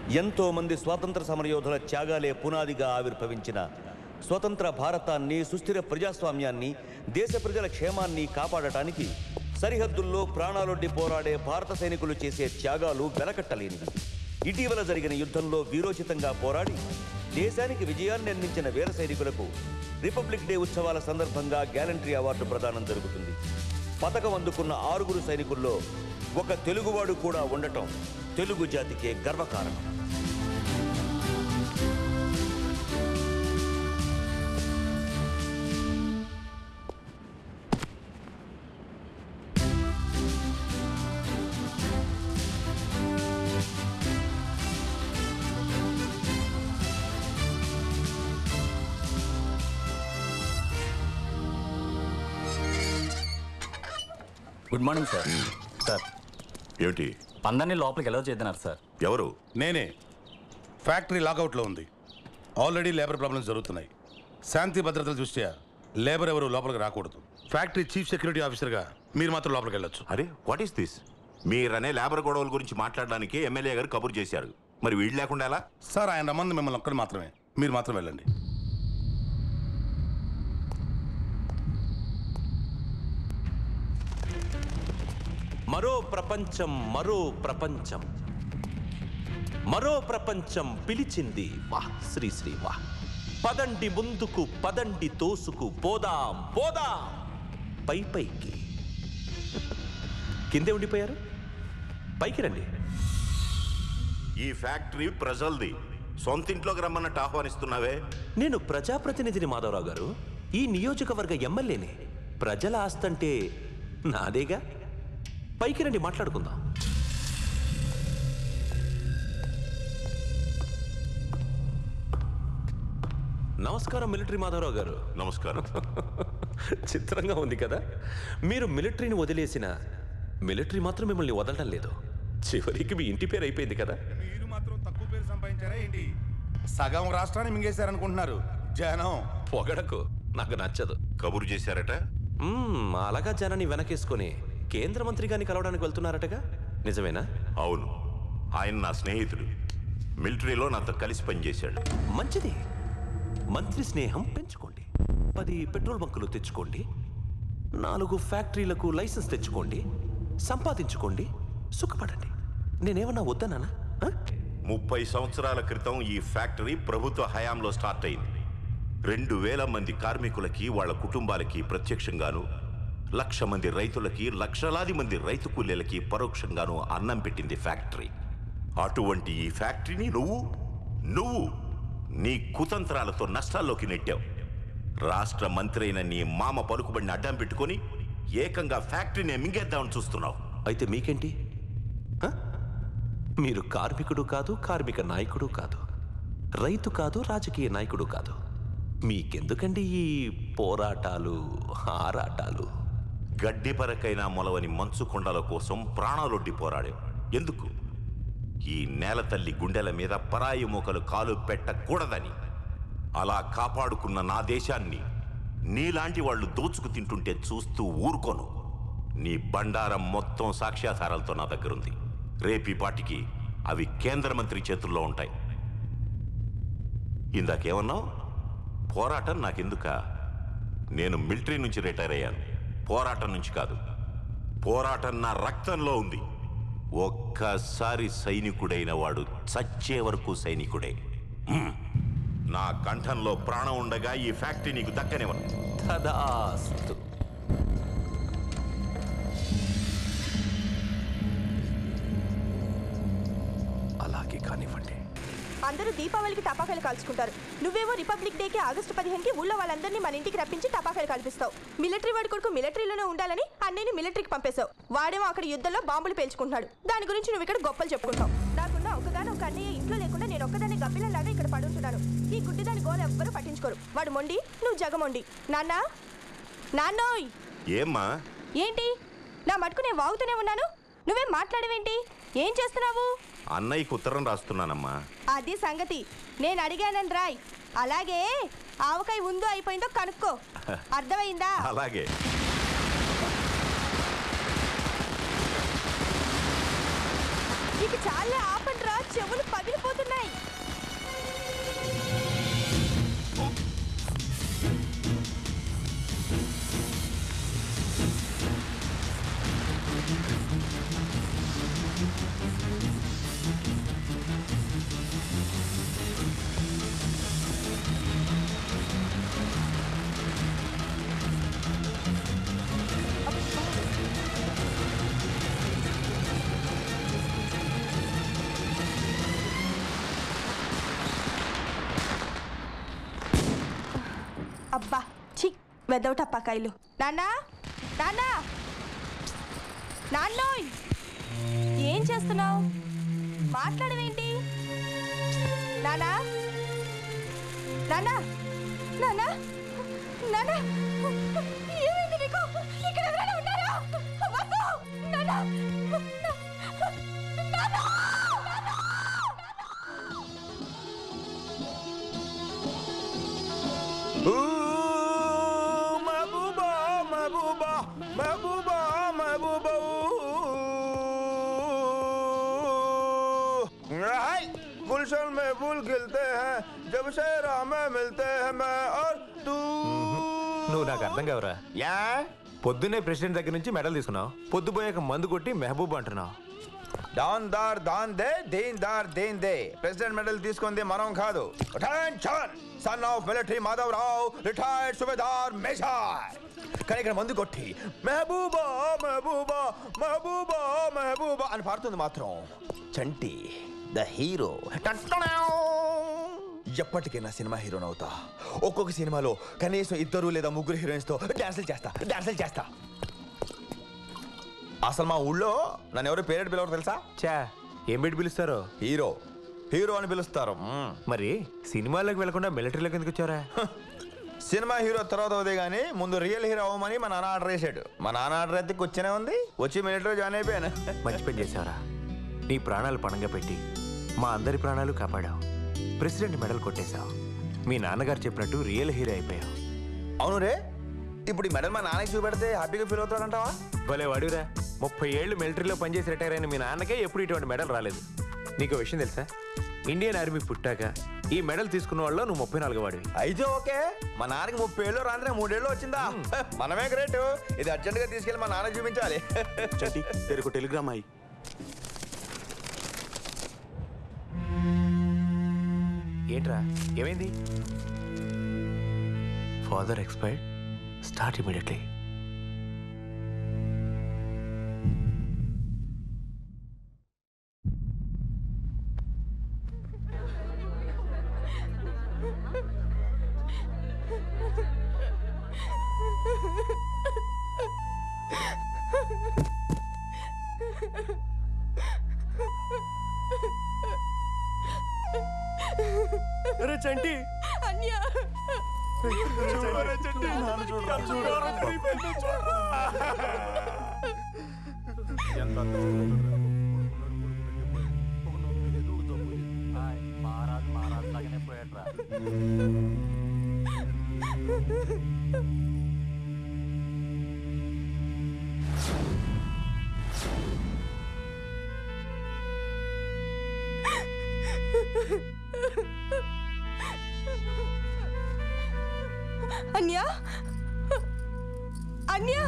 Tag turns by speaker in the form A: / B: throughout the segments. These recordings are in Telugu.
A: ఎంతో మంది స్వాతంత్ర సమరయోధుల త్యాగాలే పునాదిగా ఆవిర్భవించిన స్వతంత్ర భారతాన్ని సుస్థిర ప్రజాస్వామ్యాన్ని దేశ ప్రజల క్షేమాన్ని కాపాడటానికి సరిహద్దుల్లో ప్రాణాలొడ్డి పోరాడే భారత సైనికులు చేసే త్యాగాలు వెలకట్టలేనివి ఇటీవల జరిగిన యుద్ధంలో వీరోచితంగా పోరాడి దేశానికి విజయాన్ని అందించిన వీర సైనికులకు రిపబ్లిక్ డే ఉత్సవాల సందర్భంగా గ్యాలంటరీ అవార్డు ప్రదానం జరుగుతుంది పథకం అందుకున్న ఆరుగురు సైనికుల్లో ఒక తెలుగువాడు కూడా ఉండటం తెలుగు జాతికే గర్వకారణం
B: గుడ్ మార్నింగ్ సార్ సార్
C: ఏమిటి
B: అందరినీ లోపలికి ఎలా చేద్దారు సార్
C: ఎవరు
D: నేనే ఫ్యాక్టరీ లాకౌట్లో ఉంది ఆల్రెడీ లేబర్ ప్రాబ్లమ్స్ జరుగుతున్నాయి శాంతి భద్రతల దృష్ట్యా లేబర్ ఎవరు లోపలికి రాకూడదు ఫ్యాక్టరీ చీఫ్ సెక్యూరిటీ ఆఫీసర్గా మీరు మాత్రం లోపలికి వెళ్ళొచ్చు
C: అరే వాట్ ఈస్ దిస్ మీరనే లేబర్ గొడవల గురించి మాట్లాడడానికి ఎమ్మెల్యే గారు కబురు చేశారు మరి వీళ్ళు లేకుండా ఎలా
D: సార్ ఆయన రమ్మంది మిమ్మల్ని ఒక్కరు మాత్రమే మీరు మాత్రం వెళ్ళండి
E: మరో ప్రపంచం మరో ప్రపంచం మరో ప్రపంచం పిలిచింది వాహ్ శ్రీ శ్రీ వాహ్ పదండి ముందుకు పదండి తోసుకు పోదాం పోదాం పై పైకి కిందే ఉండిపోయారు పైకి రండి
C: ఈ ఫ్యాక్టరీ ప్రజల్ది సొంతింట్లోకి రమ్మన్నట్టు ఆహ్వానిస్తున్నావే
E: నేను ప్రజాప్రతినిధిని మాధవరావు గారు ఈ నియోజకవర్గ ఎమ్మెల్యేనే ప్రజల ఆస్తంటే నాదేగా పైకి రండి మాట్లాడుకుందాం నమస్కారం మిలిటరీ మాధవరావు గారు
C: నమస్కారం
E: చిత్రంగా ఉంది కదా మీరు మిలిటరీని వదిలేసిన మిలిటరీ మాత్రం మిమ్మల్ని వదలడం లేదు చివరికి మీ ఇంటి పేరు అయిపోయింది కదా
D: మీరు మాత్రం తక్కువ పేరు సంపాదించారా ఏంటి సగం రాష్ట్రాన్ని మింగేశారనుకుంటున్నారు జనం
E: పొగడకు నాకు నచ్చదు
C: కబురు చేశారట
E: మ్మ్, అలాగా జనాన్ని వెనకేసుకొని కేంద్ర మంత్రి గారిని కలవడానికి వెళ్తున్నారటగా నిజమేనా
C: అవును ఆయన నా స్నేహితుడు మిలిటరీలో నాతో కలిసి పనిచేశాడు
E: మంచిది మంత్రి స్నేహం పెంచుకోండి పది పెట్రోల్ బంకులు తెచ్చుకోండి నాలుగు ఫ్యాక్టరీలకు లైసెన్స్ తెచ్చుకోండి సంపాదించుకోండి సుఖపడండి నేనేమన్నా వద్దనా
C: ముప్పై సంవత్సరాల క్రితం ఈ ఫ్యాక్టరీ ప్రభుత్వ హయాంలో స్టార్ట్ అయింది రెండు వేల మంది కార్మికులకి వాళ్ళ కుటుంబాలకి ప్రత్యక్షంగాను లక్ష మంది రైతులకి లక్షలాది మంది రైతు కూలీలకి పరోక్షంగాను అన్నం పెట్టింది ఫ్యాక్టరీ అటువంటి ఈ ఫ్యాక్టరీని నువ్వు నువ్వు నీ కుతంత్రాలతో నష్టాల్లోకి నెట్టావు రాష్ట్ర మంత్రి అయిన నీ మామ పలుకుబడిని అడ్డం పెట్టుకొని ఏకంగా ఫ్యాక్టరీని మింగేద్దామని చూస్తున్నావు
E: అయితే మీకేంటి హ? మీరు కార్మికుడు కాదు కార్మిక నాయకుడు కాదు రైతు కాదు రాజకీయ నాయకుడు కాదు మీకెందుకండి ఈ పోరాటాలు ఆరాటాలు
C: గడ్డి పరకైనా మొలవని మంచు కొండల కోసం ప్రాణాలొడ్డి పోరాడాం ఎందుకు ఈ నేల తల్లి గుండెల మీద పరాయి మూకలు కాలు పెట్టకూడదని అలా కాపాడుకున్న నా దేశాన్ని నీలాంటి వాళ్ళు దోచుకు తింటుంటే చూస్తూ ఊరుకోను నీ బండారం మొత్తం సాక్ష్యాధారాలతో నా దగ్గరుంది రేపీ పాటికి అవి కేంద్ర మంత్రి చేతుల్లో ఉంటాయి ఇందాకేమన్నావు పోరాటం నాకెందుక నేను మిలిటరీ నుంచి రిటైర్ అయ్యాను పోరాటం నుంచి కాదు పోరాటం నా రక్తంలో ఉంది ఒక్కసారి సైనికుడైన వాడు చచ్చే వరకు సైనికుడే హ్మ్. నా కంఠంలో ప్రాణం ఉండగా ఈ ఫ్యాక్టరీ నీకు దక్కనివ్వను
E: తదాస్తు అలాగే కానివ్వండి
F: అందరూ దీపావళికి టపాకాయలు కాల్చుకుంటారు నువ్వేమో రిపబ్లిక్ డేకి ఆగస్టు పదిహేనుకి ఊళ్ళో వాళ్ళందరినీ మన ఇంటికి రప్పించి టపాకాయలు కల్పిస్తావు మిలిటరీ వాడి కొడుకు మిలిటరీలోనే ఉండాలని అన్నయ్యని మిలిటరీకి పంపేశావు వాడేమో అక్కడ యుద్ధంలో బాంబులు పేల్చుకుంటున్నాడు దాని గురించి నువ్వు ఇక్కడ గొప్పలు చెప్పుకుంటావు నాకున్న ఒకగానో ఒక అన్నయ్య ఇంట్లో లేకుండా నేను ఒక్కదాన్ని గబ్బిలలాగా ఇక్కడ పడుంటున్నాను ఈ గుడ్డిదాని గోల ఎవ్వరూ పట్టించుకోరు వాడు మొండి నువ్వు జగమొండి నాన్న నాన్నోయ్
C: ఏమ్మా
F: ఏంటి నా మటుకు నేను వాగుతూనే ఉన్నాను నువ్వేం మాట్లాడవేంటి ఏం చేస్తున్నావు
C: అన్నయ్యకు ఉత్తరం రాస్తున్నానమ్మా
F: అది సంగతి నేను అడిగానని రాయ్ అలాగే ఆవకాయ ఉందో అయిపోయిందో కనుక్కో అర్థమైందా
C: అలాగే
F: ఇక చాలా ఆపండ్రా చెవులు పగిలిపోతున్నాయి అబ్బా ఛీ వెదవ టపాకాయలు నాన్నా నాన్నా నాన్నోయ్ ఏం చేస్తున్నావు మాట్లాడవేంటి నానా నానా నానా నానా ఏమైంది నీకు ఇక్కడ ఎవరైనా ఉన్నారా వసు నానా నానా
G: महबूबा महबूबा महबूबा महबूबा हाय गुलशन में फूल खिलते हैं जब से राह में मिलते हैं मैं और तू
E: నువ్వు నాకు అర్థం కావరా
G: యా
E: పొద్దున్నే ప్రెసిడెంట్ దగ్గర నుంచి మెడల్ తీసుకున్నావు పొద్దుపోయాక మందు కొట్టి మెహబూబ్ అంటున్నావు
G: దాన్ దార్ దాన్ దే దేన్ దార్ దేన్ దే ప్రెసిడెంట్ మెడల్ తీసుకుంది మనం కాదు attention son of military Madhav Rao retired subedar major కానీ ఇక్కడ మందు కొట్టి మెహబూబా మెహబూబా మెహబూబా మెహబూబా అని పాడుతుంది మాత్రం చంటి ద హీరో ఎప్పటికైనా సినిమా హీరోని అవుతా ఒక్కొక్క సినిమాలో కనీసం ఇద్దరు లేదా ముగ్గురు హీరోయిన్స్ తో డాన్సులు చేస్తా డాన్సులు చేస్తా అసలు మా ఊళ్ళో నన్ను ఎవరు పేరెట్ పిలవరు తెలుసా
E: చా ఏం పెట్టి పిలుస్తారో
G: హీరో హీరో అని పిలుస్తారు మ్మ్.
E: మరి సినిమాల్లోకి వెళ్లకుండా మిలిటరీలోకి ఎందుకు వచ్చారా
G: సినిమా హీరో తర్వాత అవుదే కానీ ముందు రియల్ హీరో అవ్వమని మా నాన్న ఆర్డర్ వేసాడు మా నాన్న ఆర్డర్ అయితే కూర్చొనే ఉంది వచ్చి మిలిటరీ జాయిన్ అయిపోయాను
E: మంచి పని చేసావరా నీ ప్రాణాలు పణంగా పెట్టి మా అందరి ప్రాణాలు కాపాడావు ప్రెసిడెంట్ మెడల్ కొట్టేశావు మీ నాన్నగారు చెప్పినట్టు రియల్ హీరో అయిపోయావు
G: అవును రే ఇప్పుడు ఈ మెడల్ మా నాన్నకి చూపెడితే హ్యాపీగా ఫీల్ అవుతాడంటావా
E: భలే వాడిరా ముప్పై ఏళ్ళు మిలిటరీలో పనిచేసి రిటైర్ అయిన మీ నాన్నకే ఎప్పుడు ఇటువంటి మెడల్ రాలేదు నీకు విషయం తెలుసా ఇండియన్ ఆర్మీ పుట్టాక ఈ మెడల్ తీసుకున్న వాళ్ళు నువ్వు ముప్పై నాలుగు వాడివి
G: అయితే ఓకే మా నాన్నకి ముప్పై ఏళ్ళు రాంದ್ರೆ మూడేళ్ళు వచ్చిందా మనమే గ్రేట్ ఇది అర్జెంట్ గా తీసుకెళ్ళి మా నాన్న చూపించాలి
H: चटी तेरे को टेलीग्राम आई
E: ఏంట్రా ఏమైంది ఫాదర్ ఎక్స్పైర్డ్ స్టార్ట్ ఇమీడియట్లీ
H: अरे चंटी
F: అన్యా అన్యా అన్యా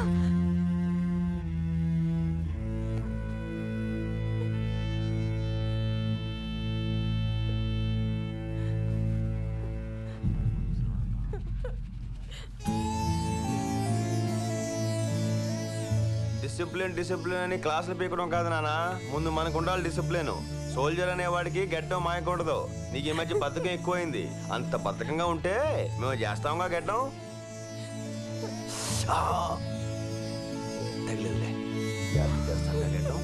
G: డిసిప్లిన్ డిసిప్లిన్ అని క్లాసులు పీకడం కాదు నాన్న ముందు మనకు ఉండాలి డిసిప్లిన్ సోల్జర్ అనేవాడికి గడ్డం మాయకూడదు నీకు ఈ మధ్య బద్ధకం ఎక్కువైంది అంత బద్ధకంగా ఉంటే మేము చేస్తాంగా గడ్డం ఆ! తగిలేదులే. జాగ్రత్త చేస్తాంగా గడ్డం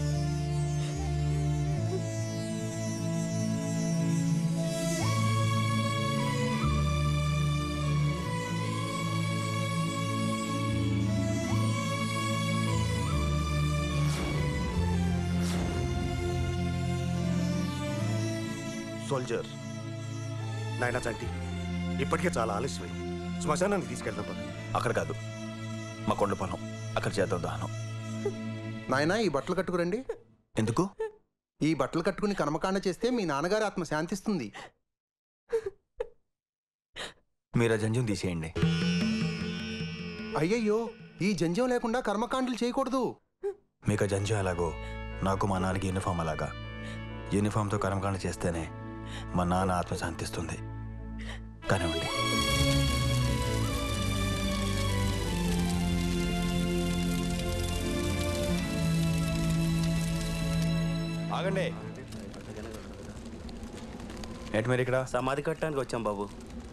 H: సోల్జర్ నాయనా చంటి ఇప్పటికే చాలా ఆలస్యమైంది శ్మశానానికి తీసుకెళ్దాం పద.
G: అక్కడ కాదు మా కొండ పొలం అక్కడ చేద్దాం దానం
I: నాయనా ఈ బట్టలు కట్టుకురండి
G: ఎందుకు
I: ఈ బట్టలు కట్టుకుని కర్మకాండ చేస్తే మీ నాన్నగారి ఆత్మ శాంతిస్తుంది
G: మీరు ఆ జంజం తీసేయండి
I: అయ్యయ్యో ఈ జంజం లేకుండా కర్మకాండలు చేయకూడదు
J: మీకు జంజు ఎలాగో నాకు మా నాన్నకి యూనిఫామ్ అలాగా యూనిఫామ్తో కర్మకాండ చేస్తేనే మా నాన్న ఆత్మ శాంతిస్తుంది కానివ్వండి
G: ఆగండి ఏంటి మీరు ఇక్కడ
H: సమాధి కట్టడానికి వచ్చాం బాబు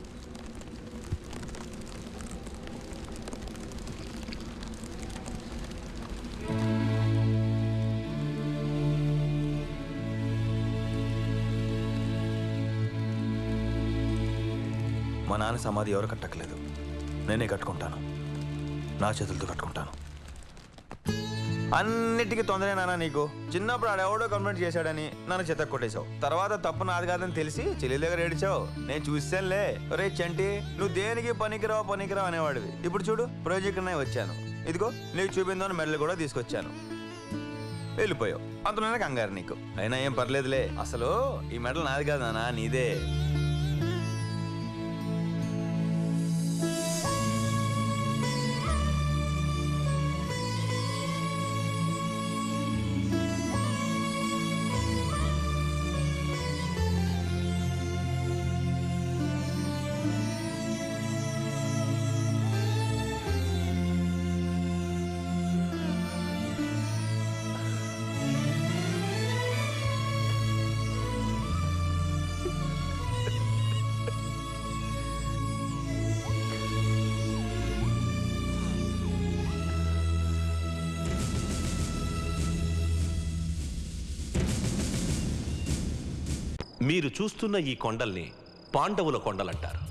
J: మా నాన్న సమాధి ఎవరు కట్టక్కలేదు నేనే కట్టుకుంటాను నా చేతులతో కట్టుకుంటాను
G: అన్నిటికీ తొందరేనా నీకు చిన్నప్పుడు ఆడెవడో కంప్లైంట్ చేశాడని నన్ను చెత్త కొట్టేశావు తర్వాత తప్పు నాది కాదని తెలిసి చెల్లి దగ్గర ఏడిచావు నేను చూసానులే రే చంటి నువ్వు దేనికి పనికిరావు పనికిరావు అనేవాడివి ఇప్పుడు చూడు ప్రాజెక్ట్నే వచ్చాను ఇదిగో నీకు చూపిందని మెడలు కూడా తీసుకొచ్చాను వెళ్ళిపోయావు అంతలోనే కంగారు నీకు అయినా ఏం పర్లేదులే అసలు ఈ మెడల్ నాది కాదు నాన్న నీదే
K: మీరు చూస్తున్న ఈ కొండల్ని పాండవుల కొండలంటారు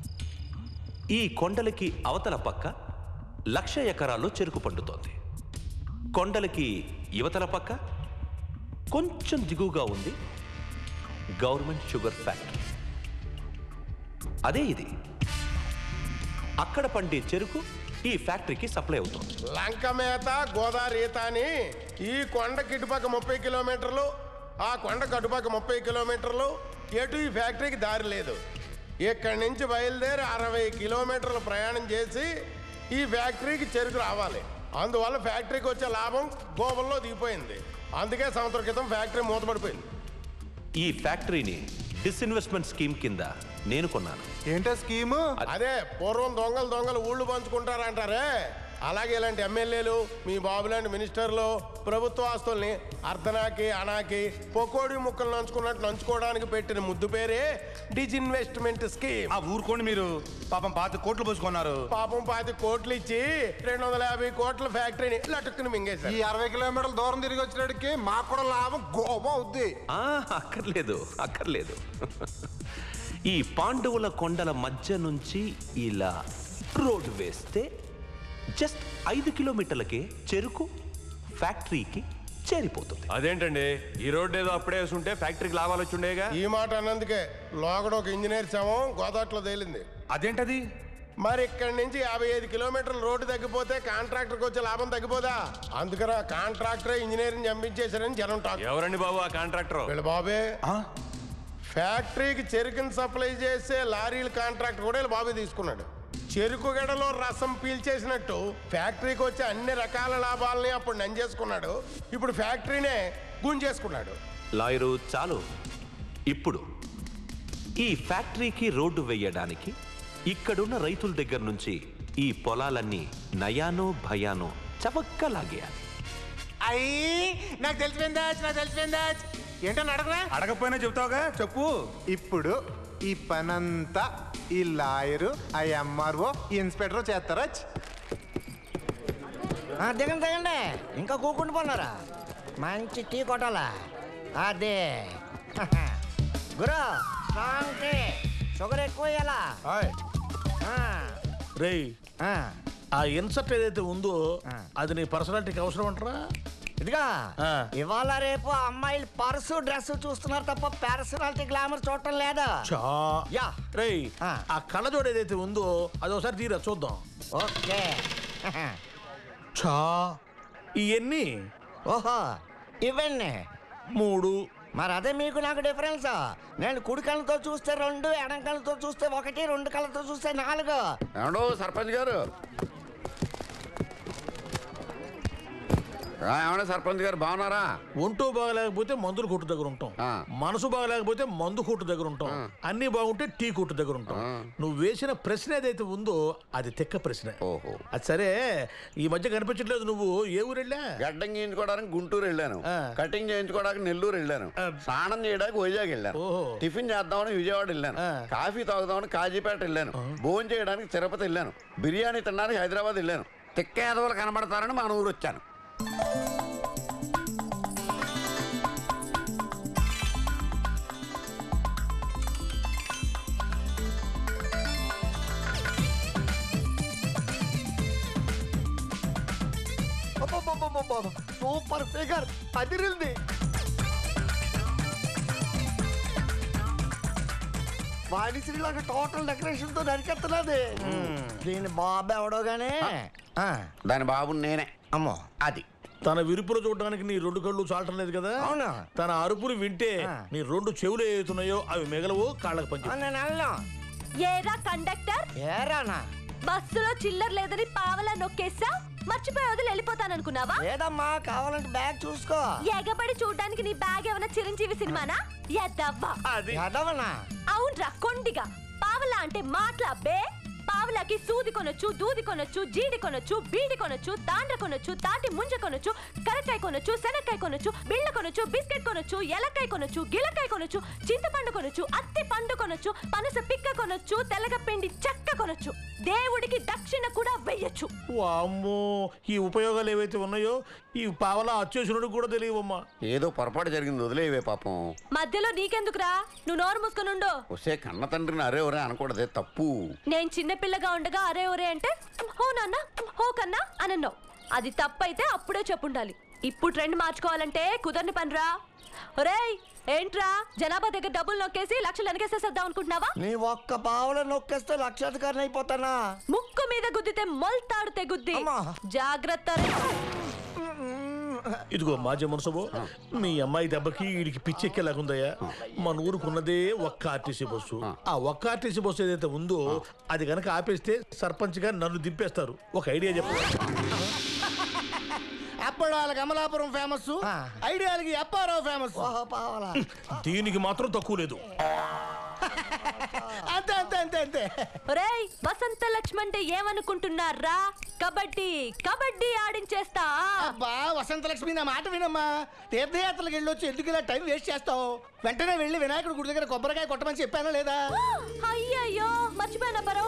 K: ఈ కొండలకి అవతల పక్క లక్ష ఎకరాల్లో చెరుకు పండుతోంది కొండలకి యువతల పక్క కొంచెం దిగువగా ఉంది గవర్నమెంట్ షుగర్ ఫ్యాక్టరీ అదే ఇది అక్కడ పండే చెరుకు ఈ ఫ్యాక్టరీకి సప్లై అవుతుంది
L: లంక మేత గోదావరి ఈత అని ఈ కొండ కిటుపక్క ముప్పై కిలోమీటర్లు ఆ కొండ కటుపక్క ముప్పై కిలోమీటర్లు ఎటు ఈ ఫ్యాక్టరీకి దారి లేదు ఇక్కడి నుంచి బయలుదేరి అరవై కిలోమీటర్లు ప్రయాణం చేసి ఈ ఫ్యాక్టరీకి చెరుకు రావాలి అందువల్ల ఫ్యాక్టరీకి వచ్చే లాభం గోబల్లో దిగిపోయింది అందుకే సంవత్సరం క్రితం ఫ్యాక్టరీ మూతపడిపోయింది
K: ఈ ఫ్యాక్టరీని డిస్ఇన్వెస్ట్మెంట్ స్కీమ్ కింద నేను కొన్నాను
L: ఏంటో స్కీము అదే పూర్వం దొంగలు దొంగలు ఊళ్ళు పంచుకుంటారంటారే అలాగే ఇలాంటి ఎమ్మెల్యేలు మీ బాబు లాంటి మినిస్టర్లు ప్రభుత్వ ఆస్తుల్ని అర్ధనాకి అనాకి పొకోడి ముక్కలు నంచుకున్నట్టు నంచుకోవడానికి పెట్టిన ముద్దు పేరే డిజిన్వెస్ట్మెంట్ స్కీమ్
D: ఆ ఊరుకోండి మీరు పాపం పాత కోట్లు పోసుకున్నారు
L: పాపం పాతి కోట్లు ఇచ్చి రెండు వందల యాభై కోట్ల ఫ్యాక్టరీని లటుక్కుని మింగేశారు
I: ఈ అరవై కిలోమీటర్ల దూరం తిరిగి వచ్చినడికి మాకు కూడా లాభం గోపం అవుద్ది
K: ఆ, అక్కర్లేదు అక్కర్లేదు ఈ పాండవుల కొండల మధ్య నుంచి ఇలా రోడ్డు వేస్తే జస్ట్ ఐదు కిలోమీటర్లకే చెరుకు ఫ్యాక్టరీకి చేరిపోతుంది
E: అదేంటండి ఈ రోడ్డు ఏదో అప్పుడే వేసుంటే ఫ్యాక్టరీకి లాభాలు వచ్చి ఉండేగా
L: ఈ మాట అన్నందుకే లోగడ ఒక ఇంజనీర్ శవం గోదాట్లో తేలింది
D: అదేంటది
L: మరి ఇక్కడి నుంచి యాభై ఐదు కిలోమీటర్ల రోడ్డు తగ్గిపోతే కాంట్రాక్టర్కి వచ్చే లాభం తగ్గిపోదా అందుకని ఆ కాంట్రాక్టరే ఇంజనీరింగ్ చంపించేశారని జనం టాక్
E: ఎవరండి బాబు ఆ కాంట్రాక్టర్
L: వీళ్ళ బాబే ఫ్యాక్టరీకి చెరుకుని సప్లై చేసే లారీల కాంట్రాక్ట్ కూడా వీళ్ళ బాబే తీసుకున్నాడు చెరుకు గడలో రసం పీల్చేసినట్టు ఫ్యాక్టరీకి వచ్చే అన్ని రకాల లాభాలని అప్పుడు నంజేసుకున్నాడు ఇప్పుడు ఫ్యాక్టరీనే గుంజేసుకున్నాడు
K: లాయరు చాలు ఇప్పుడు ఈ ఫ్యాక్టరీకి రోడ్డు వేయడానికి ఇక్కడున్న రైతుల దగ్గర నుంచి ఈ పొలాలన్నీ నయానో భయానో చవక్క లాగేయాలి
I: అయ్యి నాకు తెలిసిపోయిందా నాకు తెలిసిపోయిందా ఏంటో అడగరా
D: అడగపోయినా చెప్తావుగా చెప్పు
I: ఇప్పుడు ఈ పనంతా ఈ లాయరు ఆ ఎంఆర్ఓ ఇన్స్పెక్టర్ చేస్తారా
M: దిగండి దిగండి ఇంకా కూకుంటూ పోన్నారా మంచి టీ కొట్టాలా అదే గురు స్ట్రాంగ్ టీ షుగర్ ఎక్కువ వేయాలా
N: రేయ్ ఆ ఇన్సర్ట్ ఏదైతే ఉందో అది నీ పర్సనాలిటీకి అవసరం అంటారా
M: ఇదిగా ఇవాళ రేపు అమ్మాయిలు పర్సు డ్రెస్ చూస్తున్నారు తప్ప పర్సనాలిటీ గ్లామర్ చూడటం లేదా
N: చా
M: యా
N: రేయ్ ఆ కళ్ళజోడు ఏదైతే ఉందో అది ఒకసారి తీరా చూద్దాం
M: ఓకే
N: చా ఇవన్నీ
M: ఓహో ఇవన్నీ
N: మూడు
M: మరి అదే మీకు నాకు డిఫరెన్స్ నేను కుడి కళ్ళతో చూస్తే రెండు ఎడం కళ్ళతో చూస్తే ఒకటి రెండు కళ్ళతో చూస్తే నాలుగు
O: ఏమండో సర్పంచ్ గారు ఏమన్నా సర్పంచ్ గారు బాగున్నారా
N: ఒంటూ బాగలేకపోతే మందుల కొట్టు దగ్గర ఉంటాం మనసు బాగలేకపోతే మందు కొట్టు దగ్గర ఉంటాం అన్ని బాగుంటే టీ కొట్టు దగ్గర ఉంటాం నువ్వు వేసిన ప్రశ్న ఏదైతే ఉందో అది తెక్క ప్రశ్న
O: ఓహో
N: అది సరే ఈ మధ్య కనిపించట్లేదు నువ్వు ఏ ఊరు వెళ్ళా
O: గడ్డం చేయించుకోవడానికి గుంటూరు వెళ్ళాను కటింగ్ చేయించుకోవడానికి నెల్లూరు వెళ్ళాను స్నానం చేయడానికి వైజాగ్ వెళ్ళాను టిఫిన్ చేద్దామని విజయవాడ వెళ్ళాను కాఫీ తాగుదామని కాజీపేట వెళ్ళాను భోజనం చేయడానికి తిరుపతి వెళ్ళాను బిర్యానీ తినడానికి హైదరాబాద్ వెళ్ళాను తిక్క యాదవులు కనబడతారని మన ఊరు వచ్చాను
M: సూపర్ ఫిగర్ అదిరింది వాణిశ్రీలాగా టోటల్ డెకరేషన్ తో నరికెత్తలేదు దీని బాబు ఎవడో గానీ
O: దాని బాబు నేనే
M: అమ్మో
O: అది
N: తన విరుపులు చూడడానికి నీ రెండు కళ్ళు చాలటం లేదు కదా
M: అవునా?
N: తన అరుపులు వింటే నీ రెండు చెవులు ఏతున్నాయో అవి మిగలవు కాళ్ళకు పంచి
M: నేను వెళ్ళను
F: ఏరా కండక్టర్
M: ఏరానా
F: బస్సులో చిల్లర లేదని పావలా నొక్కేసా మర్చిపోయి వదిలి వెళ్ళిపోతాననుకున్నావా
M: లేదమ్మా కావాలంటే బ్యాగ్ చూసుకో
F: ఎగబడి చూడడానికి నీ బ్యాగ్ ఏమైనా చిరంజీవి సినిమానా ఎద్దవ్వా
M: ఎదవనా
F: అవునరా కొండిగా పావలా అంటే మాట్లా బే పావలాకి సూది కొనొచ్చు దూది కొనొచ్చు జీడి కొనొచ్చు బీడి కొనొచ్చు తాండ్ర కొనొచ్చు తాటి ముంజ కొనొచ్చు కరక్కాయ కొనొచ్చు శనక్కాయ కొనొచ్చు బిళ్ళ కొనొచ్చు బిస్కెట్ కొనొచ్చు ఎలక్కాయ కొనొచ్చు గిలకాయ కొనొచ్చు చింతపండు కొనొచ్చు అత్తి పండు కొనొచ్చు పనస పిక్క కొనొచ్చు తెల్లగపిండి చెక్క కొనొచ్చు దేవుడికి దక్షిణ కూడా వెయ్యొచ్చు
N: వామ్మో ఈ ఉపయోగాలు ఏవైతే ఉన్నాయో ఈ పావలా అచ్చేసునుడు కూడా తెలియవమ్మా
O: ఏదో పొరపాటు జరిగింది వదిలేవే పాపం
F: మధ్యలో నీకెందుకురా నువ్వు నోరు మూసుకొనుండు
O: వస్తే కన్న తండ్రిని అరే ఒరే అనకూడదే తప్పు
F: నేను చిన్నపిల్లగా ఉండగా అరే ఒరే అంటే హో నాన్న హో కన్నా అనన్నావు అది తప్పైతే అప్పుడే చెప్పుండాలి ఇప్పుడు ట్రెండ్ మార్చుకోవాలంటే కుదరని పనిరా ఒరేయ్ ఏంట్రా జనాభా దగ్గర డబ్బులు నొక్కేసి లక్షలు వెనకేసేసేద్దాం అనుకుంటున్నావా
M: నీ ఒక్క పావుల నొక్కేస్తే లక్షాధికారిని అయిపోతానా
F: ముక్కు మీద గుద్దితే మొల్తాడు తెగుద్ది జాగ్రత్త రే.
N: ఇదిగో మాజీ మనసుబో మీ అమ్మాయి దెబ్బకి వీడికి పిచ్చెక్కేలాగుందయ్యా మన ఊరుకున్నదే ఒక్క ఆర్టీసీ బస్సు ఆ ఒక్క ఆర్టీసీ బస్సు ఏదైతే ఉందో అది గనక ఆపేస్తే సర్పంచ్ గా నన్ను దింపేస్తారు ఒక ఐడియా చెప్పు
L: అప్పడాలకి అమలాపురం ఫేమస్ ఐడియాలకి అప్పారావు ఫేమస్
N: దీనికి మాత్రం తక్కువ లేదు
L: అంతే అంతే అంతే అంతే
F: ఒరేయ్ వసంత లక్ష్మి అంటే ఏమనుకుంటున్నారా కబడ్డీ కబడ్డీ ఆడించేస్తా
L: అబ్బా వసంత లక్ష్మి నా మాట వినమ్మా తీర్థయాత్రలకు వెళ్ళొచ్చి ఎందుకు ఇలా టైం వేస్ట్ చేస్తావు వెంటనే వెళ్ళి వినాయకుడి గుడి దగ్గర కొబ్బరికాయ కొట్టమని చెప్పానా లేదా
F: అయ్యయ్యో మర్చిపోయినా పరో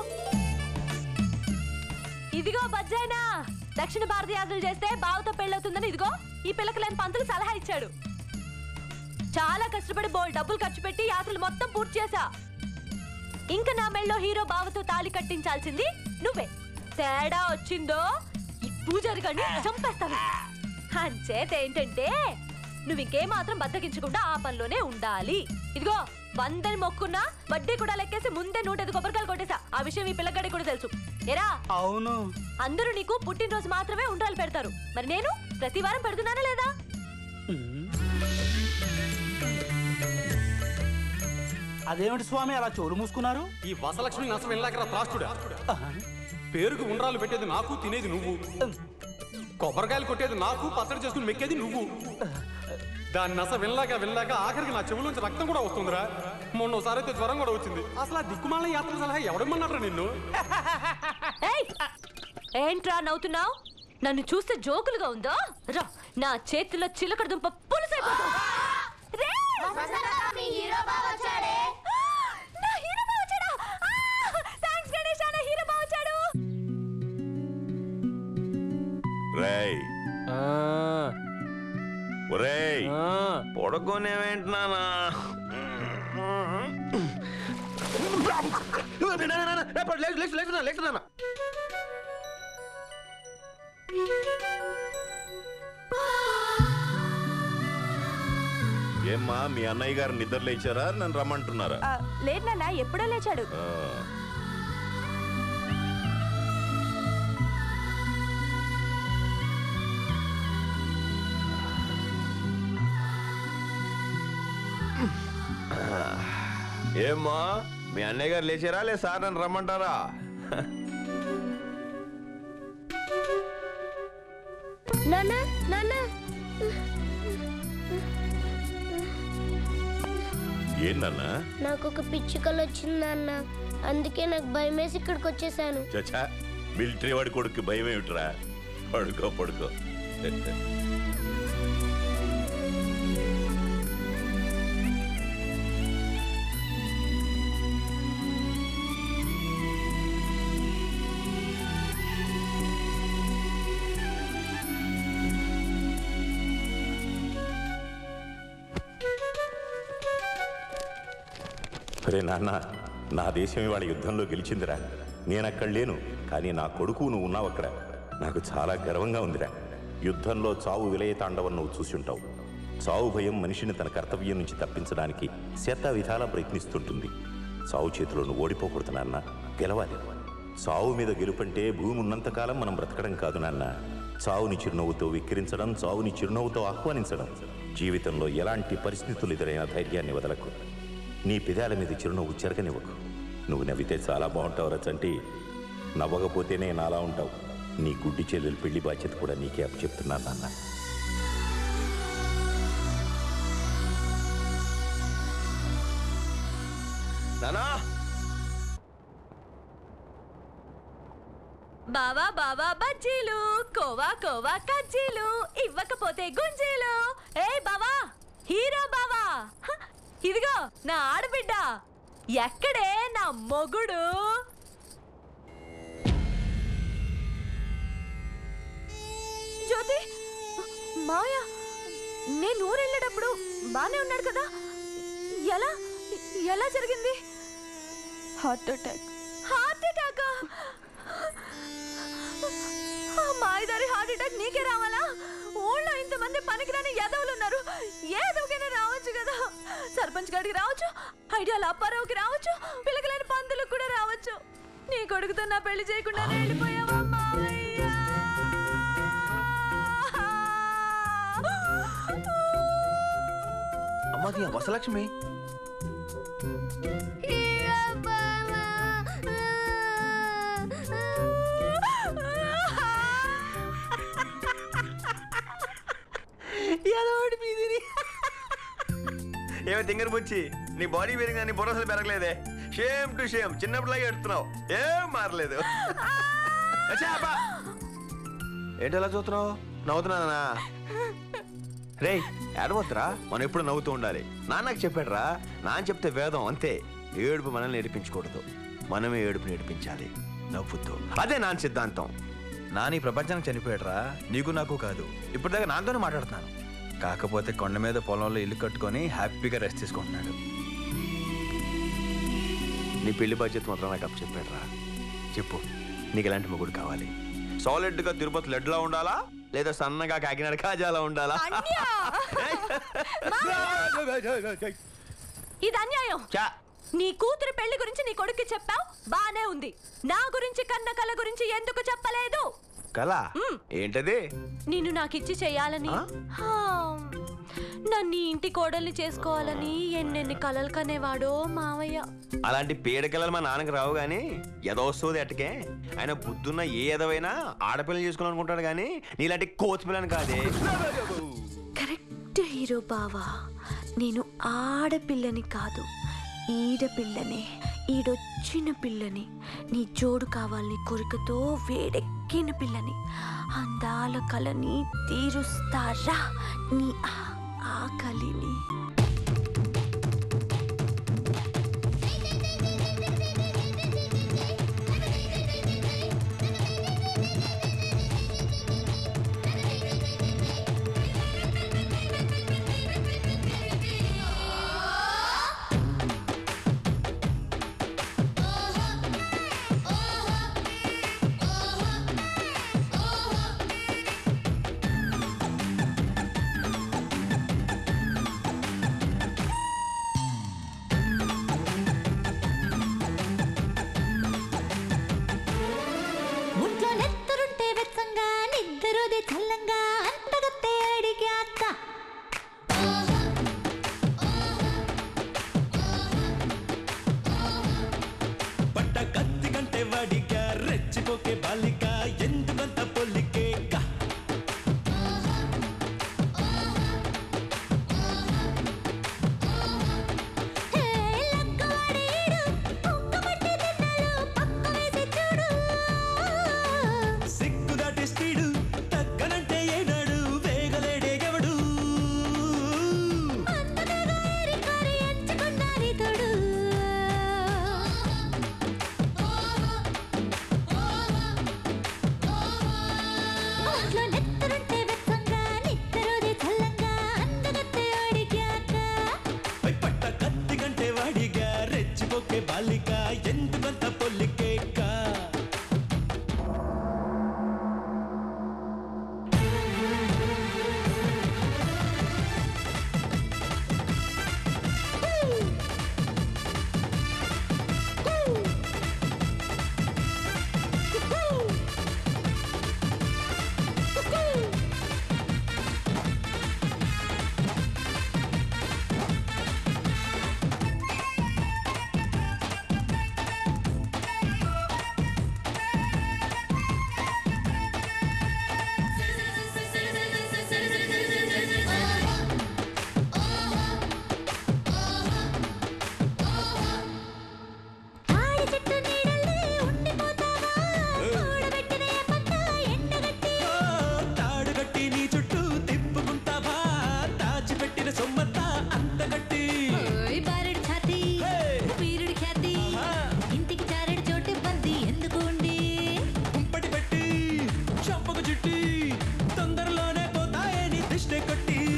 F: ఇదిగో బజ్జాయినా దక్షిణ భారత యాత్రలు చేస్తే బావతో పెళ్ళవుతుందని ఇదిగో ఈ పిల్లకి లేని పంతులు సలహా ఇచ్చాడు చాలా కష్టపడి బోల్ డబ్బులు ఖర్చు పెట్టి యాత్రలు మొత్తం పూర్తి చేశా ఇంకా నా మెళ్ళో హీరో బావతో తాళి కట్టించాల్సింది నువ్వే తేడా వచ్చిందో ఈ పూజారి గడిని చంపేస్తాను అంచేత ఏంటంటే నువ్వు ఇంకే మాత్రం బద్దకించకుండా ఆ పనిలోనే ఉండాలి ఇదిగో వందని మొక్కున్నా వడ్డీ కూడా లెక్కేసి ముందే నూట ఐదు కొబ్బరికాయలు కొట్టేశా ఆ విషయం ఈ పిల్లగాడి కూడా తెలుసు ఎరా
B: అవును
F: అందరూ నీకు పుట్టినరోజు మాత్రమే ఉండ్రాలు పెడతారు మరి నేను ప్రతి వారం పెడుతున్నానా లేదా
P: అదేమిటి స్వామి అలా చోరు మూసుకున్నారు
Q: ఈ వసలక్ష్మి నసం వెళ్ళాకరా త్రాష్టుడా పేరుకు ఉండ్రాలు పెట్టేది నాకు తినేది నువ్వు కొబ్బరికాయలు కొట్టేది నాకు పచ్చడి చేసుకుని మెక్కేది నువ్వు దాని నస వెళ్ళాక వెళ్ళాక ఆఖరికి నా చెవులోంచి రక్తం కూడా వస్తుందిరా మొన్న ఒకసారి అయితే జ్వరం కూడా వచ్చింది అసలు ఆ దిక్కుమాల యాత్ర సలహా ఎవడమన్నారా నిన్ను
F: ఏయ్! ఏంట్రా నవ్వుతున్నావు నన్ను చూస్తే జోకులుగా ఉందో రా నా చేతిలో చిలకడ దుంప పులుసైపోతా రే! నా హీరో బావ వచ్చాడా? ఆ! థాంక్స్ గణేష్, నా హీరో బావ వచ్చాడు.
C: రేయ్ ఒరేయ్ పొడగొనేవేంటున్నానా ఏమ్మా మీ అన్నయ్య గారు నిద్ర లేచారా నన్ను రమ్మంటున్నారా
F: ఆ, లేదు నాన్న ఎప్పుడో లేచాడు
C: ఆ. ఏమ్మా మీ అన్నయ్య గారు లేచారా లే సార్ నన్ను రమ్మంటారా
F: నాన్న నాన్న
C: ఏంటన్నా
R: నాకు ఒక పిచ్చి కళ వచ్చిందన్న అందుకే నాకు భయం వేసి ఇక్కడికి వచ్చేసాను
C: చచ్చా మిలిటరీ వాడి కొడుకు భయం ఏమిట్రా పడుకో పడుకో రే నాన్న నా దేశం ఇవాళ యుద్ధంలో గెలిచిందిరా నేను అక్కడ లేను కానీ నా కొడుకు నువ్వు ఉన్నావు అక్కడ నాకు చాలా గర్వంగా ఉందిరా యుద్ధంలో చావు విలయ తాండవం నువ్వు చూసుంటావు చావు భయం మనిషిని తన కర్తవ్యం నుంచి తప్పించడానికి శత విధాలా ప్రయత్నిస్తుంటుంది చావు చేతిలో నువ్వు ఓడిపోకూడదు నాన్న గెలవాలి చావు మీద గెలుపంటే భూమి ఉన్నంతకాలం మనం బ్రతకడం కాదు నాన్న చావుని చిరునవ్వుతో విక్కిరించడం చావుని చిరునవ్వుతో ఆహ్వానించడం జీవితంలో ఎలాంటి పరిస్థితులు ఎదురైన ధైర్యాన్ని వదలకు నీ పెదాల మీద చిరునవ్వు చెరగనివ్వకు నువ్వు నవ్వితే చాలా బాగుంటావు రచంటి నవ్వకపోతేనే నాలా ఉంటావు నీ గుడ్డి చెల్లెలు పెళ్లి బాధ్యత కూడా నీకే అప్పచెప్తున్నాను నాన్న
G: నానా
S: బావా బావా బజ్జీలు కోవా కోవా కజ్జీలు ఇవ్వకపోతే గుంజీలు ఏ బావా హీరో బావా హ, ఇదిగో నా ఆడబిడ్డ ఎక్కడే నా మొగుడు
F: జ్యోతి మాయ నేను ఊరు వెళ్ళేటప్పుడు బానే ఉన్నాడు కదా ఎలా ఎలా జరిగింది హార్ట్ అటాక్ హార్ట్ అటాక్ మాయదారి హార్ట్ అటాక్ నీకే రావాలా ఊళ్ళో ఇంతమంది పనికిరాని యదవులు ఉన్నారు ఏదోకైనా రావచ్చు కదా సర్పంచ్ గారికి రావచ్చు ఐడియాల అప్పారావుకి రావచ్చు పిల్లకలేని పందులకు కూడా రావచ్చు నీ కొడుకుతో నా పెళ్లి చేయకుండా వెళ్ళిపోయావా మావయ్య
G: అమ్మది వసలక్ష్మి
S: ఎదోడి మీదిని
G: ఏమో తింగర్ బుచ్చి నీ బాడీ పెరిగినా నీ బుర్ర అసలు పెరగలేదే షేమ్ టు షేమ్ చిన్నప్పుడులాగే ఎడుతున్నావు ఏం మారలేదు అచ్చా, అబ్బా. ఏంటి అలా చూస్తున్నావు నవ్వుతున్నానా రే ఏడవద్దురా మనం ఎప్పుడు నవ్వుతూ ఉండాలి నాన్నకు చెప్పాడురా నాన్న చెప్తే వేదం అంతే ఏడుపు మనల్ని ఏడిపించకూడదు మనమే ఏడుపు నేర్పించాలి నవ్వుతూ అదే నాన్న సిద్ధాంతం
J: నాని ప్రపంచానికి చనిపోయాడురా నీకు నాకు కాదు ఇప్పుడు దాకా నాతోనే మాట్లాడుతున్నాను కాకపోతే కొండ మీద పొలంలో ఇల్లు కట్టుకొని హ్యాపీగా రెస్ట్ తీసుకుంటున్నాడు
G: నీ పెళ్లి బాధ్యత మాత్రం నాకు అప్పు చెప్పాడురా చెప్పు నీకు ఎలాంటి మొగుడు కావాలి సాలిడ్ గా తిరుపతి లడ్లా ఉండాలా లేదా సన్నగా కాకినాడ కాజాలా ఉండాలా
S: ఇది అన్యాయం నీ కూతురు పెళ్లి గురించి నీ కొడుక్కి చెప్పావు బానే ఉంది నా గురించి కన్న కల గురించి ఎందుకు చెప్పలేదు
G: కళ ఏంటది
S: నిన్ను నాకిచ్చి చేయాలని హా, నన్ను ఈ ఇంటి కోడల్ని చేసుకోవాలని ఎన్నెన్ని కలలు కనేవాడో మావయ్య
G: అలాంటి పీడకలలు మా నాన్నకి రావు గాని ఎదవస్తుంది అట్టకే ఆయన బుద్ధున్న ఏ ఎదవైనా ఆడపిల్లని చేసుకోవాలనుకుంటాడు అనుకుంటాడు కానీ నీలాంటి కోచ్ పిల్లని కాదే
F: కరెక్ట్ హీరో బావా నేను ఆడపిల్లని కాదు ఈడపిల్లనే ఈడొచ్చిన పిల్లని నీ జోడు కావాలని కోరికతో వేడెక్కిన పిల్లని అందాల కలని తీరుస్తారా నీ ఆ- ఆకలిని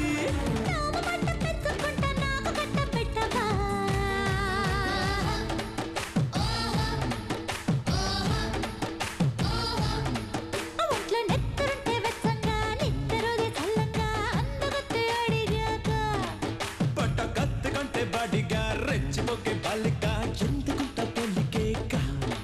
T: ఒంట్లో నెత్తరుంటే వెచ్చంగా నిత్తరుది చల్లంగా అందగత్తె అడిగాక
U: పట్ట కత్తి కంటే బాడిగా రెచ్చిపోకే బాలిక ఎందుకుంట పొలికేక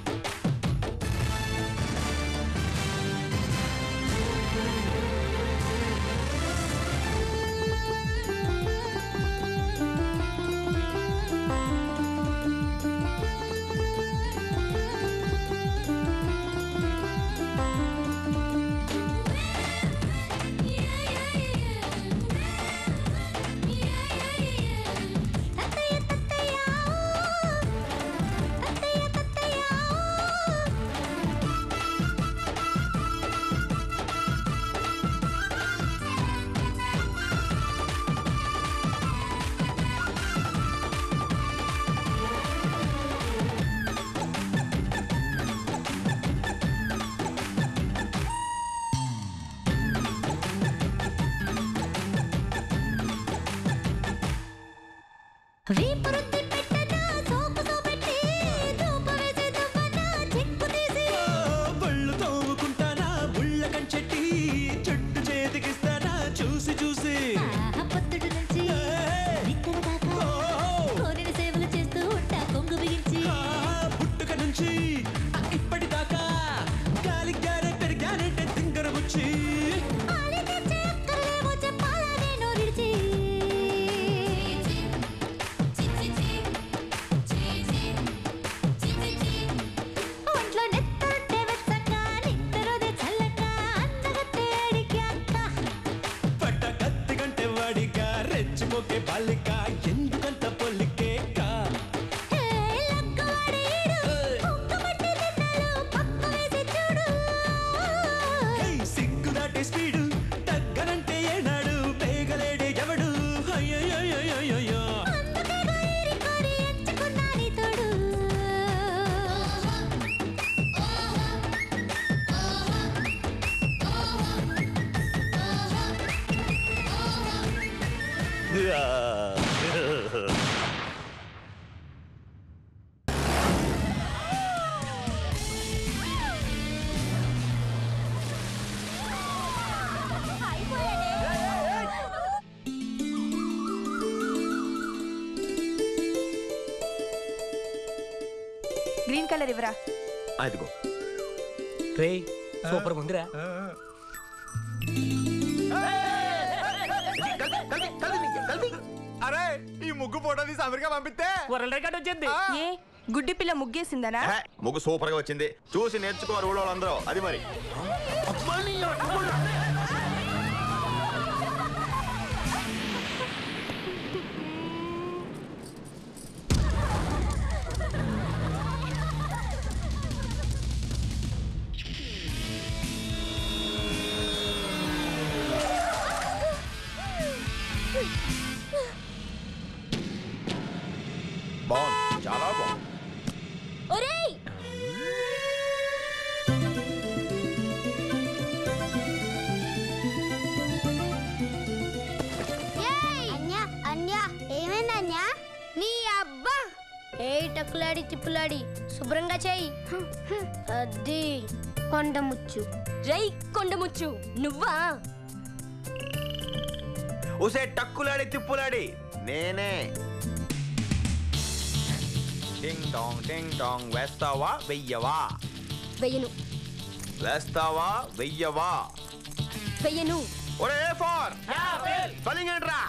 T: వీపు రుద్ది పెట్టనా సోపు సోపెట్టి ధూప వేసి దువ్వనా చిక్కు తీసి
U: బళ్ళు తోముకుంటానా బుళ్ళ కంచెట్టి చెట్టు చేతికిస్తానా చూసి చూసి
T: ఆహా, పొద్దుటి నుంచి ఇక్కడ దాకా కోరిన సేవలు చేస్తూ ఉంటా కొంగు బిగించి
U: పుట్టుక నుంచి ఆ ఇప్పటిదాకా గాలిగానే పెరిగానంటే తింగర వచ్చి
T: ఆలి తెచ్చే అక్కర్లేవో చెప్పాలా నేను విడిచి ఒంట్లో నెత్తరుంటే వెచ్చంగా నిత్తరుది చల్లంగా అందగత్తె అడిగాక
U: పట్ట కత్తి కంటే వాడిగా రెచ్చిపోకే బాలిక ఎందుకంత పొలికేక
T: హే లక్కవాడీడు కుక్కబట్టి తిన్నాడు పక్క వేసి చూడు
U: హే, సిగ్గు దాటే స్పీడు తగ్గనంటే ఏనాడు పేగలేడే ఎవడు అయ్యయ్యయ్యయ్యయ్యో
T: అందుకే గోయిరి కోరి ఎంచుకున్నా నీ తోడు
F: గ్రీన్ కలర్ ఇవ్వరా
E: అదిగో
V: రే సూపర్ ఉందిరా
G: అరే ఈ ముగ్గు ఫోటో తీసి అమెరికా పంపిస్తే
V: వరల్డ్ రికార్డ్ వచ్చింది
F: ఏ గుడ్డి పిల్ల ముగ్గేసిందనా
G: హే, ముగ్గు సూపర్ గా వచ్చింది చూసి నేర్చుకోరు ఊళ్ళో వాళ్ళందరూ అది మరి బాగుంది చాలా బాగుంది
R: ఒరేయ్ అన్యా అన్యా ఏమైంది అన్యా నీ అబ్బా ఏ టక్కులాడి తిప్పులాడి శుభ్రంగా చేయి అది కొండముచ్చు రై కొండముచ్చు నువ్వా
G: ఉసే టక్కులాడి తిప్పులాడి నేనే టింగ్ టాంగ్ టింగ్ టాంగ్ వేస్తావా వెయ్యవా
R: వెయ్యను
G: వేస్తావా వెయ్యవా
R: వెయ్యను
G: ఒరే ఏ ఫార్ స్పెల్లింగ్ ఏంట్రా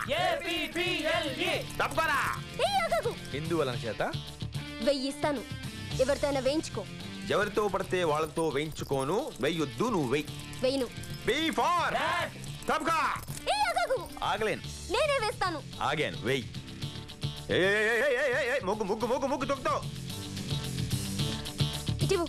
G: తప్పరా
R: ఏయ్, ఆగకు.
G: హిందువుల చేత
R: వెయ్యిస్తాను ఎవరితోనైనా వేయించుకో
G: ఎవరితో పడితే వాళ్ళతో వేయించుకోను వెయ్యొద్దు నువ్వు వెయ్యి
R: వెయ్యను
G: బీ ఫార్ తప్పకా
R: ఏయ్, ఆగకు.
G: ఆగలేను
R: నేనే వేస్తాను
G: ఆగాను వెయ్యి ఏయ్, ఏయ్, ఏయ్, ఏయ్, ఏయ్, ఏయ్, ఏయ్, ముగ్గు ముగ్గు ముగ్గు ముగ్గు తొక్కుతావు
R: ఇటివు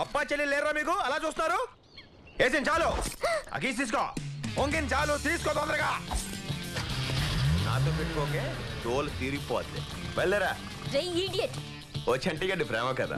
G: అప్పా చెల్లి లేరా మీకు అలా చూస్తారు వేసింది చాలు ఆ కీస్ తీసుకో వంగిన చాలు తీసుకో తొందరగా నాతో పెట్టుకోకే తోలు తీరిపోద్ది వెళ్ళరా
S: రే ఇడియట్
G: ఓ చంటిగడ్డి ప్రేమ కదా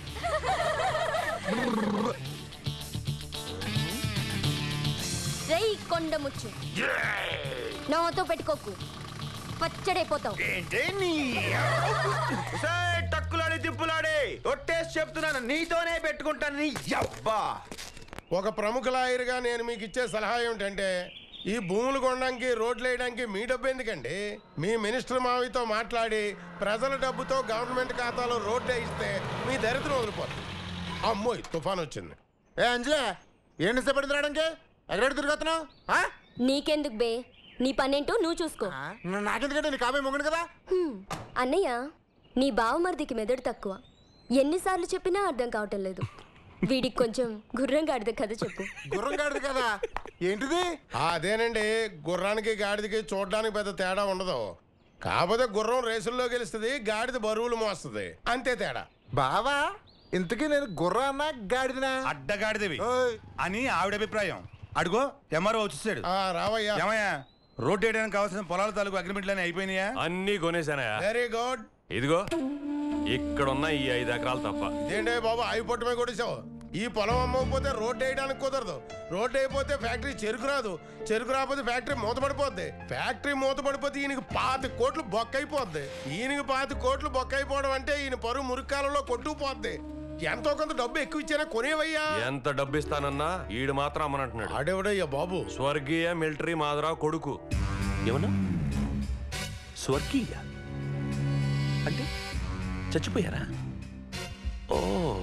S: రే కొండ ముచ్చు నాతో పెట్టుకోకు పచ్చడైపోతావు
G: ఏంటి నీ ఉసేయ్, టక్కులాడి తిప్పులాడి ఒట్టేసి చెప్తున్నాను నీతోనే పెట్టుకుంటాను నీ అబ్బా
L: ఒక ప్రముఖ లాయర్గా నేను మీకు ఇచ్చే సలహా ఏమిటంటే ఈ భూములు కొనడానికి రోడ్లు వేయడానికి మీ డబ్బు ఎందుకండి మీ మినిస్టర్ మావితో మాట్లాడి ప్రజల డబ్బుతో గవర్నమెంట్ ఖాతాలో రోడ్లు వేయిస్తే మీ దరిద్రం వదిలిపోతుంది అమ్మోయ్ తుఫాన్ వచ్చింది
I: ఏ అంజలే ఏం ఇష్టపడింది రావడానికి ఎక్కడ తిరుగుతున్నావు
A: నీకెందుకు బే నీ పనేంటో నువ్వు చూసుకో
I: నాకెందుకంటే నీ కాబోయే మొగను కదా
A: హ్మ్, అన్నయ్య నీ బావమరిదికి మెదడు తక్కువ ఎన్నిసార్లు చెప్పినా అర్థం కావటం లేదు వీడికి కొంచెం గుర్రం గాడిద కథ చెప్పు
L: గుర్రం గాడిది కదా ఏంటిది అదేనండి గుర్రానికి గాడిదకి చూడడానికి పెద్ద తేడా ఉండదు కాకపోతే గుర్రం రేసుల్లో గెలుస్తుంది గాడిద బరువులు మోస్తుంది అంతే తేడా
I: బావా ఇంతకీ నేను గుర్రా అన్నా గాడిదనా
D: అడ్డగాడిదవి అని ఆవిడ అభిప్రాయం అడుగో ఎంఆర్ఓ వచ్చేసాడు
L: రావయ్యా
D: ఏమయ్యా రోడ్ వేయడానికి కావాల్సిన పొలాల తాలూకు అగ్రిమెంట్లన్నీ అయిపోయినాయా
H: అన్నీ కొనేసానయా
L: వెరీ గుడ్
H: ఇదిగో ఇక్కడున్న ఈ ఐదు ఎకరాలు తప్ప
L: ఇదేంటే బాబు అవి పొట్టమే కొట్టేశావు ఈ పొలం అమ్మకపోతే రోడ్డు వేయడానికి కుదరదు రోడ్డు అయిపోతే ఫ్యాక్టరీ చెరుకు రాదు చెరుకు రాకపోతే ఫ్యాక్టరీ మూతపడిపోద్ది ఫ్యాక్టరీ మూతపడిపోతే ఈయనకి పాతి కోట్లు బొక్కైపోద్ది ఈయనకి పాతి కోట్లు బొక్కైపోవడం అంటే ఈయన పరువు మురికాలంలో కొట్టుకుపోద్ది ఎంతో కొంత డబ్బు ఎక్కువ ఇచ్చానా కొనేవయ్యా
H: ఎంత డబ్బు ఇస్తానన్నా ఈడు మాత్రం అమ్మనంటున్నాడు
L: ఆడేవడయ్యా బాబు
H: స్వర్గీయ మిలిటరీ మాధరావు కొడుకు ఏమన్నా స్వర్గీయ అంటే చచ్చిపోయారా ఓ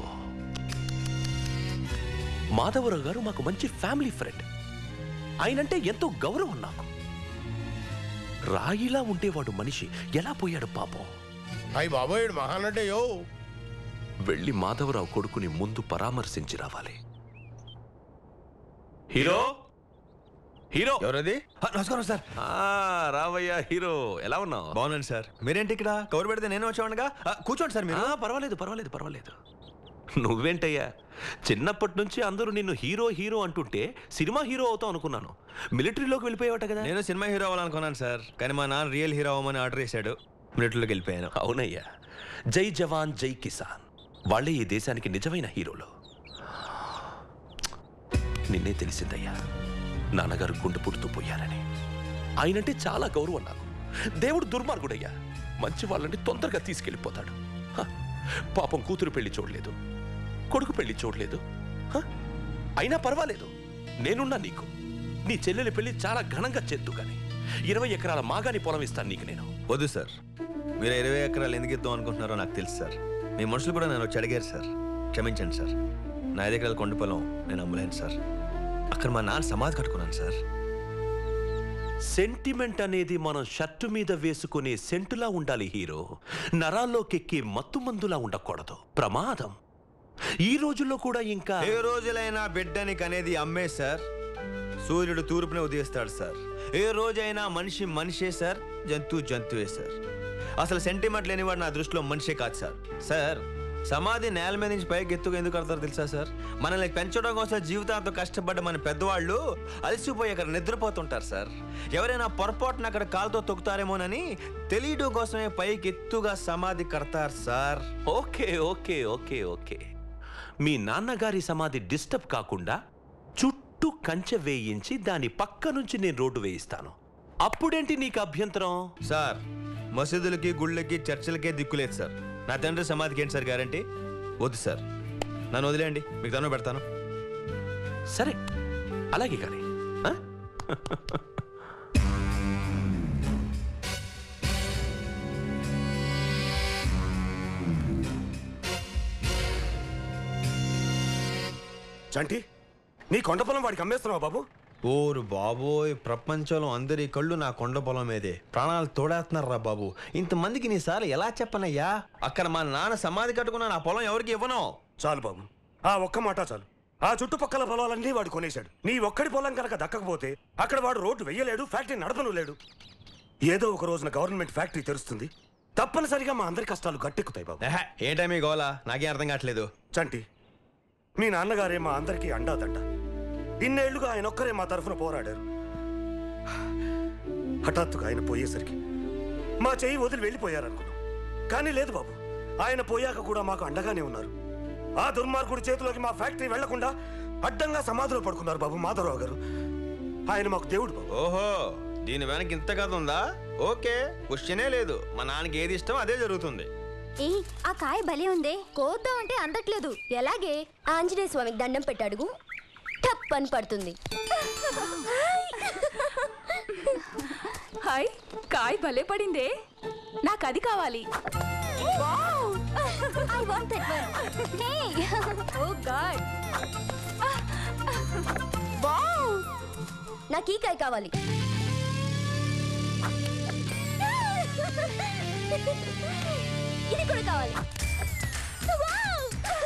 H: మాధవరావు గారు మాకు మంచి ఫ్యామిలీ ఫ్రెండ్ ఆయనంటే ఎంతో గౌరవం నాకు రాయిలా ఉండేవాడు మనిషి ఎలా పోయాడు పాపం
L: అయ్యి బాబోయ్ మహానడ్డయ్యో
H: వెళ్ళి మాధవరావు కొడుకుని ముందు పరామర్శించి రావాలి హీరో హీరో
G: ఎవరది
E: నమస్కారం సార్
H: రావయ్యా హీరో ఎలా ఉన్నావు
G: బాగున్నాను సార్ మీరేంటి ఇక్కడ కవర్ పెడితే నేను వచ్చామనగా కూర్చోండి సార్ మీరు
H: ఆ, పర్వాలేదు పర్వాలేదు పర్వాలేదు నువ్వేంటయ్యా చిన్నప్పటి నుంచి అందరూ నిన్ను హీరో హీరో అంటుంటే సినిమా హీరో అవుతావు అనుకున్నాను మిలిటరీలోకి వెళ్ళిపోయావట కదా
G: నేను సినిమా హీరో అవ్వాలనుకున్నాను సార్ కానీ మా నాన్న రియల్ హీరో అవ్వమని ఆర్డర్ చేశాడు మిలిటరీలోకి వెళ్ళిపోయాను
H: అవునయ్యా జై జవాన్ జై కిసాన్ వాళ్ళే ఈ దేశానికి నిజమైన హీరోలు నిన్నే తెలిసిందయ్యా నాన్నగారు గుండె పుడుతూ పోయారని ఆయనంటే చాలా గౌరవం నాకు దేవుడు దుర్మార్గుడయ్యా మంచి వాళ్ళని తొందరగా తీసుకెళ్ళిపోతాడు హ, పాపం కూతురు పెళ్లి చూడలేదు కొడుకు పెళ్లి చూడలేదు హ, అయినా పర్వాలేదు నేనున్నా నీకు నీ చెల్లెలి పెళ్లి చాలా ఘనంగా చేద్దు గాని ఇరవై ఎకరాల మాగాని పొలం ఇస్తాను నీకు నేను
G: వద్దు సార్ మీరు ఇరవై ఎకరాలు ఎందుకు ఇద్దాం అనుకుంటున్నారో నాకు తెలుసు సార్ మీ మనుషులు కూడా నన్ను వచ్చి అడిగారు సార్ క్షమించండి సార్ నా ఐదు ఎకరాల కొండ పొలం నేను అమ్మలేను సార్ అక్కడ మా నాన్న సమాధి కట్టుకున్నాను సార్
H: సెంటిమెంట్ అనేది మనం షర్టు మీద వేసుకునే సెంటులా ఉండాలి హీరో నరాల్లోకెక్కే మత్తు మందులా ఉండకూడదు ప్రమాదం ఈ రోజుల్లో కూడా ఇంకా
G: ఏ రోజులైనా బిడ్డని కనేది అమ్మే సార్ సూర్యుడు తూర్పునే ఉదయిస్తాడు సార్ ఏ రోజైనా మనిషి మనిషే సార్ జంతువు జంతువే సార్ అసలు సెంటిమెంట్ లేనివాడు నా దృష్టిలో మనిషే కాదు సార్ సార్ సమాధి నేల మీద నుంచి పైకి ఎత్తుకు ఎందుకు కడతారు తెలుసా సార్ మనల్ని పెంచడం కోసం జీవితాంతం కష్టపడ్డ మన పెద్దవాళ్ళు అలసిపోయి అక్కడ నిద్రపోతుంటారు సార్ ఎవరైనా పొరపాటున అక్కడ కాలుతో తొక్కుతారేమోనని తెలియడం కోసమే పైకి ఎత్తుగా సమాధి కడతారు sir
H: okay okay okay okay మీ నాన్నగారి సమాధి డిస్టర్బ్ కాకుండా చుట్టూ కంచె వేయించి దాని పక్క నుంచి నేను రోడ్డు వేయిస్తాను అప్పుడేంటి నీకు అభ్యంతరం
G: సార్ మసీదులకి గుళ్ళకి చర్చిలకే దిక్కులేదు సార్ నా తండ్రి సమాధికి ఏంటి సార్ గ్యారంటీ వద్దు సార్ నన్ను వదిలేయండి మీకు తను పెడతాను
H: సరే అలాగే కానీ ఆ?
W: చంటి నీ కొండ పొలం వాడికి అమ్మేస్తున్నావు బాబు
G: ఓరు బాబోయ్ ప్రపంచంలో అందరి కళ్ళు నా కొండ పొలం మీదే ప్రాణాలు తోడేస్తున్నారా బాబు ఇంతమందికి నీ సార్లు ఎలా చెప్పనయ్యా అక్కడ మా నాన్న సమాధి కట్టుకున్న నా పొలం ఎవరికి ఇవ్వను
W: చాలు బాబు ఆ ఒక్క మాట చాలు ఆ చుట్టుపక్కల పొలాలన్నీ వాడు కొనేశాడు నీ ఒక్కడి పొలం కనుక దక్కకపోతే అక్కడ వాడు రోడ్డు వెయ్యలేడు ఫ్యాక్టరీ నడపను లేడు ఏదో ఒక రోజున గవర్నమెంట్ ఫ్యాక్టరీ తెరుస్తుంది తప్పనిసరిగా మా అందరి కష్టాలు గట్టెక్కుతాయి బాబు
G: ఏటా మీ గోలా నాకేం అర్థం కావట్లేదు
W: చంటి మీ నాన్నగారే మా అందరికీ అండాదంట ఇన్నేళ్లుగా ఆయన ఒక్కరే మా తరఫున పోరాడారు హఠాత్తుగా ఆయన పోయేసరికి మా చెయ్యి వదిలి వెళ్ళిపోయారనుకున్నాం కానీ లేదు బాబు ఆయన పోయాక కూడా మాకు అండగానే ఉన్నారు ఆ దుర్మార్గుడి చేతిలోకి మా ఫ్యాక్టరీ వెళ్లకుండా అడ్డంగా సమాధిలో పడుకున్నారు బాబు మాధవరావు గారు ఆయన మాకు దేవుడు బాబు
G: ఓహో దీని వెనక ఇంత కథ ఉందా ఓకే క్వశ్చనే లేదు మా నాన్నకి ఏది ఇష్టం అదే జరుగుతుంది
A: ఏ ఆ కాయ భలే ఉందే కోద్దాం అంటే అందట్లేదు ఎలాగే ఆంజనేయ స్వామికి దండం పెట్టాడుగు టప్ అని పడుతుంది
S: హాయ్ కాయ్ భలే పడిందే నాకు అది కావాలి
A: I want that one hey
S: oh God
A: wow నాకు ఈ కాయ కావాలి ఇది కూడా కావాలి వావ్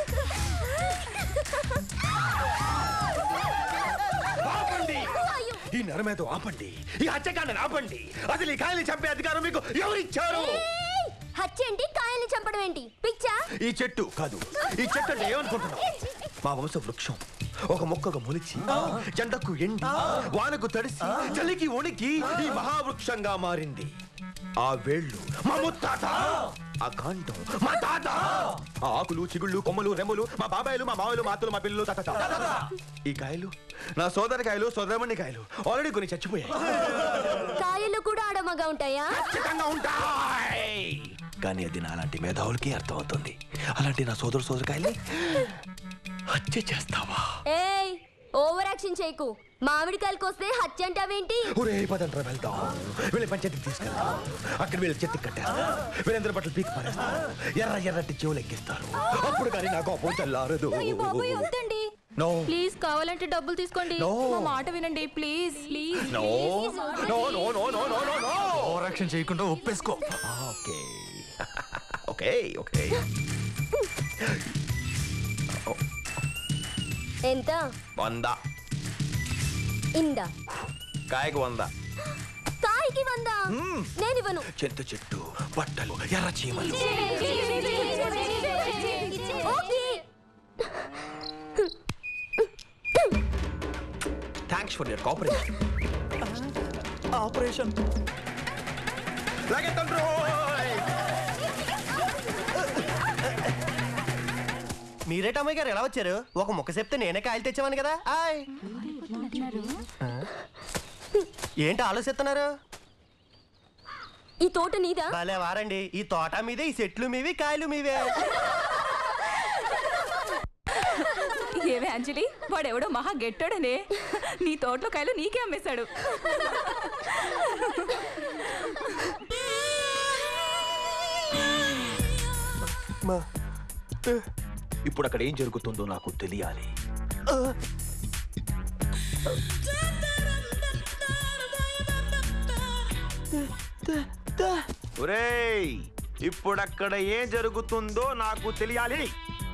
G: ఆపండి ఈ నరమేదో ఆపండి ఈ హత్యకాండని ఆపండి అసలు ఈ కాయని చంపే అధికారం మీకు ఎవరిచ్చారు
A: ఏయ్! హత్య ఏంటి కాయల్ని చంపడం ఏంటి పిచ్చా
G: ఈ చెట్టు కాదు ఈ చెట్టు అంటే ఏమనుకుంటున్నావు మా వంశ వృక్షం ఒక మొక్కగా మొలిచి జెండకు ఎండి వానకు తడిసి చలికి వణికి ఈ మహావృక్షంగా మారింది ఆ వేళ్ళు మా ముత్తాత ఆ కాండం మా తాత ఆ ఆకులు చిగుళ్ళు కొమ్మలు రెమ్మలు మా బాబాయిలు మా మావలు మా అత్తలు మా పిల్లలు తాత ఈ కాయలు నా సోదరి కాయలు సోదరమణి కాయలు ఆల్రెడీ కొన్ని చచ్చిపోయాయి
A: కాయలు కూడా ఆడమగా ఉంటాయా
G: ఖచ్చితంగా ఉంటాయి కానీ అది నాలాంటి మేధావులకి అర్థమవుతుంది అలాంటి నా సోదరు సోదరికాయల్ని హత్య చేస్తావా
A: ఏయ్ ఓవర్ యాక్షన్ చేయకు మామిడికాయలకు వస్తే హత్య అంటావేంటి
G: ఒరే పదండ్రా వెళ్దాం వీళ్ళ పంచాయతీకి తీసుకెళ్తాం అక్కడ వీళ్ళ చెత్తి కట్టేస్తారు వీళ్ళందరి బట్టలు పీకి పారేస్తారు ఎర్ర ఎర్రటి చెవులు ఎక్కిస్తారు అప్పుడు కానీ నా కోపం చల్లారదు
S: వద్దండి
G: నో
S: ప్లీజ్ కావాలంటే డబ్బులు తీసుకోండి
G: No.
S: మా మాట వినండి please please
G: no no no no no no no no
J: overaction చేయకుండా ఒప్పేసుకో
G: ఓకే ఓకే ఓకే
A: ఎంత
G: వంద
A: ఇందా
G: కాయకు వంద
A: కాయకి వందా నేనివ్వను
G: చింత చెట్టు బట్టలు ఎర్ర చీమలు
A: okay
G: thanks for your cooperation
J: operation
K: మీరేటమ్మాయి గారు ఎలా వచ్చారు ఒక ముక్క చెప్తే నేనే కాయలు తెచ్చామని కదా ఆయ్ ఏంటి ఆలోచిస్తున్నారు
A: ఈ తోట నీదా
K: భలే వారండి ఈ తోట మీదే ఈ చెట్లు మీవి కాయలు మీవే
S: ఏవే అంజలి వాడెవడో మహా గెట్టాడనే నీ తోటలో కాయలు నీకే అమ్మేశాడు
G: ఇప్పుడు అక్కడ ఏం జరుగుతుందో నాకు తెలియాలి ఒరేయ్ ఇప్పుడు అక్కడ ఏం జరుగుతుందో నాకు తెలియాలి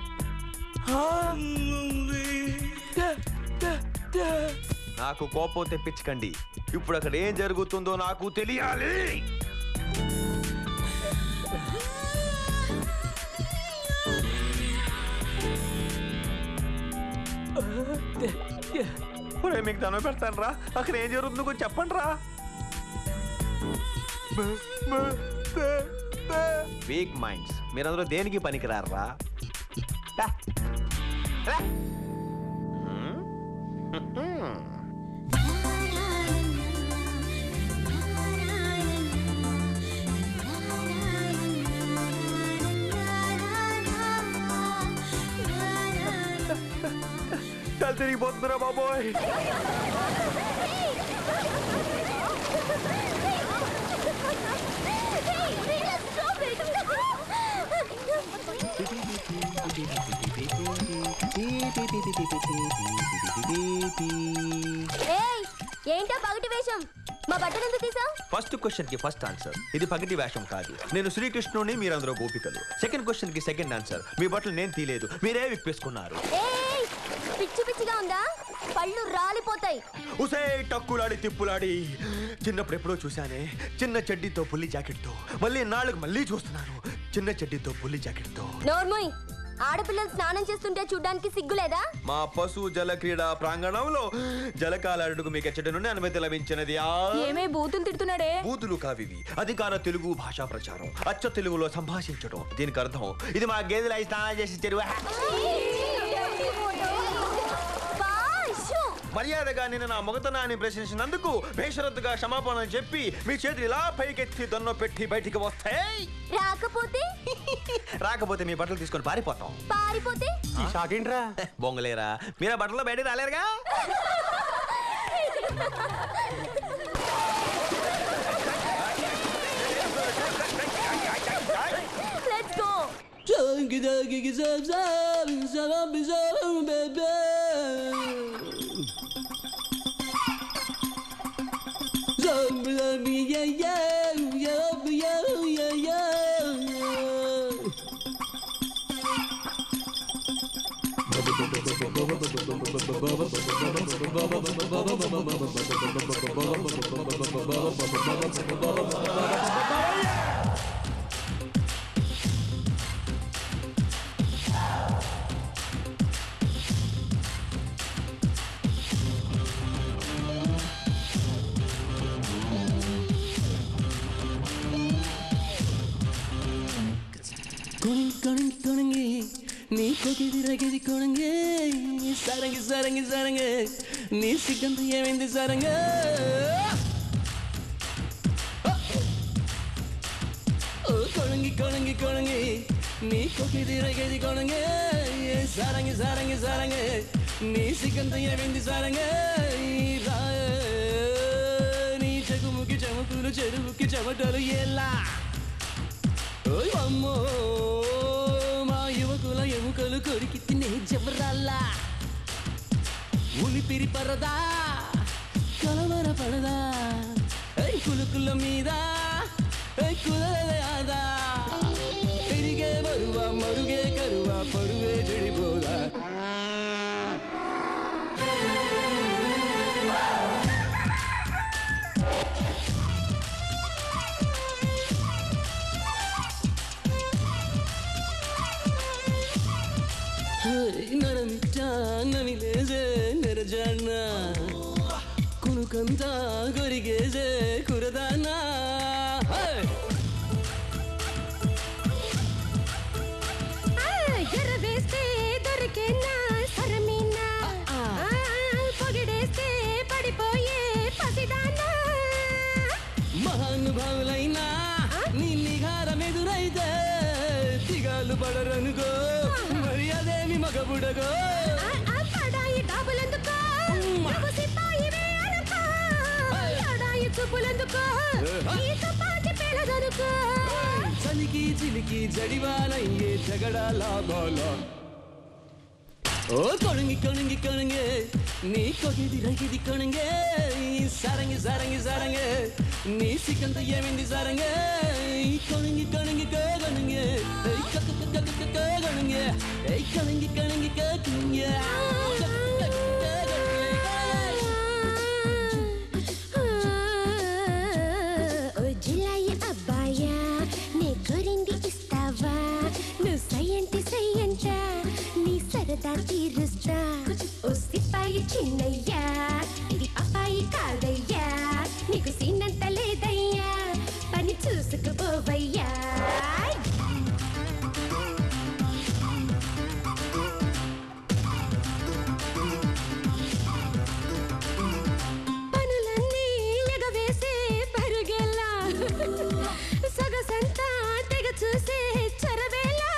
G: నాకు కోపం తెప్పించకండి ఇప్పుడు అక్కడ ఏం జరుగుతుందో నాకు తెలియాలి ఒరే మీకు దండం పెడతాను రా అక్కడ ఏం జరుగుతుందో కొంచెం చెప్పండి రా వీక్ మైండ్స్ మీరందరూ దేనికి పనికిరారా రా. రా. హ్మ్? హ్మ్. తల తిరిగిపోతుందిరా బాబోయ్
A: ఏయ్ ఏంటా పగటి వేషం మా బట్టలు ఎందుకు తీసావు
G: ఫస్ట్ క్వశ్చన్ కి ఫస్ట్ ఆన్సర్ ఇది పగటి వేషం కాదు నేను శ్రీకృష్ణుని మీరందరూ గోపికలు సెకండ్ క్వశ్చన్ కి సెకండ్ ఆన్సర్ మీ బట్టలు నేను తీలేదు మీరే విప్పేసుకున్నారు
A: ఏయ్ పిచ్చి పిచ్చిగా ఉందా పళ్ళు రాలిపోతాయి
G: ఉసే టక్కులాడి తిప్పులాడి చిన్నప్పుడు ఎప్పుడో చూశానే చిన్న చెడ్డీతో పుల్లి జాకెట్తో మళ్ళీ నాళ్ళకు మళ్ళీ చూస్తున్నాను చిన్న చెడ్డీతో పుల్లి జాకెట్తో
A: నోర్మోయ్ ఆడపిల్లలు స్నానం చేస్తుంటే చూడ్డానికి సిగ్గులేదా
G: మా పశు జల క్రీడా ప్రాంగణంలో జలకాలాడుకు మీకు ఎచ్చటి నుండి అనుమతి లభించినది ఆ
S: ఏమే బూతులు తిడుతున్నాడే
G: బూతులు కావివి అధికార తెలుగు భాషా ప్రచారం అచ్చ తెలుగులో సంభాషించడం దీనికి అర్థం ఇది మా గేదెలు అయి స్నానం చేసి చెరువు మర్యాదగా నేను నా మొగతనాన్ని ప్రశ్నించినందుకు బేషరత్తుగా క్షమాపణ చెప్పి మీ చేతులు ఇలా పైకెత్తి దొన్న పెట్టి బయటికి వస్తాయి
A: రాకపోతే
G: రాకపోతే మీ బట్టలు తీసుకొని పారిపోతాం
A: పారిపోతే
G: ఈ షాక్ ఏంట్రా బొంగలేరా మీరు ఆ బట్టలు బయటికి రాలేరుగా
A: let's go
U: Junkie junkie zap zap zap zap baby. Zap zap yeah yeah yeah yeah yeah yeah. కొణింగి కొణింగి కొణింగి నీ కొకిది రగిది కొణంగి సరంగి సరంగి సరంగి నీ సిగ్గంత ఏమైంది సరంగ ఓ కొణంగి కొణంగి కొణంగి నీ కొకిది రగిది కొణంగి సరంగి సరంగి సరంగి నీ సిగ్గంత ఏమైంది సరంగ రా నీ చెగుముకి చెమకులు చెరువుకి చెమటలు ఎలా ఓయ్ అమ్మో మా యువకుల ఎముకలు కొరికి తినే జబరాల్లా ఉలిపిరి పరదా కలవర పడదా ఏయ్ కులుకుల మీద ఏయ్ కులలయాదా పెరిగే బరువా మరుగే కరువా పరువే చెడిపోదా నరమిట్ట నమిలేసే నెరజాన్న కునుకంతా కొరిగేసే కురదానా
M: ఎరవేస్తే దొరికేనా సరమీనా పొగిడేస్తే పడిపోయే పసిదానా
U: మహానుభావులైనా నీ నిఘారం ఎదురైతే దిగాలు పడరనుకో మరి అదేమి మగబుడగో
M: పడాయి డాబులెందుకో నువ్వు సిపాయివే అనుకో లడాయి చూపులెందుకో ఈ తుపాకి పేలదనుకో
U: చలికి చిలికి జడివాలయ్యే జగడ లాభాల ఓ కొణంగి కొణంగి కొణంగి నీ కొగిది రగిది కొణంగి సరంగి సరంగి సరంగి నీ సికంత ఏమింది సరంగి కొణంగి కొణంగి కొణంగి కొణంగి కొణంగి కొణంగి కొణంగి
M: ఓ జిలాయి అబ్బాయా నీ కోరింది ఇస్తావా నువ్వు సయ్యంటి సయ్యంట నీ సరదా తీరుస్తా ఓ సిపాయి చిన్నయ్యా ఇది అబ్బాయి కాదయ్యా నీకు సీనంత లేదయ్యా పని చూసుకుపోవయ్యా పనులన్నీ ఎగవేసే పరుగెల్లా సొగసంతా తెగ చూసే చొరవేలా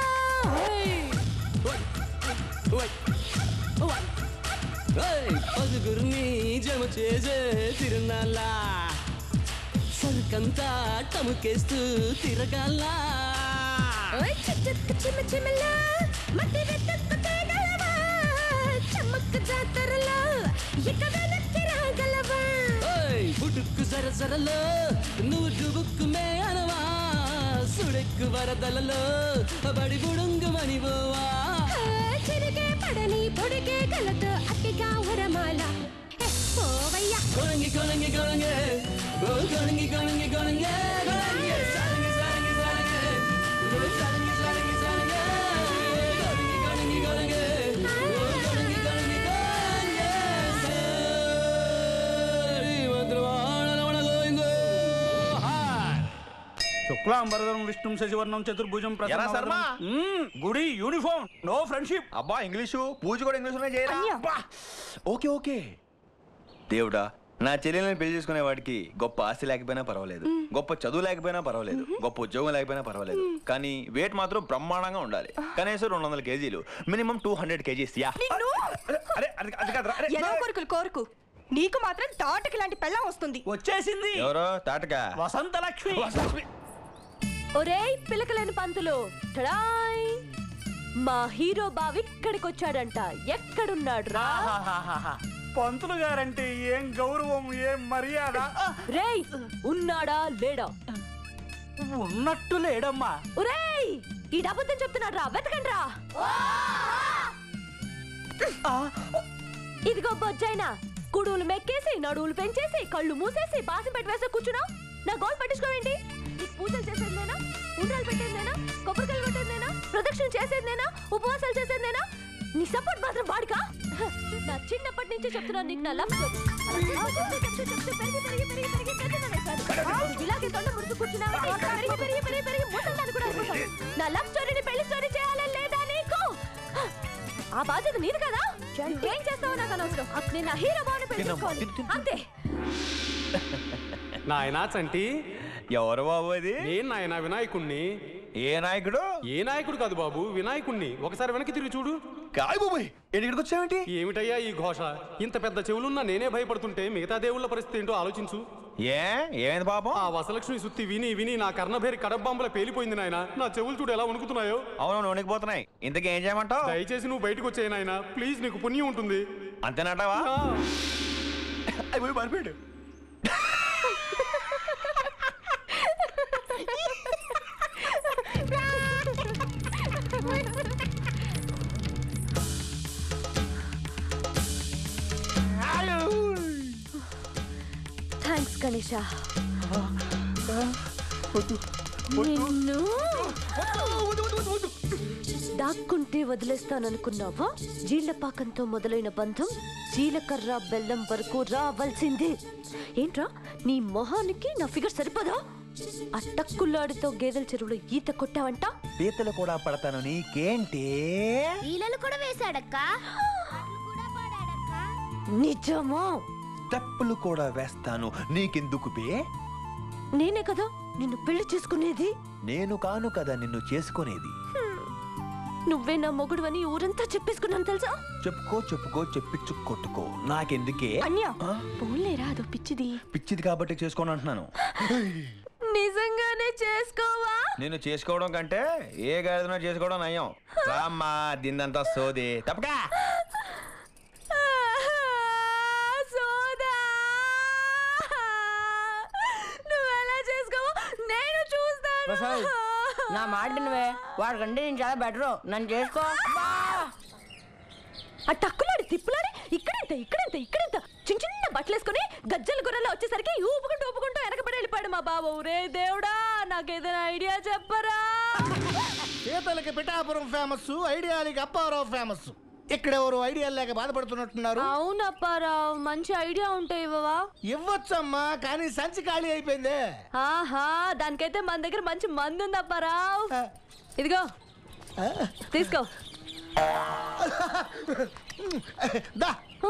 U: పదుగురిని జమ చేసే తిరునాళ్ళ సరుకంతా టముకేస్తూ తిరగాలా
M: ఓయ్ చిట్టుకు చిమ్మ చిమ్మలా మట్టి వెతుక్కు తేగలవా చమ్మక్కు జాతరలో ఇక వెనక్కి రాగలవా
U: ఓయ్ పుట్టుక్కు సరసరలో నువ్వు డుబుక్కు మే అనవా సుడెక్కు వరదలలో బడి బుడుంగు మనిపోవా
M: చిరిగే పడని పొడిగే గలతో అతిగా వరమాల ఏ, పోవయ్యా
U: కొనంగి కొనంగి కొనంగి ఓ కొనంగి కొనంగి కొనంగి కొనంగి సారంగి సారంగి సారంగి ఓ సారంగి సారంగి సారంగి
P: శుక్లాం వరదం విష్ణుం శశివర్ణం చతుర్భుజం
G: ఎరా శర్మ?
P: మ్మ్, గుడి యూనిఫామ్ నో ఫ్రెండ్షిప్
G: అబ్బా ఇంగ్లీషు పూజ కూడా ఇంగ్లీషులోనే చేయరా అబ్బా. ఓకే ఓకే దేవుడా నా చెల్లెల్ని పెళ్లి చేసుకునే వాడికి గొప్ప ఆస్తి లేకపోయినా పర్వాలేదు గొప్ప చదువు లేకపోయినా పర్వాలేదు గొప్ప ఉద్యోగం లేకపోయినా పర్వాలేదు కానీ వెయిట్ మాత్రం బ్రహ్మాండంగా ఉండాలి కనీసం రెండు వందల కేజీలు minimum two hundred kgs yeah అరే అది అది కాదురా, అరే.
F: ఎలా కోరికలు కోరుకు నీకు మాత్రం తాటకి లాంటి పెళ్ళం వస్తుంది
P: వచ్చేసింది
G: ఎవరో తాటకా
P: వసంత లక్ష్మి
S: ఒరేయ్ పిలకలేని పంతులు టడాయ్ మా హీరో బావి ఇక్కడికి వచ్చాడంట ఎక్కడున్నాడు రా
P: పంతులు గారంటే ఏం గౌరవం ఏం మర్యాద
S: రేయ్ ఉన్నాడా లేడా
P: ఉన్నట్టు లేడమ్మా
S: ఒరేయ్ ఈ డబ్బుతో చెప్తున్నాడు రా వెతకండి రా ఇదిగో బొజ్జైనా కుడువులు మెక్కేసి నడువులు పెంచేసి కళ్ళు మూసేసి బాసం పెట్టి వేసే కూర్చున్నావు నా గోల్ పట్టించుకోవేంటి నీకు పూజలు చేసేది నేనా ఉండ్రాలు పెట్టేది నేనా కొబ్బరికాయలు కొట్టేది నేనా ప్రదక్షిణ చేసేది నేనా ఉపవాసాలు చేసేది నేనా నీ సపోర్ట్ మాత్రం వాడికా హ, నా చిన్నప్పటి నుంచి చెప్తున్నాను నీకు నా లవ్ స్టోరీ అలా చెప్తూ చెప్తూ చెప్తూ పెరిగి పెరిగి పెరిగి పెరిగి పెద్దదాన్నైపోయాను. ఇలాగే తొండ ముడుచు కూర్చున్నావు పెరిగి పెరిగి పెరిగి పెరిగి ముసల్దాన్ని కూడా అయిపోతాను నా లవ్ స్టోరీని పెళ్లి స్టోరీ చేయాలని లేదా నీకు హ, ఆ బాధ్యత నీది కదా ఏం చేస్తావో నాకు అనవసరం నేను నా హీరో బాగుని పెళ్లి చేసుకోవాలి అంతే
Q: నాయనా చంటి
G: ఎవరు బాబు అది
Q: నేను నాయనా వినాయకుణ్ణి
G: ఏ నాయకుడు
Q: ఏ నాయకుడు కాదు బాబు వినాయకుణ్ణి ఒకసారి వెనక్కి తిరిగి చూడు
G: కాయ్ బాబోయ్ ఎక్కడికి వచ్చావేంటి
Q: ఏమిటయ్యా ఈ ఘోష ఇంత పెద్ద చెవులున్నా నేనే భయపడుతుంటే మిగతా దేవుళ్ళ పరిస్థితి ఏంటో ఆలోచించు
G: ఏ ఏమైంది పాపం
Q: ఆ వసలక్ష్మి సుత్తి విని విని నా కర్ణభేరి కడబాంబుల పేలిపోయింది నాయన నా చెవులు చూడు ఎలా వణుకుతున్నాయో
G: అవును వణికిపోతున్నాయి ఇంతకీ ఏం చేయమంటావు
Q: దయచేసి నువ్వు బయటకు వచ్చే నాయన ప్లీజ్ నీకు పుణ్యం ఉంటుంది
G: అంతేనటావా అయిపోయి మరిపోయాడు
S: థ్యాంక్స్ గణేష నిన్ను దాక్కుంటే వదిలేస్తాననుకున్నావా జీళ్లపాకంతో మొదలైన బంధం జీలకర్ర బెల్లం వరకు రావాల్సిందే ఏంట్రా నీ మొహానికి నా ఫిగర్ సరిపదా ఆ టక్కుల్లాడితో గేదెల చెరువులో ఈత కొట్టావంట
G: పీతలు కూడా పడతాను నీకేంటి
R: ఈలలు కూడా వేశాడక్క
S: నిజమా
G: తప్పులు కూడా వేస్తాను నీకెందుకు బే
S: నేనే కదా నిన్ను పెళ్లి చేసుకునేది
G: నేను కాను కదా నిన్ను చేసుకునేది
S: నువ్వే నా మొగుడు అని ఊరంతా చెప్పేసుకున్నాను తెలుసా
G: చెప్పుకో చెప్పుకో చెప్పించు కొట్టుకో నాకెందుకే
F: అన్యా పోలేరా అదో పిచ్చిది
G: పిచ్చిది కాబట్టి చేసుకోను అంటున్నాను
S: నిజంగానే చేసుకోవా
G: నేను చేసుకోవడం కంటే ఏ గాడిదనో చేసుకోవడం నయం రామ్మా దిందంతా సోది తప్పకా
S: సోదా నువ్వు ఎలా చేసుకోవో నేను చూస్తాను
B: నా మాట నువ్వే వాడికంటే నేను చాలా బెటరు నన్ను చేసుకో
S: ఆ టక్కులాడి తిప్పులాడి ఇక్కడెంత ఇక్కడెంత ఇక్కడెంత చిన్న చిన్న బట్టలు వేసుకొని గజ్జల గుర్రలో వచ్చేసరికి ఊపుకుంటూ ఊపుకుంటూ వెనకబడి వెళ్ళిపోయాడు మా బావ ఊరే దేవుడా నాకేదైనా ఐడియా చెప్పరా
N: పీతలకి పిఠాపురం ఫేమస్ ఐడియాలకి అప్పారావు ఫేమస్ ఇక్కడెవరు ఐడియా లేక బాధపడుతున్నట్టున్నారు
S: అవునప్పారావు మంచి ఐడియా ఉంటే ఇవ్వవా
N: ఇవ్వచ్చమ్మా కానీ సంచి ఖాళీ అయిపోయిందే
S: ఆహా దానికైతే మన దగ్గర మంచి మందు ఉంది అప్పారావు ఇదిగో తీసుకో
N: దా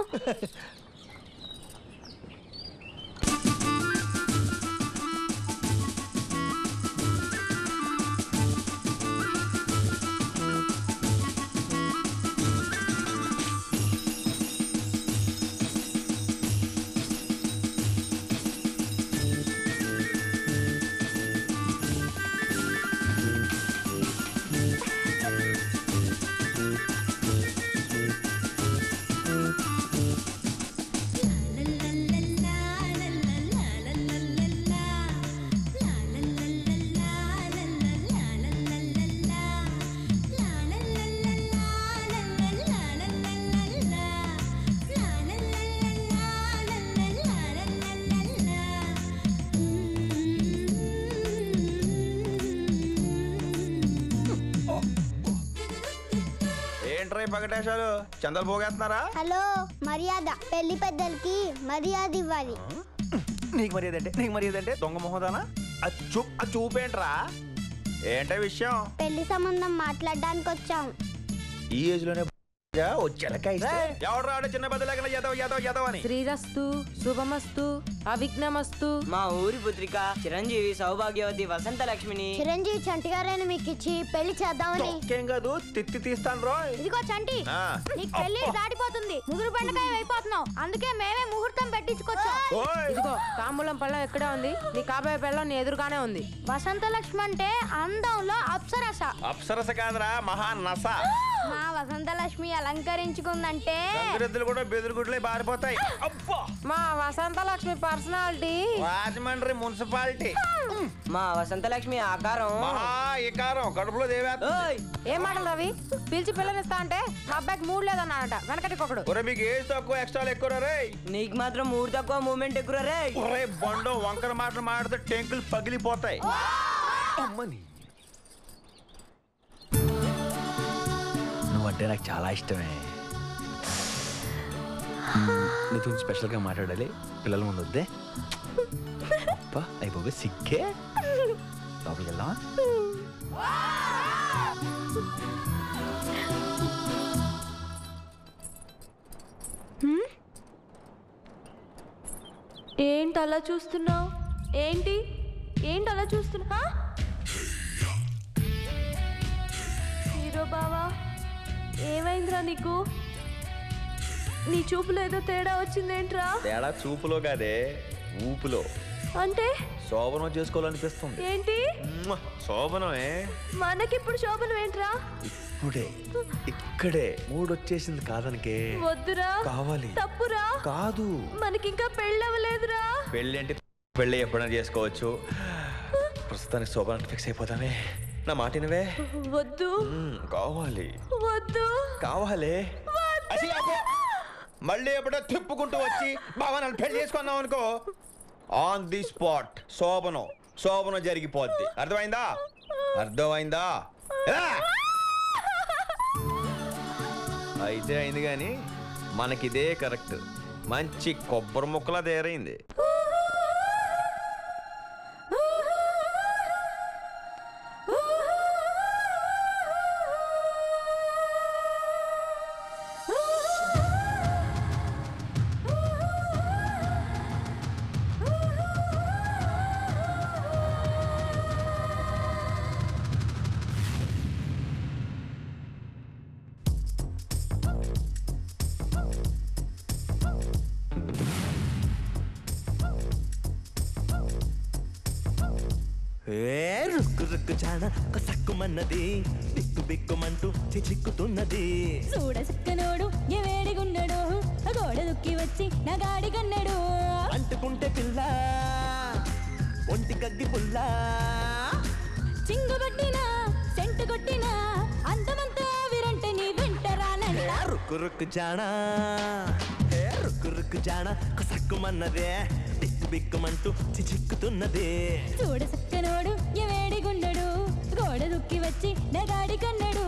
G: ఏంట్రా ఈ పగటేశాలు చందలు పోగేస్తున్నారా
R: హలో మర్యాద పెళ్లి పెద్దలకి మర్యాద ఇవ్వాలి
G: నీకు మర్యాద అంటే నీకు మర్యాద అంటే దొంగ మొహదానా చూ చూపేంట్రా ఏంటే విషయం
R: పెళ్లి సంబంధం మాట్లాడడానికి వచ్చాం
G: ఈ ఏజ్ లోనే వచ్చాక ఎవడు రాడు చిన్న బదులగల ఎదవ ఎదవ ఎదవ అని
B: శ్రీరస్తు శుభమస్తు అవిఘ్నమస్తు
C: మా ఊరి పుత్రిక చిరంజీవి సౌభాగ్యవతి వసంత లక్ష్మిని
R: చిరంజీవి చంటి గారైన మీకు ఇచ్చి పెళ్లి చేద్దామని
G: ఏం కాదు తిత్తి తీస్తాను రోయ్
R: ఇదిగో చంటి
G: ఆ.
R: నీకు పెళ్లి దాటిపోతుంది ముగ్గురు బండకాయ అయిపోతున్నావు అందుకే మేమే ముహూర్తం పెట్టించుకొచ్చాం
B: ఇదిగో తాంబూలం పళ్ళం ఎక్కడే ఉంది నీ కాబోయే పెళ్ళం నీ ఎదురుగానే ఉంది
R: వసంత లక్ష్మి అంటే అందంలో అప్సరస
G: అప్సరస కాదురా మహా నస
R: మా వసంత లక్ష్మి అలంకరించుకుందంటే
G: గంగిరెద్దులు కూడా బెదిరుగుడ్లే బారిపోతాయి అబ్బా
B: మా వసంత లక్ష్మి పర్సనాలిటీ
G: రాజమండ్రి మున్సిపాలిటీ
C: మా వసంత లక్ష్మి ఆకారం
G: మహా ఇకారం కడుపులో దేవేత్త
B: ఏం మాటలు రవి పిలిచి పిల్లనిస్తా అంటే మా అబ్బాయికి మూడు లేదన్నాడట వెనకటికి ఒకడు
G: ఒరే మీకు ఏజ్ తక్కువ ఎక్స్ట్రా ఎక్కువ రే
C: నీకు మాత్రం మూడు తక్కువ మూమెంట్ ఎక్కువ రే
G: ఒరే బండో వంకర మాటలు మాడితే టెంకులు పగిలిపోతాయి అమ్మని
J: నువ్వంటే నాకు చాలా ఇష్టమే నీతో స్పెషల్గా మాట్లాడాలి పిల్లల ముందు వద్దే అబ్బా అయిపోయి సిగ్గే లోపలికి వెళ్దామా
S: ఏంటి అలా చూస్తున్నావు ఏంటి ఏంటి అలా చూస్తున్నా హీరో బావా ఏమైందిరా నీకు నీ చూపులో ఏదో తేడా వచ్చిందేంట్రా
G: తేడా చూపులో కాదే ఊపులో
S: అంటే
G: శోభనం చేసుకోవాలనిపిస్తుంది
S: ఏంటి
G: మ్మ్. శోభనమే
S: మనకిప్పుడు శోభనం ఏంట్రా
G: ఇప్పుడే ఇక్కడే మూడు వచ్చేసింది కాదనికే
S: వద్దురా
G: కావాలి
S: తప్పురా
G: కాదు
S: మనకింకా పెళ్ళవలేదురా
G: పెళ్ళి అంటే పెళ్ళి ఎప్పుడైనా చేసుకోవచ్చు ప్రస్తుతానికి శోభనానికి ఫిక్స్ అయిపోతామే నా మాటినవే
S: వద్దు
G: కావాలి
S: వద్దు
G: కావాలి అసలు అబ్బో! మళ్ళీ ఎప్పుడో తిప్పుకుంటూ వచ్చి బాబా నన్ను పెళ్లి చేసుకున్నాం అనుకో ఆన్ ది స్పాట్ శోభనం శోభనం జరిగిపోద్ది అర్థమైందా అర్థమైందా ఎలా? అయితే అయింది కానీ మనకిదే కరెక్ట్ మంచి కొబ్బరి ముక్కలా తయారైంది
U: ఏ రుక్కు రుక్కు చాన కసక్కుమన్నది బిక్కు బిక్కుమంటూ చిక్కుతున్నది
M: చూడ సుక్కనోడు ఏ వేడిగున్నాడు ఆ గోడ దుక్కి వచ్చి నా గాడి కన్నాడు
U: అంటుకుంటే పిల్ల ఒంటి కగ్గి పుల్ల
M: చింగు కొట్టినా సెంటు కొట్టినా అంతమంతా విరంటే నీ వెంట రానంట
U: ఏ రుక్కు రుక్కు జానా ఏ రుక్కు రుక్కు జాన కసక్కుమన్నదే బిక్కు బిక్కుమంటూ చిక్కుతున్నది
M: చూడ సుక్కనోడు ఏ వేడిగున్నాడు గోడ దుక్కి వచ్చి నా గాడి కన్నాడు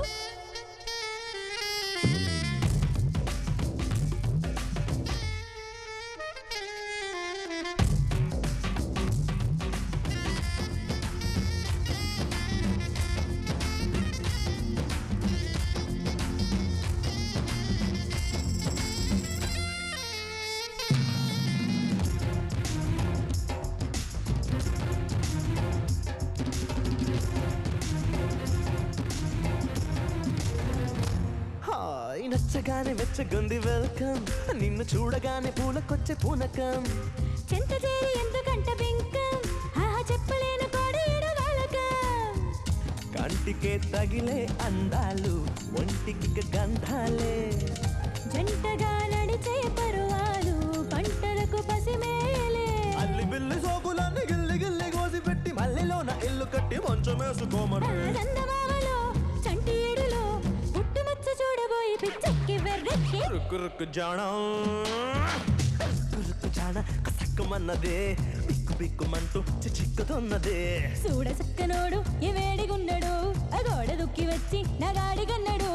U: హాయ్ నచ్చగానే వెచ్చగుంది వెల్కమ్ నిన్ను చూడగానే పూలకొచ్చే పూనకం
M: చెంత చేరి ఎందుకంట బింకం ఆహా చెప్పలేను కోడేడు వాళ్ళకం
U: కంటికే తగిలే అందాలు ఒంటికి గంధాలే
M: జంటగా నడిచే పరువాలు పంటలకు పసిమేలే
U: అల్లి బిల్లి సోకులన్నీ గిల్లి గిల్లి కోసి పెట్టి మల్లెలోన ఇల్లు కట్టి మంచం వేసుకోమని
M: చందమామలో చంటి ఏడులో పుట్టుమచ్చ చూడబోయి పిచ్చెక్కి వెర్రెక్కి
U: రుక్కు రుక్కు జాణం రుక్కు రుక్కు జాణ కసక్కమన్నదే బిక్కు బిక్కుమంటూ చిక్కుతున్నదే
M: చూడ సక్కనోడు ఏ వేడిగున్నాడు ఆ గోడ దుక్కి వచ్చి నా గాడి కన్నాడు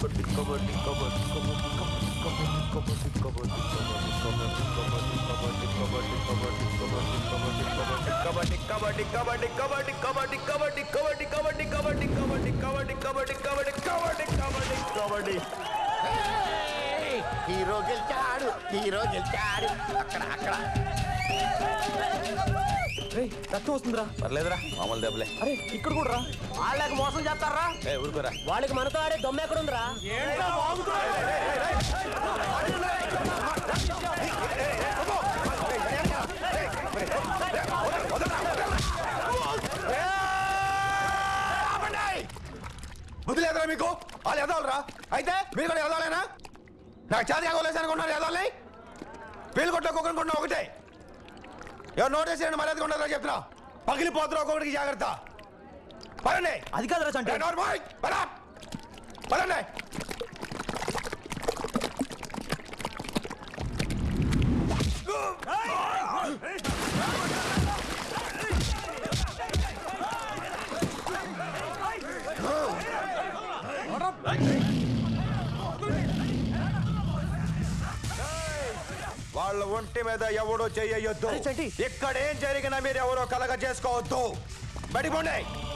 G: కబడ్డీ కబడ్డీ కబడ్డీ కబడ్డీ కబడ్డీ కబడ్డీ కబడ్డీ కబడ్డీ కబడ్డీ కబడ్డీ కబడ్డీ కబడ్డీ కబడ్డీ కబడ్డీ కబడ్డీ కబడ్డీ
O: హీరో గెలిచాడు హీరో గెలిచాడు అక్కడ అక్కడ
G: రక్తం వస్తుందిరా పర్లేదురా మామూలు దెబ్బలే
P: అరే ఇక్కడ కూడా రా వాళ్ళకి మోసం చేస్తారా
G: ఏ ఊరుకోరా
P: వాళ్ళకి మనతో ఆడే దొమ్మ ఎక్కడ ఉందిరా
G: బుద్ధి లేదురా మీకు వాళ్ళు ఎదవలరా అయితే మీరు కూడా ఎదవాలేనా నాకు చేతి కాగలేసి అనుకున్నారు ఎదవాలని వీళ్ళు కొట్ట ఒక్కొక్కరుకున్న ఒకటే ఎవరు నోట్ చేసి మర్యాద ఉండదురా చెప్తున్నా పగిలిపోతున్నా ఒక్కొక్కడికి జాగ్రత్త పదండి
P: అది కాదురా చంటి
G: పదండి వాళ్ళ ఒంటి మీద ఎవడో చెయ్యొద్దు ఇక్కడ ఏం జరిగినా మీరు ఎవరో కలగ చేసుకోవద్దు బడిపోండి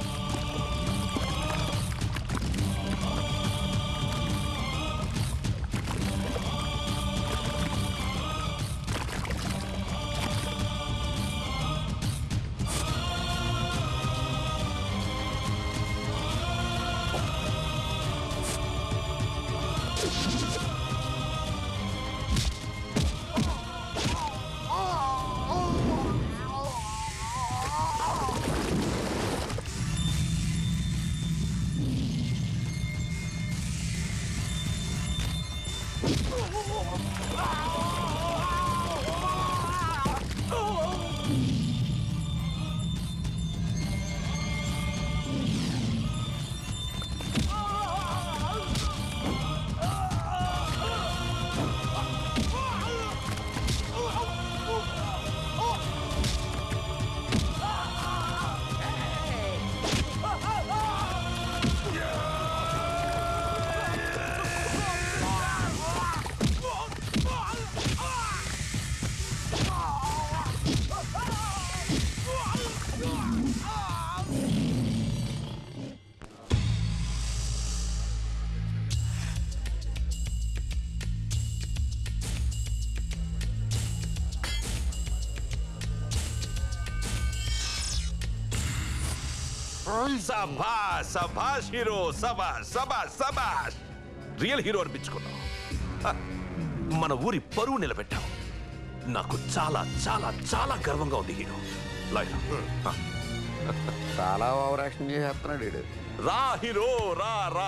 H: సభాష్ సభాష్ హీరో సభాష్ సభాష్ సభాష్ రియల్ హీరో అనిపించుకున్నావు హ, మన ఊరి పరువు నిలబెట్టావు నాకు చాలా చాలా చాలా గర్వంగా ఉంది హీరో లాయర్ హ.
O: చాలా ఓవర్ యాక్షన్ చేస్తున్నాడు వీడు
H: రా హీరో రా రా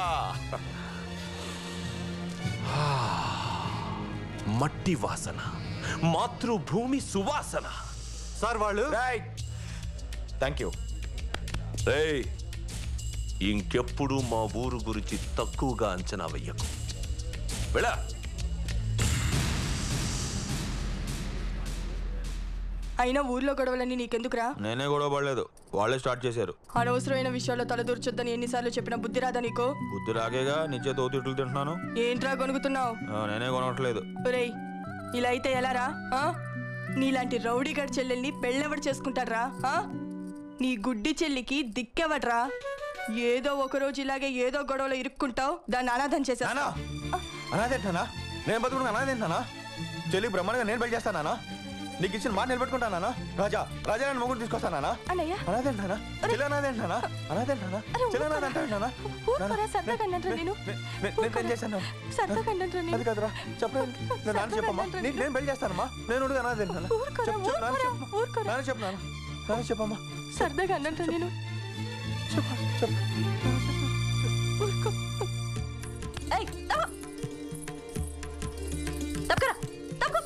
H: హా, మట్టి వాసన మాతృభూమి సువాసన
G: సార్ వాళ్ళు థ్యాంక్ యూ
H: రేయ్ ఇంకెప్పుడు మా ఊరు గురించి తక్కువగా అంచనా వెయ్యకు వెళ్ళా
F: అయినా ఊర్లో గొడవలన్నీ నీకెందుకురా
J: నేనే గొడవ పడలేదు వాళ్ళే స్టార్ట్ చేశారు
F: అనవసరమైన విషయాల్లో తలదూర్చొద్దని ఎన్నిసార్లు చెప్పిన బుద్ధి రాదా నీకు
J: బుద్ధి రాకేగా నిచ్చే తోతిట్లు తింటున్నాను
F: ఏంట్రా కొనుక్కుతున్నావు
J: ఆ, నేనే కొనట్లేదు
F: ఒరేయ్ ఇలా అయితే ఎలారా ఆ? నీలాంటి రౌడీగాడి చెల్లెల్ని పెళ్ళెవడు చేసుకుంటాడ్రా ఆ? నీ గుడ్డి చెల్లికి దిక్కెవడ్రా ఏదో ఒక రోజు ఇలాగే ఏదో గొడవలో ఇరుక్కుంటావు దాన్ని అనాథం చేసా
G: అనాథేంటానా నేను బతుకున్నా అనాథేంటానా చెల్లి బ్రహ్మాండంగా నేను పెళ్లి చేస్తానా నీకు ఇచ్చిన మాట నిలబెట్టుకుంటానా రాజా రాజా నేను మొగుడు తీసుకొస్తానా
F: అన్నయ్య
G: అనాథేంటానా చెల్లి అనాథేంటానా అనాథేంటానా చెల్లి అనాథంటానా
F: ఊరుకోరా, సరదాగా అన్నానురా నేను.
G: నేను చేశాను
F: సరదాగా అన్నానురా నేను.
G: అది కాదురా చెప్పలేదు నేను నాన్న చెప్పమ్మా నీ- నేను పెళ్లి చేస్తానమ్మా నేను ఉండు అనాథేంటానా
F: ఊరుకోరా,
G: చెప్పు చెప్పు నాన్న చెప్పు
F: ఊరుకోరా.
G: నాన్న చెప్పు నాన్న నాన్న చెప్పమ్మా
F: సరదాగా అన్నానురా నేను
G: చెప్పు చెప్పు
S: ఏయ్, తప్ప. తప్పకురా, తప్పుకో.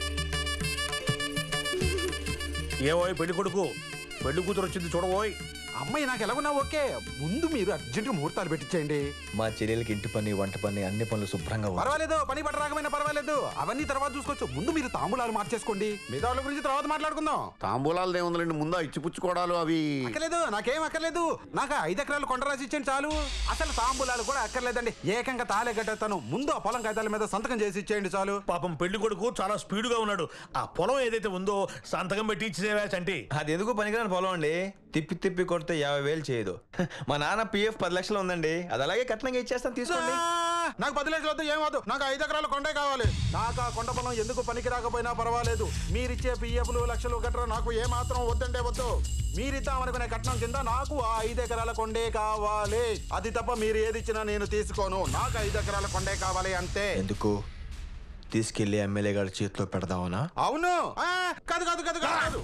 N: ఏవోయ్ పెళ్లి కొడుకు పెళ్లి కూతురు వచ్చింది చూడబోయ్
L: అమ్మాయి నాకు ఎలాగున్నా ఓకే ముందు మీరు అర్జెంట్ ముహూర్తాలు పెట్టించేయండి
J: మా చెల్లెలకి ఇంటి పని వంట పని అన్ని పనులు శుభ్రంగా ఉన్నాయి.
L: పర్వాలేదు పని పట్ట రాకపోయినా పర్వాలేదు అవన్నీ తర్వాత చూసుకోవచ్చు ముందు మీరు తాంబూలాలు మార్చేసుకోండి మిగతా వాళ్ళ గురించి తర్వాత మాట్లాడుకుందాం
O: తాంబూలాలు ఏముందండి ముందు ఆ ఇచ్చిపుచ్చుకోవడాలు అవి
L: అక్కర్లేదు నాకేం అక్కర్లేదు నాకు ఐదు ఎకరాలు కొండ రాసి ఇచ్చేయండి చాలు అసలు తాంబూలాలు కూడా అక్కర్లేదండి ఏకంగా తాలే కట్టేస్తాను ముందు ఆ పొలం కాగితాల మీద సంతకం చేసి ఇచ్చేయండి చాలు
N: పాపం పెళ్లి కొడుకు చాలా స్పీడ్గా ఉన్నాడు ఆ పొలం ఏదైతే ఉందో సంతకం పెట్టి ఇచ్చేవా చంటి
J: అది ఎందుకు పనికిరాని పొలం అండి తిప్పి తిప్పి కొడితే యాభై వేలు చేయదు మా నాన్న పిఎఫ్ పది లక్షలు ఉందండి అది అలాగే కట్నంగా ఇచ్చేస్తాను తీసుకోండి
L: ఆ, నాకు పది లక్షలు వద్దు ఏం వద్దు నాకు ఐదు ఎకరాల కొండే కావాలి నాకు ఆ కొండ పొలం ఎందుకు పనికి రాకపోయినా పర్వాలేదు మీరిచ్చే పిఎఫ్లు లక్షలు గట్రా నాకు ఏ మాత్రం వద్దంటే వద్దు మీరిద్దామనుకునే కట్నం కింద నాకు ఆ ఐదు ఎకరాల కొండే కావాలి అది తప్ప మీరు ఏది ఇచ్చినా నేను తీసుకోను నాకు ఐదు ఎకరాల కొండే కావాలి అంతే
J: ఎందుకు తీసుకెళ్లి ఎమ్మెల్యే గారి చేతిలో పెడదామనా
L: అవును ఆ, కాదు కాదు కాదు కాదు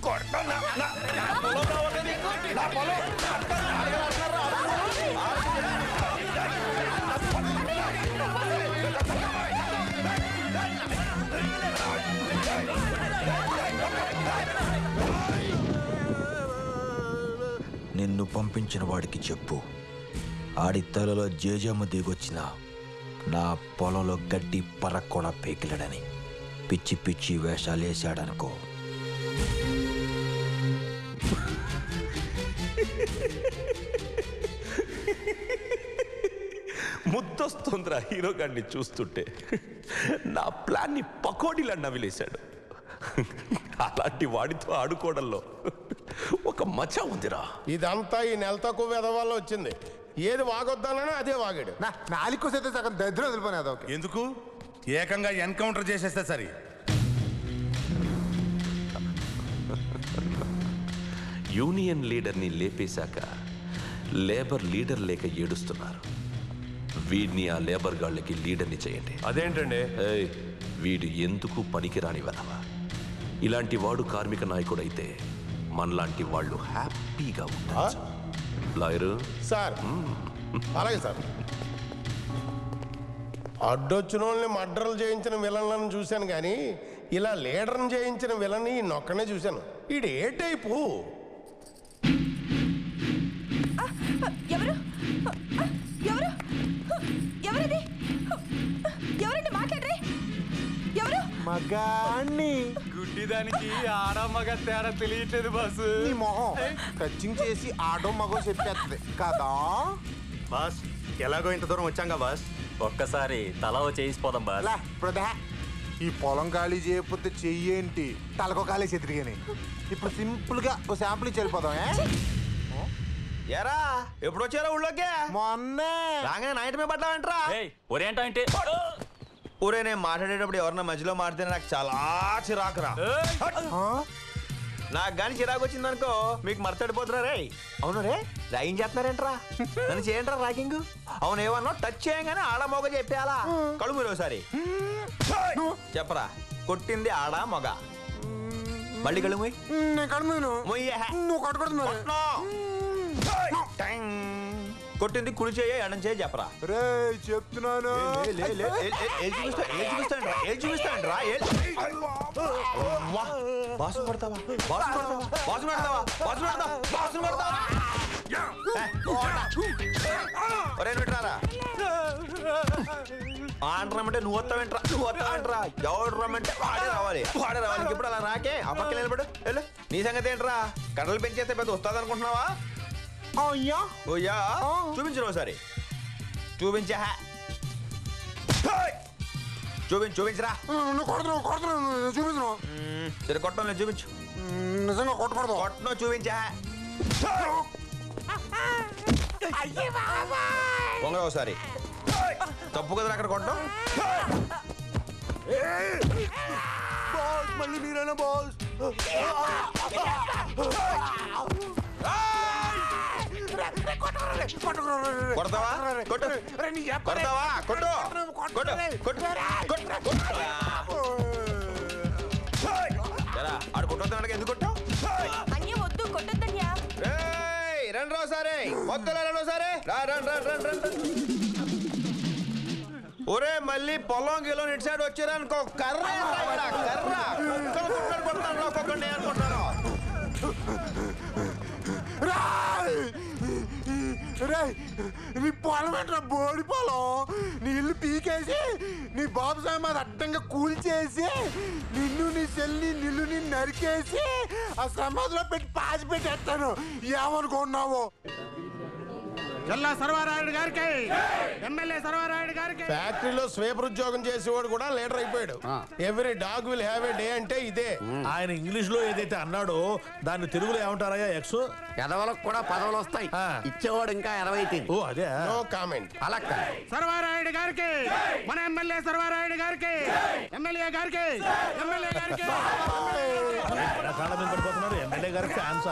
J: నిన్ను పంపించిన వాడికి చెప్పు ఆడి తలలో జేజమ్మ దిగొచ్చిన నా పొలంలో గడ్డి పరక్కొడ పేకిలడని పిచ్చి పిచ్చి వేషాలు వేశాడనుకో
H: ముద్దొస్తుందిరా హీరో గారిని చూస్తుంటే నా ప్లాన్ని పకోడీలా నవిలేశాడు అలాంటి వాడితో ఆడుకోవడంలో ఒక మజా ఉందిరా
T: ఇదంతా ఈ నెల తక్కువ వెధవాల్లో వచ్చింది ఏది వాగొద్దానో అదే వాగాడు
I: నాలుగు సగం దరిద్రం వదిలిపోయినా అదొక
D: ఎందుకు ఏకంగా ఎన్కౌంటర్ చేసేస్తే సరి
H: యూనియన్ లీడర్ని లేపేశాక లేబర్ లీడర్ లేక ఏడుస్తున్నారు వీడిని ఆ లేబర్ గాళ్ళకి లీడర్ని చేయండి
T: అదేంటండి
H: ఏయ్, వీడు ఎందుకు పనికిరాని వెధవ ఇలాంటి వాడు కార్మిక నాయకుడైతే మనలాంటి వాళ్ళు హ్యాపీగా ఉంటారు లాయరు
T: సార్ అలాగే సార్ అడ్డొచ్చిన వాళ్ళని మర్డర్లు చేయించిన విలన్లను చూశాను కానీ ఇలా లీడర్ని చేయించిన విలన్ని నొక్కనే చూశాను ఈడు ఏ టైపు
F: ఎవరు ఎవరు ఎవరిది ఎవరండి మాట్లాడరే ఎవరు
I: మగాణ్ణి
Q: గుడ్డిదానికి ఆడ మగ తేడా తెలియట్లేదు బాసు
I: నీ మొహం టచింగ్ చేసి ఆడో మగో చెప్పేస్తుంది కదా
E: బాస్ ఎలాగో ఇంత దూరం వచ్చాంగా బాస్ ఒక్కసారి తల చేసిపోదాం బాస్
I: లే, ఇప్పుడు దా. ఈ పొలం ఖాళీ చేయకపోతే చెయ్యేంటి తలకో ఖాళీ చెతిరిగాని ఇప్పుడు సింపుల్ గా ఓ శాంపుల్ ఇచ్చి వెళ్ళిపోదాం ఏ?
J: ఎరా ఎప్పుడు వచ్చారా ఊళ్ళోకి
I: మొన్నే
J: రాగానే నైట్ మీద పడ్డావంటరా
E: ఒరేంటా అంటే
J: ఊరే నేను మాట్లాడేటప్పుడు ఎవరన్నా మధ్యలో మాడితే నాకు చాలా చిరాకురా నాకు గాని చిరాకు వచ్చిందనుకో మీకు మర్తడిపోతురా రే అవును రే ర్యాగింగ్ చేస్తున్నారేంట్రా నన్ను చేయండిరా ర్యాగింగ్ అవును ఏమన్నా టచ్ చేయంగానే ఆడ మొగ చెప్పేయాలా కళ్ళు మీరు ఒకసారి చెప్పరా కొట్టింది ఆడ మొగ మళ్ళీ కళ్ళు మొయ్
I: నేను కడుమును
J: మొయ్యే
I: నువ్వు కట్టుకోవడం
J: కొట్టింది కుడి చేయ ఎడం చేయ చెప్పరా
I: రే చెప్తున్నాను
J: లే, లే, లే, ఏ- ఏ- ఏ చూపిస్తా ఏ చూపిస్తాండ్రా ఏ చూపిస్తాండ్రా ఏ అమ్మా, బాసును కొడతావా బాసును కొడతావా బాసును కొడతావా బాసును కొడతావా బాసును కొడతావా ఒరే నువ్వు ఆండ్ర రమ్మంటే నువ్వు వస్తావేంట్రా నువ్వు వస్తావేంట్రా ఎవడు రమ్మంటే వాడే రావాలి వాడే రావాలి ఇంక ఇప్పుడు అలా రాకే ఆ పక్కన నిలబడు వెళ్ళు నీ సంగతి ఏంట్రా కడలు పెంచేస్తే పెద్ద వస్తుంది అనుకుంటున్నావా
I: అయ్యా
J: ఓయ్యా చూపించు ఒకసారి చూపించా చూపించు చూపించరా
I: నువ్వు కొడుతున్నావు కొడుతున్నావు చూపించను
J: సరే కొట్టం లేదు చూపించు
I: నిజంగా కొట్టకూడదు
J: కొట్టను చూపించా పొంగ ఒకసారి తప్పు కదా అక్కడ కొట్టడం
I: బాస్ మళ్ళీ మీరేనా బాస్
J: కొడతావా కొట్టు కొడతావా కొట్టు కొట్టు కొట్టు కొట్టు ఎరా ఆడు కొట్టొద్దు ఎందుకు కొట్టావు
F: అన్య వద్దు కొట్టద్దన్యా
J: ఏయ్, రండి రా ఒకసారి మొత్తం రండి ఒకసారి రా రండి రండి రండి రండి ఒరే మళ్ళీ పొలం గిలో ఇటు సైడ్ వచ్చారనుకో కర్ర ఏంట్రా ఇక్కడ? కర్ర కుక్కలు కుక్కలు కొడతాను ఒక్కొక్కడిని అనుకుంటాను
I: రాయ్ ఒరేయ్, నీ పొలం ఏంట్రా బోడి పొలం నీ ఇల్లు పీకేసి నీ బాబు సాయం అది అడ్డంగా కూల్చేసి నిన్ను నీ చెల్లి నిన్ను నరికేసి ఆ సమాధిలో పెట్టి పాచి పెట్టేస్తాను ఏమనుకున్నావు
N: జల్లా సర్వారాయుడు గారికి ఎమ్మెల్యే సర్వారాయుడు గారికి
T: ఫ్యాక్టరీలో స్వేపర్ ఉద్యోగం చేసేవాడు కూడా లీడర్ అయిపోయాడు every dog will have a day అంటే ఇదే
A: ఆయన ఇంగ్లీష్ లో ఏదైతే అన్నాడో దాన్ని తెలుగులో ఏమంటారయ్యా ఎక్స్
O: ఎదవలకు కూడా పదవులు వస్తాయి ఇచ్చేవాడు ఇంకా ఎనభై
A: ఓ అదే
T: నో కామెంట్
O: అలా కాదు.
N: సర్వారాయుడు గారికి మన ఎమ్మెల్యే సర్వారాయుడు గారికి ఎమ్మెల్యే గారికి ఎమ్మెల్యే గారికి
A: కాళ్ళ మీద పడిపోతున్నారు ఎమ్మెల్యే గారి ఫ్యాన్సా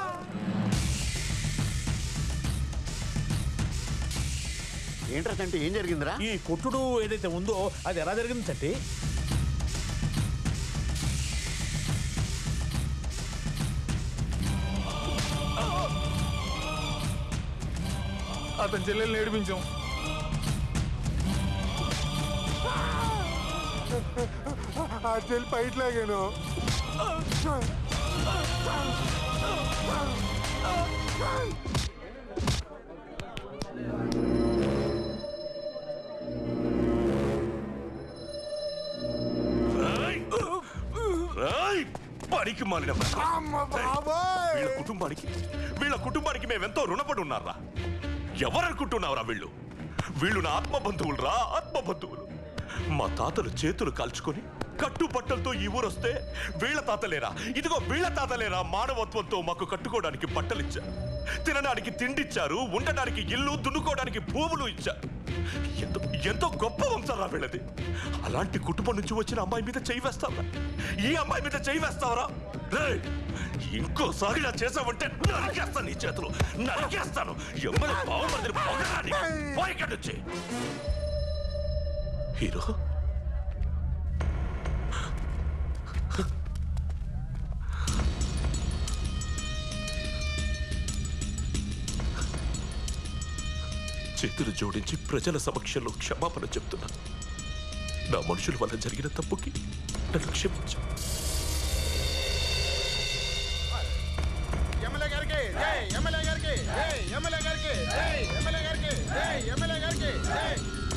O: ఏంట్రా చంటి ఏం జరిగిందిరా
A: ఈ కొట్టుడు ఏదైతే ఉందో అది ఎలా జరిగింది చట్టి
L: అతని చెల్లెల్ని ఏడిపించాం
I: ఆ చెల్లి పైట్ లాగాను
H: రాయ్! పనికి మాలిన బ్రతుకు.
I: అమ్మ బాబోయ్
H: వీళ్ళ కుటుంబానికి వీళ్ళ కుటుంబానికి మేమెంతో రుణపడి ఉన్నారా ఎవరనుకుంటున్నావురా వీళ్ళు వీళ్ళు నా ఆత్మ బంధువులు ఆత్మ బంధువులు మా తాతలు చేతులు కాల్చుకొని కట్టుబట్టలతో ఈ ఊరొస్తే వీళ్ళ తాతలేరా ఇదిగో వీళ్ళ తాతలేరా మానవత్వంతో మాకు కట్టుకోవడానికి బట్టలిచ్చారు తినడానికి తిండిచ్చారు ఉండడానికి ఇల్లు దున్నుకోవడానికి భూములు ఇచ్చారు ఎంతో ఎంతో గొప్ప వంశరా వీళ్ళది అలాంటి కుటుంబం నుంచి వచ్చిన అమ్మాయి మీద చేయి వేస్తావరా ఈ అమ్మాయి మీద చేయి వేస్తావరా రేయ్! ఇంకోసారి ఇలా చేసావంటే నరికేస్తాను నీ చేతులు నరికేస్తాను ఎమ్మని బావమరిదిని పొగరాని పోయి ఇక్కడి నుంచి హీరో చేతులు జోడించి ప్రజల సమక్షంలో క్షమాపణ చెప్తున్నా నా మనుషుల వల్ల జరిగిన తప్పుకి నన్ను క్షమించు
N: ఎమ్మెల్యే గారికి జై ఎమ్మెల్యే గారికి జై ఎమ్మెల్యే గారికి జై ఎమ్మెల్యే గారికి జై ఎమ్మెల్యే గారికి జై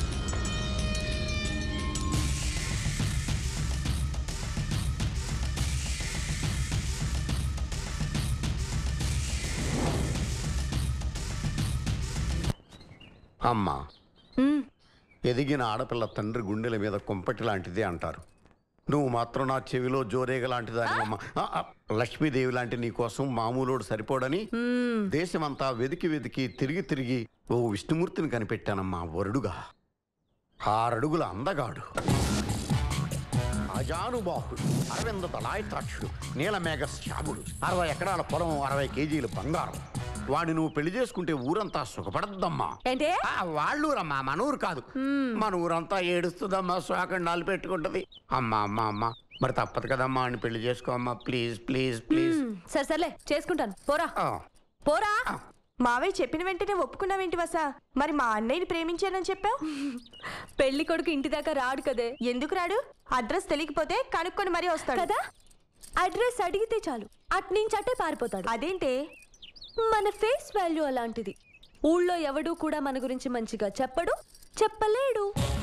O: అమ్మా ఎదిగిన ఆడపిల్ల తండ్రి గుండెల మీద కుంపటి లాంటిదే అంటారు నువ్వు మాత్రం నా చెవిలో జోరేగ లాంటిదానివమ్మా ఆ, ఆ, లక్ష్మీదేవి లాంటి నీ కోసం మామూలోడు సరిపోడని దేశమంతా వెతికి వెతికి తిరిగి తిరిగి ఓ విష్ణుమూర్తిని కనిపెట్టానమ్మా వరుడుగా ఆరడుగుల అందగాడు అజానుబాహుడు అరవింద దళాయితాక్షుడు నీలమేఘ శ్యాముడు అరవై ఎకరాల పొలం అరవై కేజీలు బంగారం వాడిని నువ్వు పెళ్లి చేసుకుంటే ఊరంతా సుఖపడద్దమ్మా
S: ఏంటి
O: ఆ, వాళ్ళూరమ్మా మన ఊరు కాదు మన ఊరంతా ఏడుస్తుందమ్మా శోకండాలు పెట్టుకుంటది అమ్మా అమ్మా అమ్మా మరి తప్పదు కదమ్మా అని పెళ్లి చేసుకోమ్మా ప్లీజ్ ప్లీజ్ ప్లీజ్
S: మ్మ్. సరే సర్లే చేసుకుంటాను పోరా పోరా
F: మావయ్య చెప్పిన వెంటనే ఒప్పుకున్నావేంటి వసా మరి మా అన్నయ్యని ప్రేమించానని చెప్పావు
S: పెళ్లి కొడుకు ఇంటి దాకా రాడు కదే
F: ఎందుకు రాడు అడ్రస్ తెలియకపోతే కనుక్కొని మరీ వస్తాడు
S: కదా అడ్రస్ అడిగితే చాలు అట్నుంచి అట్టే పారిపోతాడు
F: అదేంటే
S: మన ఫేస్ వాల్యూ అలాంటిది ఊళ్ళో ఎవడూ కూడా మన గురించి మంచిగా చెప్పడు చెప్పలేడు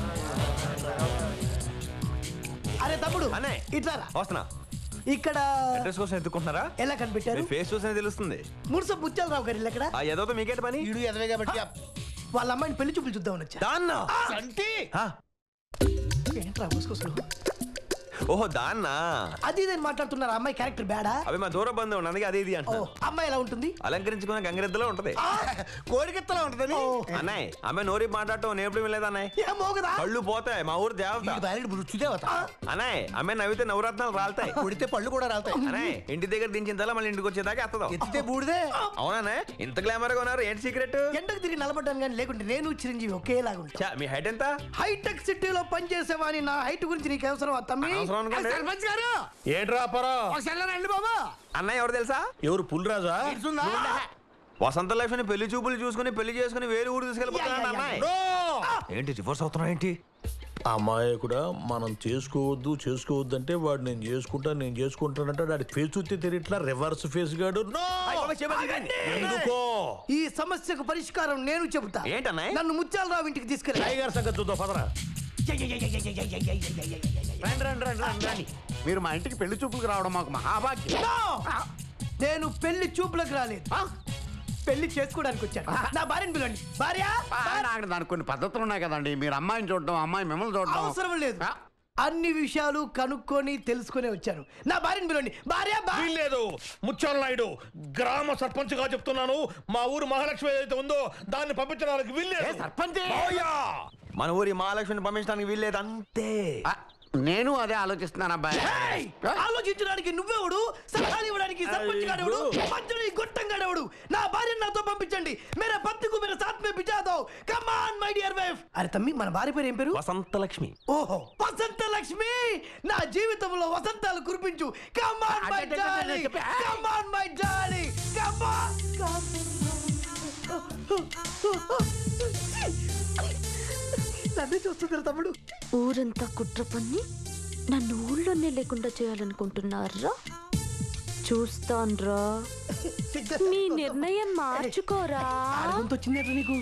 P: అరే తమ్ముడు
J: అనే
P: ఇట్లా రా.
J: వస్తున్నా
P: ఇక్కడ
J: అడ్రస్ కోసం ఎత్తుకుంటున్నారా
P: ఎలా కనిపెట్టారు
J: మీ ఫేస్ చూసిన తెలుస్తుంది
P: మురుస బుచ్చలరావు గారు ఇల్లు ఎక్కడ
J: ఆ ఏదో మీకేట పని
P: ఈడు ఎదవే కాబట్టి వాళ్ళ అమ్మాయిని పెళ్లి చూపులు చూద్దామని వచ్చా
J: దాన్నా
P: అంటే ఏంట్రా ముసుకొసలు
J: ఓహో దాన్నా
P: అది ఇది అని మాట్లాడుతున్నారు ఆ అమ్మాయి క్యారెక్టర్ బేడా
J: అవి మా దూర బంధువు ఉన్నది అది ఇది
P: ఓ
J: అంటున్నా
P: అమ్మాయి ఎలా ఉంటుంది
J: అలంకరించుకున్న గంగరెద్దులో ఉంటది
P: కోరికెత్తలా ఉంటుందని
J: అన్నయ్య ఆమె నోరి మాట్లాడటం నేర్పడం లేదు అన్నయ్య
P: ఏ మోగదా
J: కళ్ళు పోతాయి మా ఊరు దేవత
P: రుచిదేవత
J: అన్నయ్య ఆమె నవ్వితే నవరత్నాలు రాలుతాయి
P: కొడితే పళ్ళు కూడా రాలుతాయి
J: అన్నయ్య ఇంటి దగ్గర దించిన తల మళ్ళీ ఇంటికి వచ్చేదాకా ఎత్తదాం
P: ఎత్తితే బూడిదే
J: అవునా ఇంత గ్లామర్ గా ఉన్నారు ఏంటి సీక్రెట్
P: ఎండకు తిరిగి నిలబడ్డాను కానీ లేకుంటే నేను చిరంజీవి ఒకేలాగా ఉంటా
J: మీ హైట్ ఎంత
P: హైటెక్ సిటీలో పనిచేసేవాని నా హైట్ గురించి నీకు అవసరం ఆ తమ్మి
J: అవసరం అనుకోండి.
P: ఆ సర్పంచ్ గారు
A: ఏంట్రా పరా
P: ఒకసారి రండి బాబా
J: అన్నయ్య ఎవరు తెలుసా
A: ఎవరు పులిరాజా
J: వసంత లక్ష్మిని పెళ్లి చూపులు చూసుకుని పెళ్లి చేసుకుని వేరే ఊరు తీసుకెళ్ళిపోతున్నాడు అన్నయ్య ఏంటి రివర్స్ అవుతున్నావు ఏంటి
A: అమ్మాయి కూడా మనం చేసుకోవద్దు చేసుకోవద్దు అంటే వాడు నేను చేసుకుంటా నేను చేసుకుంటానంటే వాడి ఫేస్ చూస్తే తెలియట్లా రివర్స్ ఫేస్ గాడు No! ఎందుకో
P: ఈ సమస్యకు పరిష్కారం నేను చెబుతా
J: ఏంటన్నా
P: నన్ను ముత్యాలరావు ఇంటికి తీసుకెళ్ళి
A: టైగర్ సంగతి చూద్దాం పదరా
O: రండి రండి రండి రండి రండి మీరు మా ఇంటికి పెళ్లి చూపులకు రావడం మాకు మహాభాగ్యం
P: నేను పెళ్లి చూపులకు రాలేదు పెళ్లి చేసుకోవడానికి వచ్చాను నా భార్యను పిలవండి భార్య
O: నాకు దానికి కొన్ని పద్ధతులు ఉన్నాయి కదండి మీరు అమ్మాయిని చూడడం అమ్మాయి మిమ్మల్ని చూడడం
P: అవసరం లేదు అన్ని విషయాలు కనుక్కొని తెలుసుకొని వచ్చాను నా భార్యను పిలవండి భార్య భా-
A: వీల్లేదు ముత్యాల నాయుడు గ్రామ సర్పంచ్ గా చెప్తున్నాను మా ఊరు మహాలక్ష్మి ఏదైతే ఉందో దాన్ని పంపించడానికి వీల్లేదు
O: సర్పంచ్
J: మన ఊరి మహాలక్ష్మిని పంపించడానికి వీల్లేదు అంతే
O: నేను అదే ఆలోచిస్తున్నాను అబ్బాయి
P: ఏయ్! ఆలోచించడానికి నువ్వెవడు సలహాలు ఇవ్వడానికి సర్పంచ్ గాడెవడు మధ్యలో ఈ గొట్టం గాడెవడు నా భార్యను నాతో పంపించండి మేరే పత్తికు మేరే సాత్ మే బిజా దో come on my dear wife అరే తమ్మి మన భార్య పేరు ఏం పేరు
J: వసంత లక్ష్మి
P: ఓహో వసంత లక్ష్మి నా జీవితంలో వసంతాలు కురిపించు come on my darling come on my darling come on నన్ను చూస్తున్నారు తమ్ముడు
B: ఊరంతా కుట్ర పన్ని నన్ను ఊళ్ళోనే లేకుండా చేయాలనుకుంటున్నారా చూస్తాన్రా మీ నిర్ణయం మార్చుకోరా
P: వచ్చిందేట్రా నీకు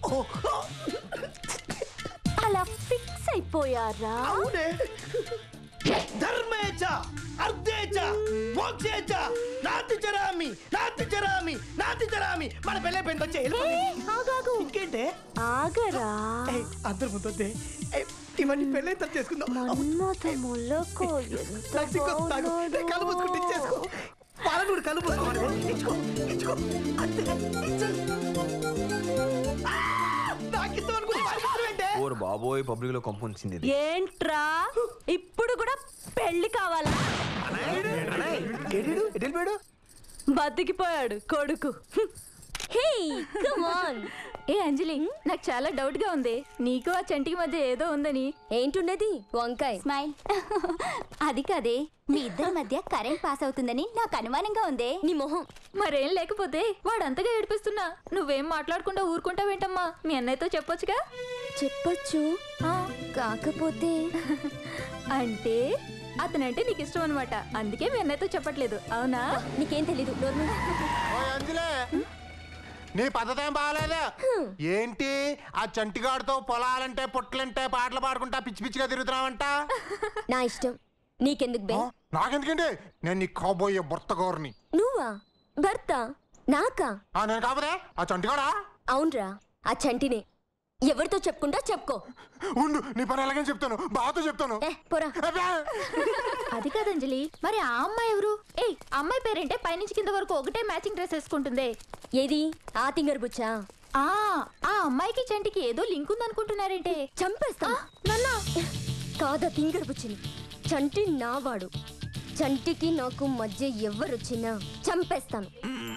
B: అలా ఫిక్స్ అయిపోయారా
P: అవునే ధర్మేచ అర్ధేచ మోక్షేచ నాతి చరామి నాతి చరామి నాతి చరామి మన పెళ్ళే పెంత వచ్చే
B: ఆగాగు
P: ఇంకేంటే
B: ఆగరా
P: ఏయ్, అందరి ముందు వద్దే. ఏయ్, ఇవన్నీ పెళ్ళే తను చేసుకుందాం
B: మన్మథ మొలకో ఎంత
P: నాకు సిగ్గు తాగు నేను కళ్ళు మూసుకుంటే ఇచ్చేసుకో పాలను కూడా కళ్ళు మూసుకోవాలి ఇచ్చుకో ఇచ్చుకో అంతే ఇచ్చు. ఆ! నాకు ఇష్టం అనుకుంటే వాడికి ఇష్టం ఏంటే?
J: ఓరు బాబోయ్ పబ్లిక్ లో కొంపొంచింది ఇది.
B: ఏంట్రా ఇప్పుడు కూడా పెళ్లి కావాలా
J: ఏడీడు? ఎటు వెళ్ళిపోయాడు?
B: బతికిపోయాడు కొడుకు హే కమ్ ఆన్ ఏ అంజలి నాకు చాలా డౌట్ గా ఉంది నీకు ఆ చంటికి మధ్య ఏదో ఉందని ఏంటున్నది వంకాయ స్మైల్ అది కాదే మీ ఇద్దరి మధ్య కరెంట్ పాస్ అవుతుందని నాకు అనుమానంగా ఉందే నీ మొహం మరేం లేకపోతే వాడు అంతగా ఏడిపిస్తున్నా నువ్వేం మాట్లాడకుండా ఊరుకుంటావేంటమ్మా మీ అన్నయ్యతో చెప్పొచ్చుగా చెప్పొచ్చు కాకపోతే అంటే అతనంటే నీకు ఇష్టం అనమాట అందుకే మీ అన్నయ్యతో చెప్పట్లేదు అవునా నీకేం తెలీదు
I: ఓయ్ అంజలే నీ పద్ధతి ఏం బాగాలేదు ఏంటి ఆ చంటిగాడితో పొలాలంటే పుట్లంటే పాటలు పాడుకుంటా పిచ్చి పిచ్చిగా తిరుగుతున్నావంట
B: నా ఇష్టం నీకెందుకు బే
I: నాకెందుకండి నేను నీ కాబోయే భర్త గౌరిని
B: నువ్వా భర్త నాకా
I: ఆ, నేను కాకపోతే ఆ చంటిగాడా
B: అవునరా ఆ చంటిని ఎవరితో చెప్పుకుంటా చెప్పుకో
I: ఉండు నీ పని ఎలాగని చెప్తాను బాతో చెప్తాను
B: పోరా అది కాదు అంజలి మరి ఆ అమ్మాయి ఎవరు ఏ అమ్మాయి పేరేంటే పైనుంచి కింద వరకు ఒకటే మ్యాచింగ్ డ్రెస్ వేసుకుంటుంది ఏది ఆ తింగర్ బుచ్చా ఆ ఆ అమ్మాయికి చంటికి ఏదో లింక్ ఉంది అనుకుంటున్నారేంటే చంపేస్తా నన్నా
R: కాదా తింగర్ బుచ్చిని చంటి నావాడు చంటికి నాకు మధ్య ఎవరొచ్చినా చంపేస్తాను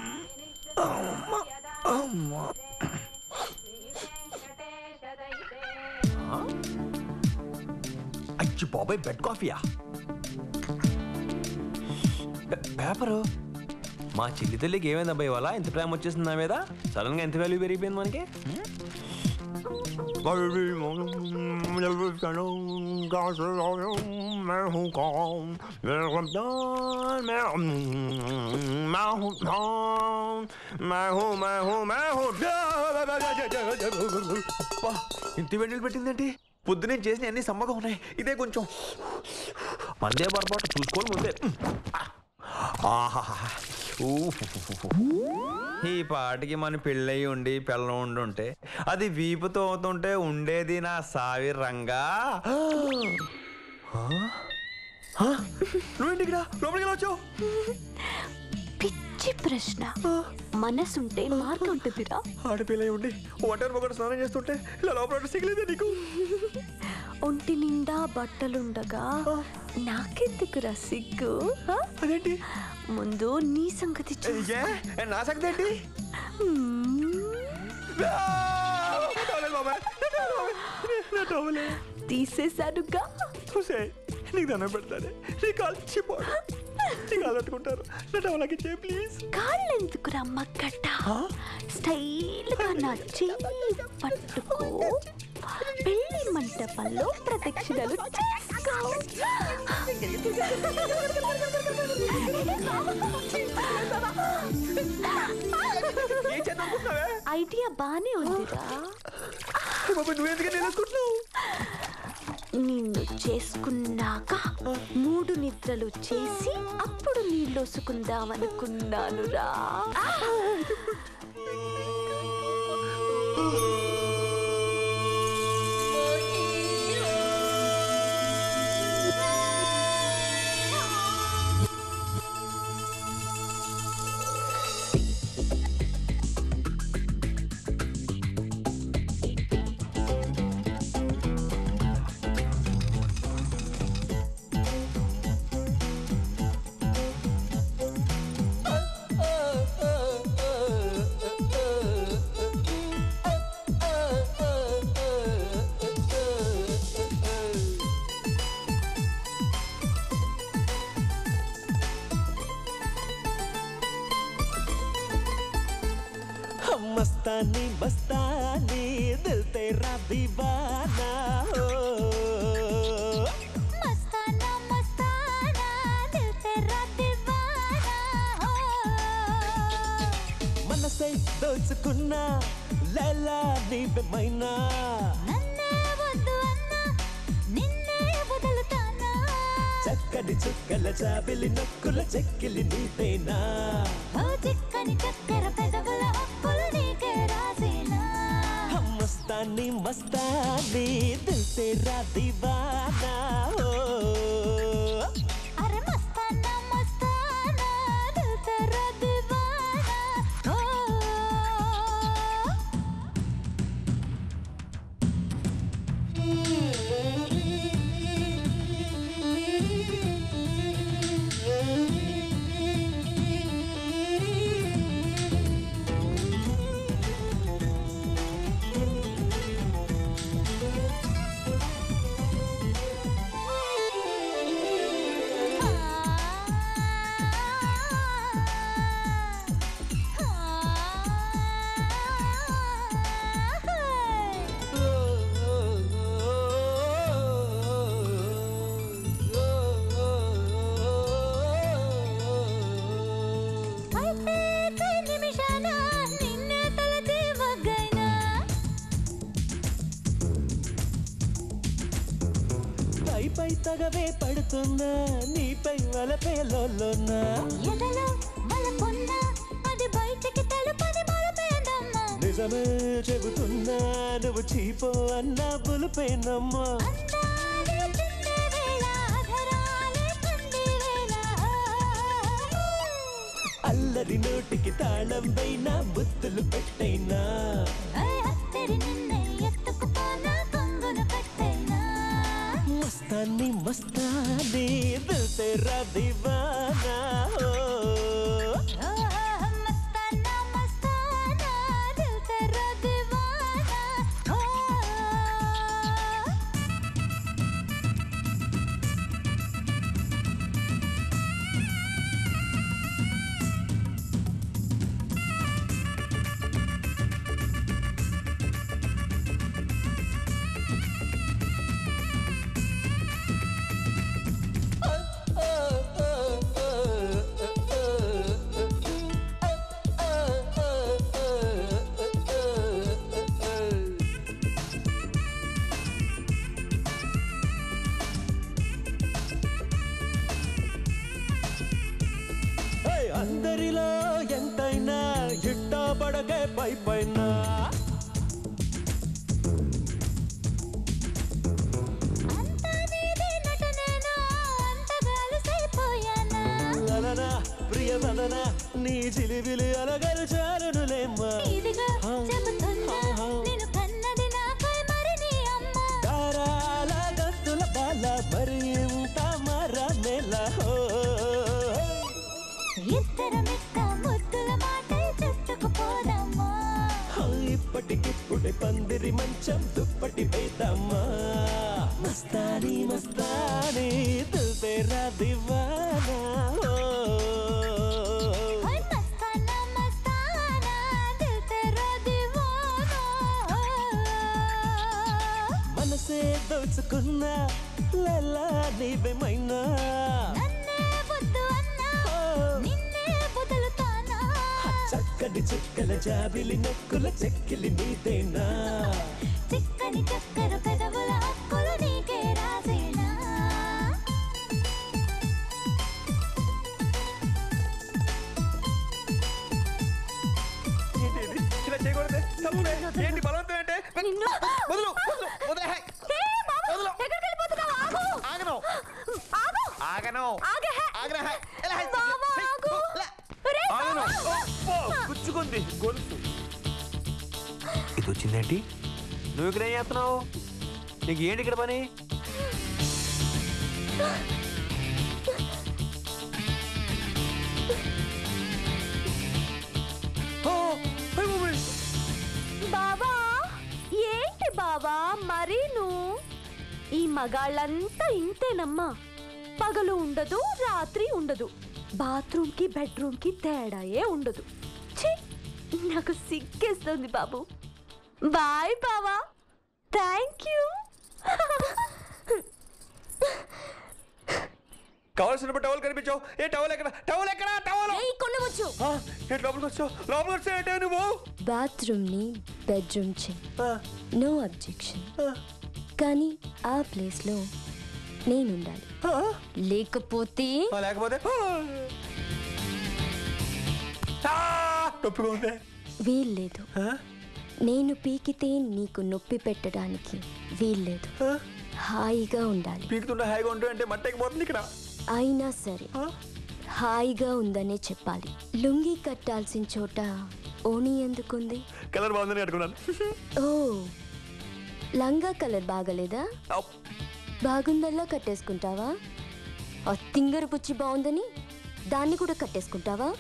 J: అచ్చి బాబాయ్ బెడ్ కాఫీయా పే- పేపరు మా చెల్లి తల్లికి ఏమైంది అబ్బాయి ఇవాళ ఇంత ప్రేమ వచ్చేసింది నా మీద సడన్ గా ఎంత వాల్యూ పెరిగిపోయింది మనకి అబ్బా, ఇంత వెండిలు పెట్టిందేంటి పొద్దునే చేసిన అన్ని సమ్మగా ఉన్నాయి ఇదే కొంచెం మందే పొరపాటు చూసుకోవాలి ముందే ఆహాహా. ఊహుహుహుహు. ఈ పాటికి మన పెళ్ళయి ఉండి పిల్లం ఉండి ఉంటే అది వీపుతో అవుతుంటే ఉండేది నా సావి రంగా నువ్వేంటి ఇక్కడ లోపలికి ఎలా వచ్చావు
B: పిచ్చి ప్రశ్న మనసుంటే మార్గం ఉంటుందిరా
J: ఆడపిల్ల ఉండి ఒంటరి మొగడు స్నానం చేస్తుంటే ఇలా లోపల సిగలేదే నీకు
B: ఒంటి నిండా బట్టలుండగా నాకెందుకురా సిగ్గు
J: అదేంటి
B: ముందు నీ సంగతి
J: ఏ? నా సంగతి ఏంటి
B: తీసేశానుగా
J: నీకు దండం పెడతానే నీ కాలు చిపోడు నీ కాలు పట్టుకుంటారు నా టవలకి చేయి ప్లీజ్
B: కాళ్ళెందుకురా మక్కట స్టైల్ గా నా చెయ్యి పట్టుకో పెళ్లి మంటపంలో ప్రదక్షిణలు చేసుకో ఐడియా బానే ఉందిరా నిన్ను చేసుకున్నాక మూడు నిద్రలు చేసి అప్పుడు నీళ్ళొసుకుందాం అనుకున్నాను రా
K: मस्तानी मस्तानी दिल तेरा दीवाना हो
M: మస్తానా మస్తానా దిల్ తెరా దివానా హో
K: మనసై దోచుకున్నా లైలా నీవెమైనా
M: నన్నే వద్దు అన్నా నిన్నే వదులుతానా
K: చక్కని చుక్కల చాబిలి నొక్కుల చెక్కిలి నీదేనా
M: ఓ చిక్కని చక్కెర పెదవుల అప్పులు నీకే రాసేనా
K: మస్తాनी మస్తాनी दिल तेरा दीवाना हो
M: అరే మస్తానా మస్తానా దిల్ తెరా దివానా హో అయితే నిమిషాన నిన్నే తలచి వగ్గైనా
K: పై పై తగవే పడుతున్నా నీపై వలపే లోలోనా
M: ఎదలో వలపున్న అది బయటికి తెలుపని మొలపేదమ్మా
K: నిజమే చెబుతున్నా నువ్వు చీపో అన్న బులిపోయినమ్మా
M: అందాలే చిందే వేళ అధరాలే కంది వేళ
K: అల్లరి నోటికి తాళం పైన బుద్ధులు పెట్టైనా
M: ఐ అత్తరి నిన్నే ఎత్తుకుపోనా కొంగున పెట్టైనా
K: మస్తాన్ని మస్తాని దిల్ తెరా దీవానా హో
M: మస్తానా మస్తానా దిల్ తెరా దివానా హో
K: ఏయ్, అందరిలో ఎంతైనా ఇట్టా పడగే పై పైన
M: అంతా నీదే నటనేనా అంతగా అలసైపోయానా
K: లలన ప్రియ వదన నీ చిలిబిలి అలగలు చాలునులేమ్మా
M: ఇదిగా చెబుతున్నా నేను కన్నది నాకై మరి నీ అమ్మ
K: దారాల గత్తుల బాల మరి ఇంత మరమేల హో
M: ఇద్దరమిట్ట ముద్దుల మాటే చుట్టుకుపోదమ్మా
K: ఇప్పటికిప్పుడే పందిరి మంచం దుప్పటి వేద్దామా మస్తాని మస్తాని దిల్ తేరా దివానా హో
M: ఓయ్ మస్తానా మస్తానా దిల్ తెరా దివానా
K: దోచుకున్నా లలా నీవేమైనా చక్కటి చుక్కల జాబిలి నక్కుల చెక్కిలి నీదేనా
M: చిక్కని చక్కెర పెదవుల హక్కులు నీకే రాసేనా
J: ఏంటి ఇది? ఇలా చేయకూడదే తప్పే. ఏంటి బలవంతం అంటే వదులు వదులు వదిలే వదులు ఆగను ఆగను ఆగను ఎలా ఆగను ఓ, గుచ్చుకుంది గొలుసు ఇది వచ్చిందేంటి నువ్వు ఇక్కడ ఏం చేస్తున్నావు నీకు ఏంటి ఇక్కడ పని
S: బాబా ఏంటి బాబా మరీ నువ్వు ఈ మగాళ్ళంతా ఇంతేనమ్మా పగలు ఉండదు రాత్రి ఉండదు బాత్రూమ్ కి బెడ్రూమ్ కి తేడాయే ఉండదు ఛీ నాకు సిగ్గేస్తుంది బాబు బాయ్ బావా థ్యాంక్ యూ
J: కావాల్సినప్పుడు టవల్ కనిపించావు ఏ టవల్ ఎక్కడ టవల్ ఎక్కడ టవల్
R: కొండవచ్చు
J: ఏంటి లోపలికి వచ్చావు లోపలికి వచ్చావు నువ్వు
R: బాత్రూమ్ ని బెడ్రూమ్ చెయ్యి నో అబ్జెక్షన్ కానీ ఆ ప్లేస్ లో నేను ఉండాలి లేకపోతే
J: లేకపోతే నొప్పిగా ఉంది
R: వీల్లేదు నేను పీకితే నీకు నొప్పి పెట్టడానికి వీల్లేదు హాయిగా ఉండాలి
J: పీకుతుంటే హాయిగా ఉంటూ అంటే మట్టెక్కిపోతుంది ఇక్కడ
R: అయినా సరే హాయిగా ఉందనే చెప్పాలి లుంగి కట్టాల్సిన చోట ఓణి ఎందుకుంది
J: కలర్ బాగుందని కట్టుకున్నాను
R: ఓ లంగా కలర్ బాగలేదా బాగుందల్లా కట్టేసుకుంటావా ఆ తింగర పుచ్చి బాగుందని దాన్ని కూడా కట్టేసుకుంటావా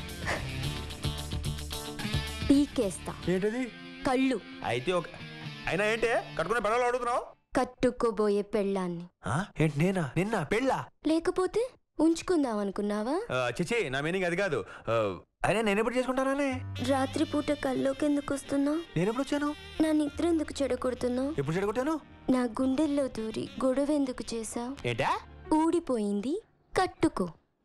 R: పీకేస్తా
J: ఏంటది
R: కళ్ళు
J: అయితే ఒక అయినా ఏంటి కట్టుకునే పిల్లలు అడుగుతున్నావు
R: కట్టుకోబోయే పెళ్ళాన్ని
J: ఏంటి నేనా నిన్న పెళ్ళా
R: లేకపోతే ఉంచుకుందాం అనుకున్నావా
J: చిచి నా మీనింగ్ అది కాదు ఆ, అయినా నేను ఎప్పుడు చేసుకుంటానే
R: రాత్రిపూట కల్లోకి ఎందుకు వస్తున్నావు
J: నేను ఎప్పుడు వచ్చాను
R: నా నిద్ర ఎందుకు చెడగొడుతున్నావు
J: ఎప్పుడు చెడగొట్టాను
R: నా గుండెల్లో దూరి గొడవ ఎందుకు చేశావు
J: ఏంటా
R: ఊడిపోయింది కట్టుకో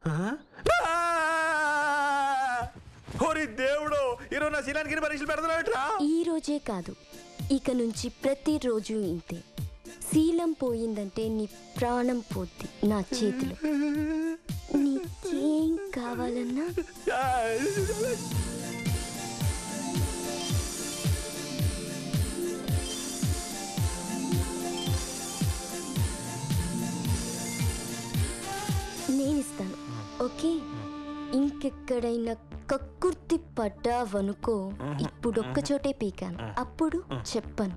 J: ఓరి దేవుడు ఈరోజు నా శీలానికి పరీక్షలు పెడుతున్నావుట్రా
R: ఈ రోజే కాదు ఇక నుంచి ప్రతిరోజు ఇంతే శీలం పోయిందంటే నీ ప్రాణం పోద్ది నా చేతిలో నీకేం కావాలన్నా నేనిస్తాను ఓకే ఇంకెక్కడైనా కక్కుర్తి పడ్డావనుకో ఇప్పుడొక్క చోటే పీకాను అప్పుడు చెప్పను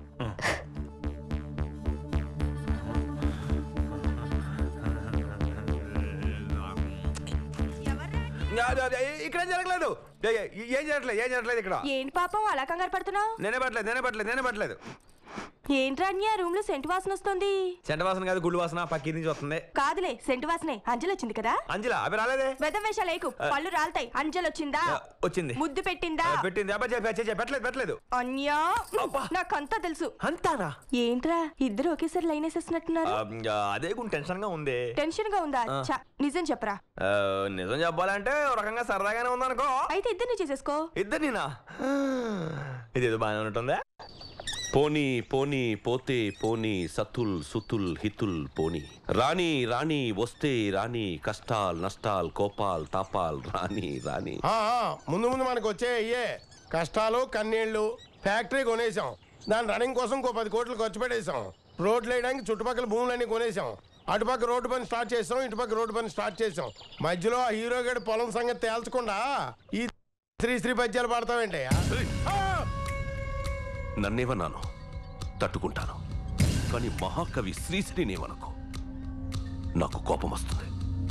J: ఇక్కడ జరగలేదు ఏ- ఏ- ఏం జరగట్లేదు ఏం జరగట్లేదు ఇక్కడ
F: ఏంటి పాపం అలా కంగారు పడుతున్నావు
J: నేనే పట్టలేదు నేనే పట్టలేదు నేనే పట్టలేదు
F: ఏంట్రా అన్య రూమ్ లో సెంటు వాసన వస్తుంది
J: చెంట వాసన కాదు గుళ్ళు వాసన పక్కి నుంచి వస్తుంది
F: కాదులే సెంటు వాసనే అంజలి వచ్చింది కదా
J: అంజల అవి రాలేదే
F: వెదవేష లేకు పళ్ళు రాలతాయి అంజలి వచ్చిందా
J: ఆ, వచ్చింది
F: ముద్దు పెట్టిందా
J: ఆ, పెట్టింది అబ్బా చెప్ప- చెప్ప- చెప్ప- పెట్టలేదు పెట్టలేదు
F: అన్యా నాకంతా తెలుసు
J: అంతానా
F: ఏంట్రా ఇద్దరు ఒకేసారి లైన్ వేసేస్తున్నట్టున్నారు
J: ఆ, ఆ, అదే కొంచెం టెన్షన్ గా ఉంది
F: టెన్షన్ గా ఉందా
J: ఆ.
F: ఛ, నిజం చెప్పరా
J: ఆ, నిజం చెప్పాలంటే ఓ రకంగా సరదాగానే ఉందనుకో
F: అయితే ఇద్దరిని చేసేసుకో
J: ఇద్దరినా ఇదేదో బాగానే ఉంటుందా
H: పోనీ పోనీ పోతే పోనీ సతుల్ సుతుల్ హితుల్ పోనీ రాణి రాణి వస్తే రాణి కష్టాల్ నష్టాల్ కోపాల్ తాపాల్ రాణి రాణి
T: ఆ, ఆ, ముందు ముందు మనకు వచ్చే అయ్యే కష్టాలు కన్నీళ్లు ఫ్యాక్టరీ కొనేసాం దాని రన్నింగ్ కోసం ఇంకో పది కోట్లు ఖర్చు పెట్టేశాం రోడ్లు వేయడానికి చుట్టుపక్కల భూములన్నీ కొనేసాం అటుపక్క రోడ్డు పని స్టార్ట్ చేసాం ఇటుపక్క రోడ్డు పని స్టార్ట్ చేసాం మధ్యలో ఆ హీరో గడి పొలం సంగతి తేల్చకుండా ఈ శ్రీ శ్రీ పద్యాలు పాడతావేంటయ్యా
H: నన్నేమన్నాను తట్టుకుంటాను కానీ మహాకవి శ్రీశ్రీనేమనకు నాకు కోపం వస్తుంది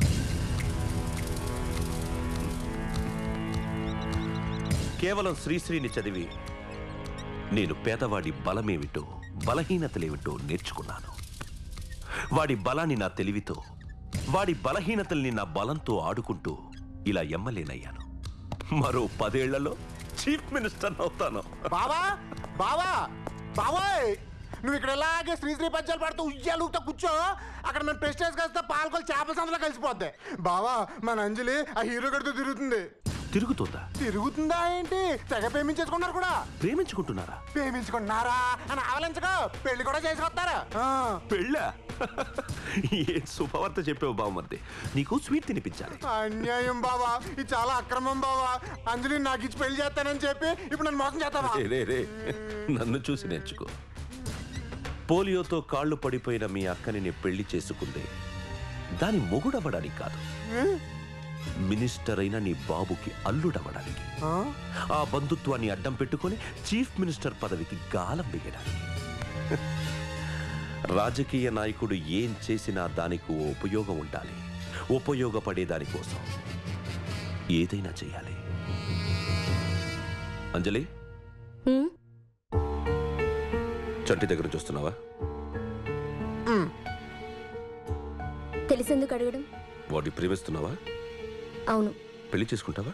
H: కేవలం శ్రీశ్రీని చదివి నేను పేదవాడి బలమేమిటో బలహీనతలేమిటో నేర్చుకున్నాను వాడి బలాన్ని నా తెలివితో వాడి బలహీనతల్ని నా బలంతో ఆడుకుంటూ ఇలా ఎమ్మలేనయ్యాను మరో పదేళ్లలో చీఫ్ మినిస్టర్ అవుతాను
L: బావా బావా బావాయ్
I: నువ్వు ఇక్కడ ఇలాగే శ్రీశ్రీ పద్యాలు పాడుతూ ఉయ్యాలుతో కూర్చో అక్కడ మేము ప్రెస్టేజ్ కలిస్తే పాల్కొలు చేపల సందులో కలిసిపోద్ది బావా మన అంజలి ఆ హీరో గడితో తిరుగుతుంది
H: తిరుగుతుందా
I: తిరుగుతుందా ఏంటి తెగ ప్రేమించేసుకున్నారు కూడా
H: ప్రేమించుకుంటున్నారా
I: ప్రేమించుకున్నారా అని ఆవలించగా పెళ్లి కూడా చేసుకొస్తారా
H: పెళ్ళా ఏం శుభవార్త చెప్పావు బావమర్ది నీకు స్వీట్ తినిపించాలి
I: అన్యాయం బావా ఇది చాలా అక్రమం బావా అంజలి నాకు ఇచ్చి పెళ్లి చేస్తానని చెప్పి ఇప్పుడు నన్ను మోసం చేస్తావా
H: రే, రే, రే. నన్ను చూసి నేర్చుకో పోలియోతో కాళ్ళు పడిపోయిన మీ అక్కని నేను పెళ్లి చేసుకుంది దాని మొగుడవ్వడానికి కాదు మినిస్టర్ అయిన నీ బాబుకి అల్లుడవ్వడానికి
I: ఆ?
H: ఆ బంధుత్వాన్ని అడ్డం పెట్టుకొని చీఫ్ మినిస్టర్ పదవికి గాలం బిగడానికి రాజకీయ నాయకుడు ఏం చేసినా దానికి ఓ ఉపయోగం ఉండాలి ఉపయోగపడే దానికోసం ఏదైనా చేయాలి అంజలి
R: హ్మ్?
H: చంటి దగ్గర చూస్తున్నావా
R: తెలిసెందుకు అడగడం
H: వాడిని ప్రేమిస్తున్నావా
R: అవును
H: పెళ్లి చేసుకుంటావా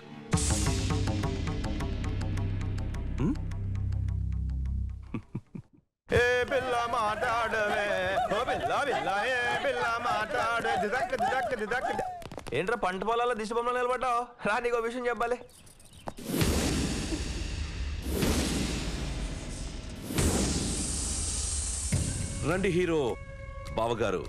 G: ఏ పిల్ల మాట్లాడవే ఓ పిల్ల పిల్ల ఏ పిల్ల మాట్లాడే దిదక్ దిదక్ దిదక్ ది- ఏంట్రా పంట పొలాల్లో దిశ బొమ్మలో నిలబడ్డావు రా నీకు ఓ విషయం చెప్పాలి
H: రండి హీరో బావగారు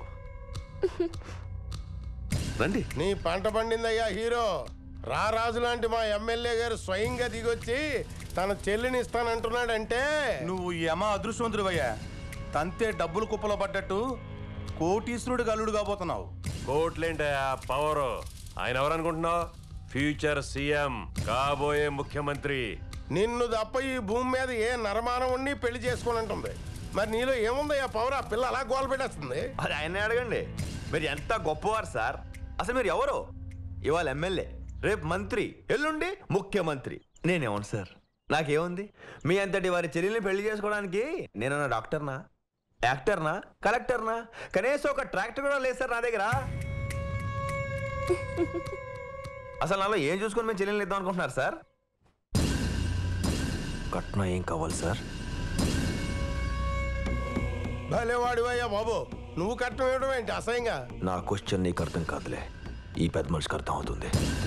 H: రండి
T: నీ పంట పండిందయ్యా హీరో రారాజు లాంటి మా ఎమ్మెల్యే గారు స్వయంగా దిగొచ్చి తన చెల్లిని ఇస్తానంటున్నాడంటే
D: నువ్వు యమ అదృష్టవంతుడివయ్యా తంతే డబ్బులు కుప్పలో పడ్డట్టు కోటీశ్వరుడు గల్లుడు కాబోతున్నావు
C: కోట్లేంటయా పవర్ ఆయన ఎవరనుకుంటున్నావు ఫ్యూచర్ సీఎం కాబోయే ముఖ్యమంత్రి
T: నిన్ను తప్ప ఈ భూమి మీద ఏ నరమానం ఉండి పెళ్లి చేసుకుని ఉంటుంది మరి నీలో ఏముందయ్యా పవర్ ఆ పిల్ల అలా గోల పెట్టేస్తుంది
G: అది ఆయన్నే అడగండి మీరు ఎంత గొప్పవారు సార్ అసలు మీరు ఎవరు ఇవాళ ఎమ్మెల్యే రేపు మంత్రి ఎల్లుండి ముఖ్యమంత్రి నేనేమను సార్ నాకేముంది మీ అంతటి వారి చెల్లెల్ని పెళ్లి చేసుకోవడానికి నేనన్నా డాక్టర్నా యాక్టర్నా కలెక్టర్నా కనీసం ఒక ట్రాక్టర్ కూడా లేదు సార్ నా దగ్గర అసలు నాలో ఏం చూసుకొని మేము చెల్లెల్ని ఇద్దాం అనుకుంటున్నారు సార్ కట్నం ఏం కావాలి సార్
T: భలే వాడివయ్యా బాబు నువ్వు కట్టడం ఇవ్వడం ఏంటి అసహ్యంగా
G: నా క్వశ్చన్ నీకు అర్థం కాదులే ఈ పెద్ద మనిషికి అర్థం అవుతుంది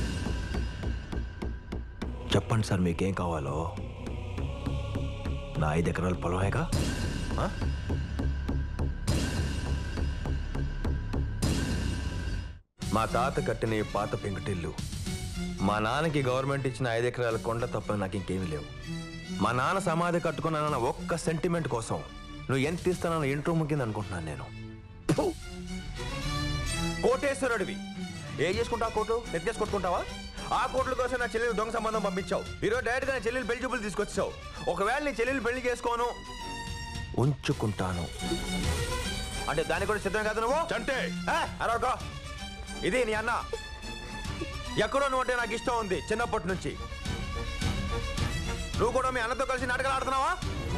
G: చెప్పండి సార్ మీకేం కావాలో నా ఐదు ఎకరాల పొలమేగా ఆ? మా తాత కట్టిన ఈ పాత పెంకుటిల్లు మా నాన్నకి గవర్నమెంట్ ఇచ్చిన ఐదు ఎకరాల కొండ తప్ప నాకు ఇంకేమీ లేవు మా నాన్న సమాధి కట్టుకున్నానన్న ఒక్క సెంటిమెంట్ కోసం నువ్వు ఎంత ఇస్తానన్న ఇంట్రో ముగ్గింది అనుకుంటున్నాను నేను ఫు! కోటేశ్వరుడివి ఏం చేసుకుంటావు కోట్లు నెత్తేసి కొట్టుకుంటావా ఆ కోట్ల కోసం నా చెల్లెలు దొంగ సంబంధం పంపించావు ఈరోజు డైరెక్ట్గా నా చెల్లెలు పెళ్లి చూపులు తీసుకొచ్చావు ఒకవేళ నీ చెల్లెలు పెళ్లి చేసుకోను ఉంచుకుంటాను అంటే దానికి కూడా సిద్ధం కాదు నువ్వు చంటే అరవకో ఇది నీ అన్న ఎక్కడో నువ్వు అంటే నాకు ఇష్టం ఉంది చిన్నప్పటి నుంచి నువ్వు కూడా మీ అన్నతో కలిసి నాటకాలు ఆడుతున్నావా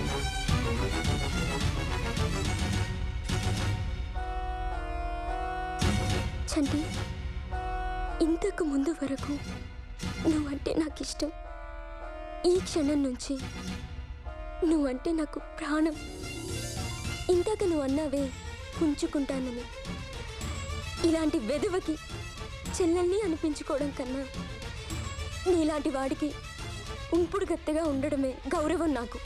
R: చంటి ఇంతకు ముందు వరకు నువ్వంటే నాకు ఇష్టం ఈ క్షణం నుంచి నువ్వంటే నాకు ప్రాణం ఇందాక నువ్వు అన్నావే ఉంచుకుంటానని ఇలాంటి వెధవకి చెల్లెల్ని అనిపించుకోవడం కన్నా నీలాంటి వాడికి ఉంపుడు గత్తెగా ఉండడమే గౌరవం నాకు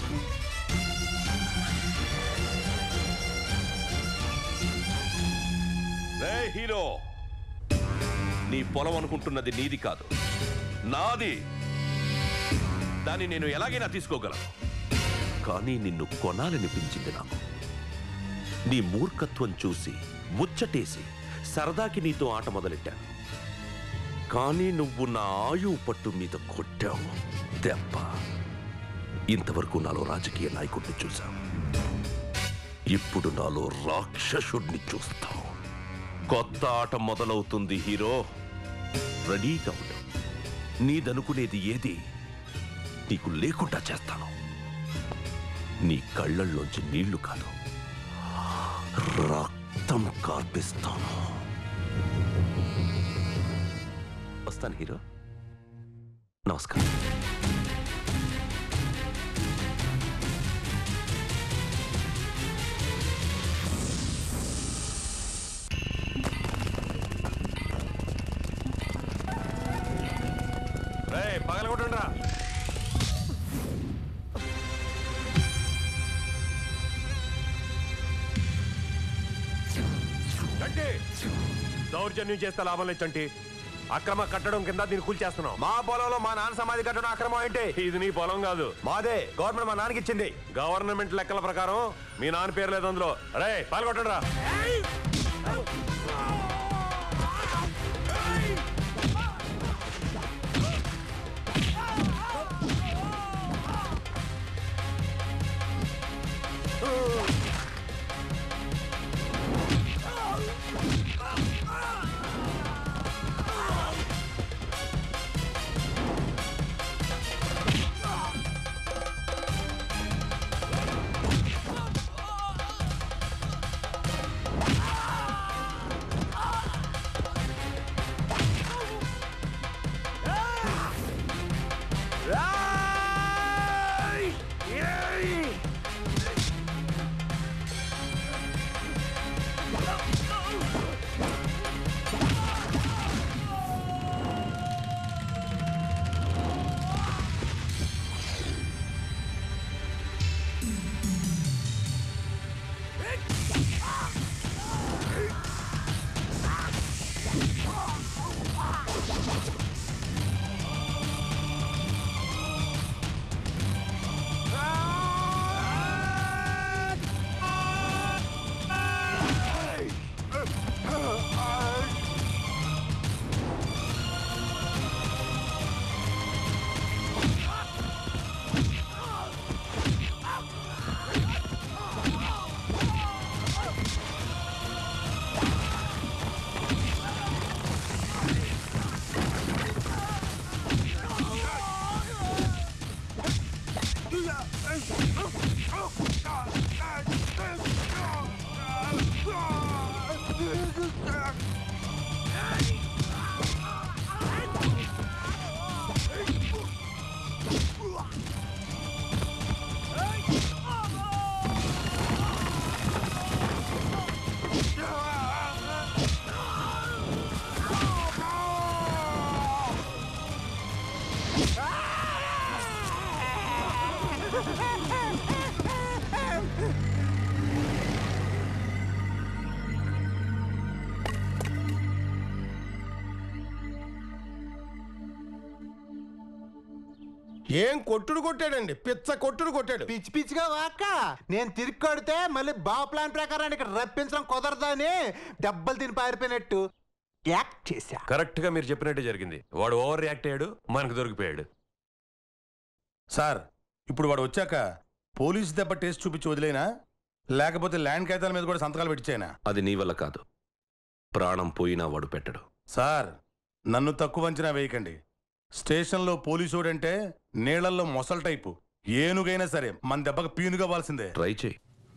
H: రే హీరో నీ పొలం అనుకుంటున్నది నీది కాదు నాది దాన్ని నేను ఎలాగైనా తీసుకోగలను కానీ నిన్ను కొనాలనిపించింది నాకు నీ మూర్ఖత్వం చూసి ముచ్చటేసి సరదాకి నీతో ఆట మొదలెట్టాను కానీ నువ్వు నా ఆయువు పట్టు మీద కొట్టావు దెబ్బ ఇంతవరకు నాలో రాజకీయ నాయకుడిని చూశావు ఇప్పుడు నాలో రాక్షసుడిని చూస్తావు కొత్త ఆట మొదలవుతుంది హీరో రెడీగా ఉండు నీదనుకునేది ఏది నీకు లేకుండా చేస్తాను నీ కళ్ళల్లోంచి నీళ్లు కాదు రక్తం కార్పిస్తాను వస్తాను హీరో నమస్కారం
C: దౌర్జన్యం చేస్తే లాభం లేచంటి అక్రమ కట్టడం కింద దీన్ని కూల్చేస్తున్నాం
G: మా పొలంలో మా నాన్న సమాధి కట్టడం అక్రమం ఏంటి
C: ఇది నీ పొలం కాదు
G: మాదే గవర్నమెంట్ మా నాన్నకి ఇచ్చింది
C: గవర్నమెంట్ లెక్కల ప్రకారం మీ నాన్న పేరు లేదు అందులో అరే పాల్గొట్టండి రా
T: ఏం కొట్టుడు కొట్టాడండి పిచ్చ కొట్టుడు కొట్టాడు
L: పిచ్చి పిచ్చిగా వాక్క నేను తిరిగి కొడితే మళ్ళీ బా ప్లాన్ ప్రకారం ఇక్కడ రప్పించడం కుదరదని దెబ్బలు తిని పారిపోయినట్టు యాక్ట్ చేశా
C: కరెక్ట్ గా మీరు చెప్పినట్టే జరిగింది వాడు ఓవర్ రియాక్ట్ అయ్యాడు మనకు దొరికిపోయాడు
D: సార్ ఇప్పుడు వాడు వచ్చాక పోలీస్ దెబ్బ టేస్ట్ చూపించి వదిలేనా లేకపోతే ల్యాండ్ కాగితాల మీద కూడా సంతకాలు పెట్టించాయనా
H: అది నీ వల్ల కాదు ప్రాణం పోయినా వాడు పెట్టడు
D: సార్ నన్ను తక్కువ అంచనా వేయకండి స్టేషన్లో పోలీసోడంటే నీళ్లలో మొసల్ టైపు ఏనుగైనా సరే మన దెబ్బకు పీనుగా వాల్సిందే
H: ట్రై చేయి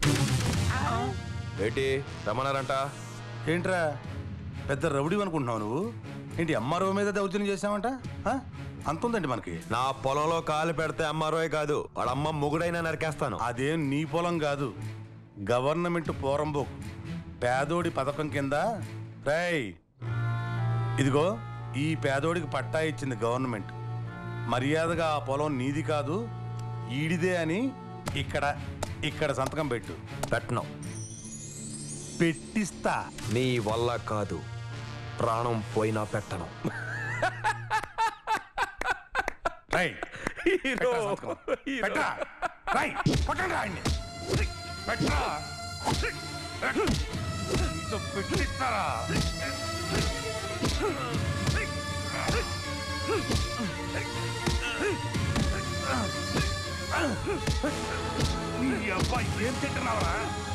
G: ఏంటి రమ్మన్నారంట
D: ఏంట్రా పెద్ద రౌడీ అనుకుంటున్నావు నువ్వు ఏంటి ఎంఆర్ఓ మీద దౌర్జన్యం చేసావంట ఆ? అంతుందండి మనకి
G: నా పొలంలో కాలు పెడితే అమ్మారోయ్ కాదు వాళ్ళ అమ్మ మొగుడైనా నరికేస్తాను
D: అదేం నీ పొలం కాదు గవర్నమెంట్ పోరంబోకు పేదోడి పథకం కింద రేయ్ ఇదిగో ఈ పేదోడికి పట్టా ఇచ్చింది గవర్నమెంట్ మర్యాదగా ఆ పొలం నీది కాదు ఈడిదే అని ఇక్కడ ఇక్కడ సంతకం పెట్టు
G: పెట్టను
D: పెట్టిస్తా
G: నీ వల్ల కాదు ప్రాణం పోయినా పెట్టను
D: రై పెట్టరా సంతకం. పెట్టరా రై కొట్టండి ఆయన్ని పెట్టరా నీతో పెట్టిస్తారా నీ అబ్బాయి ఏం తింటున్నావరా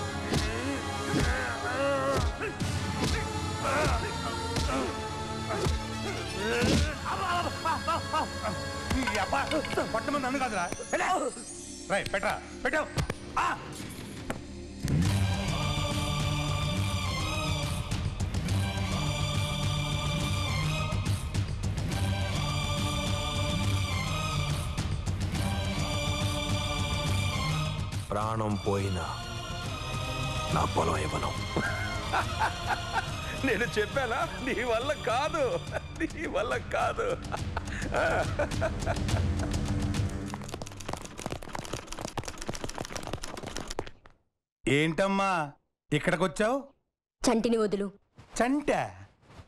D: నీ అబ్బాయి పట్టమని నన్ను కాదురా రై పెట్టరా పెట్టావు
G: ప్రాణం పోయినా నా పొలం ఇవ్వను
H: నేను చెప్పానా నీ వల్ల కాదు నీ వల్ల కాదు
D: ఏంటమ్మా ఇక్కడికొచ్చావు
R: చంటిని వదులు
D: చంట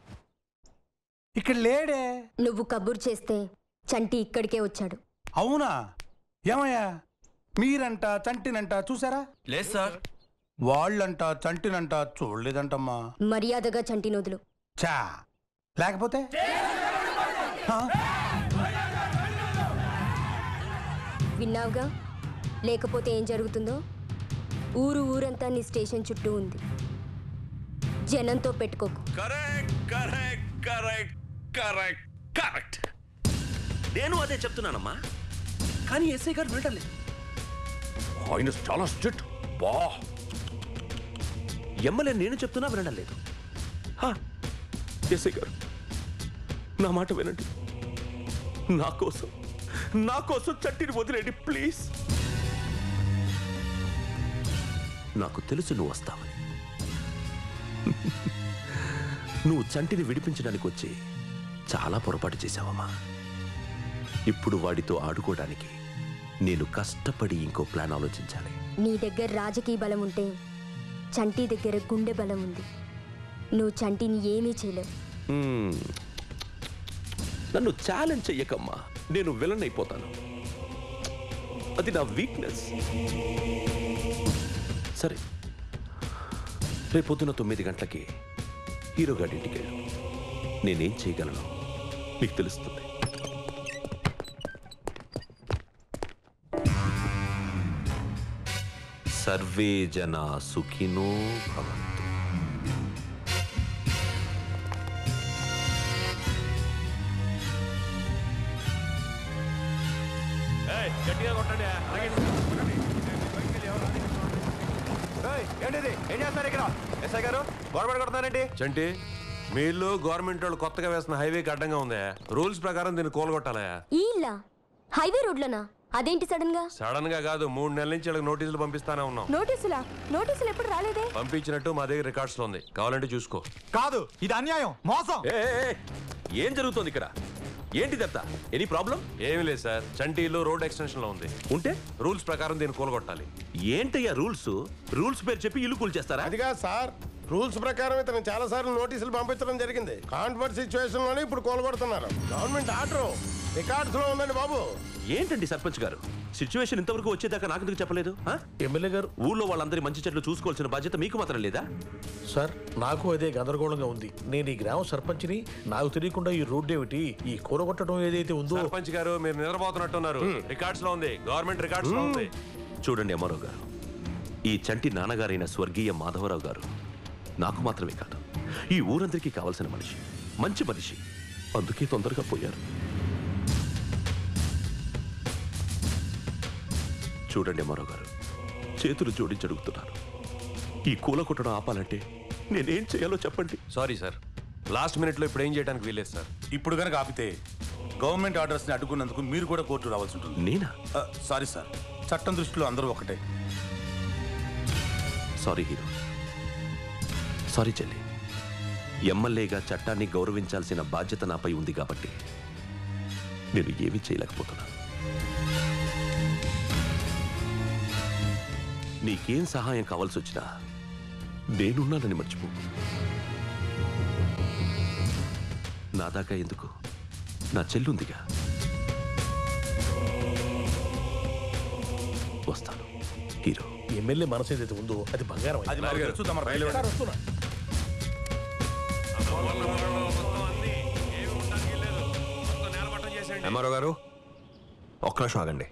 D: ఇక్కడ లేడే
R: నువ్వు కబుర్ చేస్తే చంటి ఇక్కడికే వచ్చాడు
D: అవునా ఏమయ్యా మీరంట చంటినంట చూసారా
J: లేదు సార్
D: వాళ్ళంట చంటినంట చూడలేదంటమ్మా
R: మర్యాదగా చంటి నోదులు
D: చా లేకపోతే హా?
R: విన్నావుగా లేకపోతే ఏం జరుగుతుందో ఊరు ఊరంతా నీ స్టేషన్ చుట్టూ ఉంది జనంతో పెట్టుకోకు
H: correct correct correct correct correct నేను అదే చెప్తున్నానమ్మా కానీ ఎస్ఐ గారు వినటం లేదు ఆయన చాలా స్ట్రిక్ట్ బా ఎమ్మెల్యే నేను చెప్తున్నా వినడం లేదు హా, ఎస్ఐ గారు నా మాట వినండి నా కోసం నా కోసం చట్టిని వదిలేండి ప్లీజ్ నాకు తెలుసు నువ్వు వస్తావని నువ్వు చంటిని విడిపించడానికి వచ్చి చాలా పొరపాటు చేశావమ్మా ఇప్పుడు వాడితో ఆడుకోవడానికి నేను కష్టపడి ఇంకో ప్లాన్ ఆలోచించాలి
R: నీ దగ్గర రాజకీయ బలం ఉంటే చంటి దగ్గర గుండె బలం ఉంది నువ్వు చంటిని ఏమీ చేయలేవు
H: మ్మ్. నన్ను ఛాలెంజ్ చెయ్యకమ్మా నేను విలన్ అయిపోతాను అది నా వీక్నెస్ సరే రేపొద్దున తొమ్మిది గంటలకి హీరో గారి ఇంటికి వెళ్ళు నేనేం చేయగలను మీకు తెలుస్తుంది సర్వే జన సుఖినో భవంతు
C: గట్టిగా కొట్టండి
J: ఏయ్, ఏంటిది ఏం చేస్తారు ఇక్కడ ఎస్ఐ గారు గొడవడ కొడతారండి
C: చంటి మీ ఇల్లు గవర్నమెంట్ వాళ్ళు కొత్తగా వేస్తున్న హైవేకి అడ్డంగా ఉంది రూల్స్ ప్రకారం దీన్ని కోలగొట్టాలా
R: ఈ ఇల్లా హైవే రోడ్లోనా అదేంటి సడన్ గా
C: సడన్ గా కాదు మూడు నెలల నుంచి వీళ్ళకి నోటీసులు పంపిస్తానే ఉన్నాం
F: నోటీసులా నోటీసులు ఎప్పుడు రాలేదే
C: పంపించినట్టు మా దగ్గర రికార్డ్స్ లో ఉంది కావాలంటే చూసుకో
J: కాదు ఇది అన్యాయం మోసం
H: ఏ, ఏ, ఏ, ఏం జరుగుతోంది ఇక్కడ ఏంటిదంతా ఎనీ ప్రాబ్లం
C: ఏమీ లేదు సార్ చంటి ఇల్లు రోడ్ ఎక్స్టెన్షన్ లో ఉంది
H: ఉంటే
C: రూల్స్ ప్రకారం దీన్ని కోలగొట్టాలి
H: ఏంటయ్యా రూల్స్ రూల్స్ పేరు చెప్పి ఇల్లు కూల్ చేస్తారా
T: అదిగా సార్ రూల్స్ ప్రకారం ఇతను చాలా సార్లు నోటీసులు పంపించడం జరిగింది కాన్ఫర్ట్ సిచ్యువేషన్ లోనే ఇప్పుడు కోలుకొడుతున్నారు గవర్నమెంట్ ఆర్డర్ రికార్డ్స్ లో ఉందండి బాబు
H: ఏంటండి సర్పంచ్ గారు సిచ్యువేషన్ ఇంతవరకు వచ్చేదాకా నాకు ఎందుకు చెప్పలేదు
A: ఎమ్మెల్యే గారు
H: ఊళ్ళో వాళ్ళందరి మంచి చెట్లు చూసుకోవాల్సిన బాధ్యత మీకు మాత్రం లేదా
A: సార్ నాకు అదే గందరగోళంగా ఉంది నేను ఈ గ్రామ సర్పంచ్ని నాకు తెలియకుండా ఈ రోడ్డు ఏమిటి ఈ కూరగొట్టడం ఏదైతే ఉందో
C: సర్పంచ్ గారు మీరు నిద్రపోతున్నట్టున్నారు రికార్డ్స్ లో ఉంది గవర్నమెంట్ రికార్డ్స్ లో ఉంది
H: చూడండి అమ్మారావు గారు ఈ చంటి నాన్నగారైన స్వర్గీయ మాధవరావు గారు నాకు మాత్రమే కాదు ఈ ఊరందరికీ కావాల్సిన మనిషి మంచి మనిషి అందుకే తొందరగా పోయారు చూడండి అమ్మారావు గారు చేతులు జోడించి అడుగుతున్నాను ఈ కూల కొట్టడం ఆపాలంటే నేనేం చేయాలో చెప్పండి
C: సారీ సార్ లాస్ట్ మినిట్ లో ఇప్పుడు ఏం చేయడానికి వీలేదు సార్
D: ఇప్పుడు కనుక ఆపితే గవర్నమెంట్ ఆర్డర్స్ ని అడ్డుకున్నందుకు మీరు కూడా కోర్టు రావాల్సి ఉంటుంది
H: నేనా
D: సారీ సార్ చట్టం దృష్టిలో అందరూ ఒకటే
H: సారీ హీరో సారీ చెల్లి ఎమ్మెల్యేగా చట్టాన్ని గౌరవించాల్సిన బాధ్యత నాపై ఉంది కాబట్టి నేను ఏమీ చేయలేకపోతున్నాను నీకేం సహాయం కావాల్సి వచ్చినా నేనున్నానని మర్చిపో నా దాకా ఎందుకు నా చెల్లుందిగా వస్తాను హీరో
A: ఎమ్మెల్యే మనసు ఏదైతే ఉందో అది బంగారం
D: అది మాకు తెలుసు, తమరు బయలుదేరండి.
A: సార్, వస్తున్నా.
J: ఎంఆర్ఓ గారు ఒక్క నిమిషం ఆగండి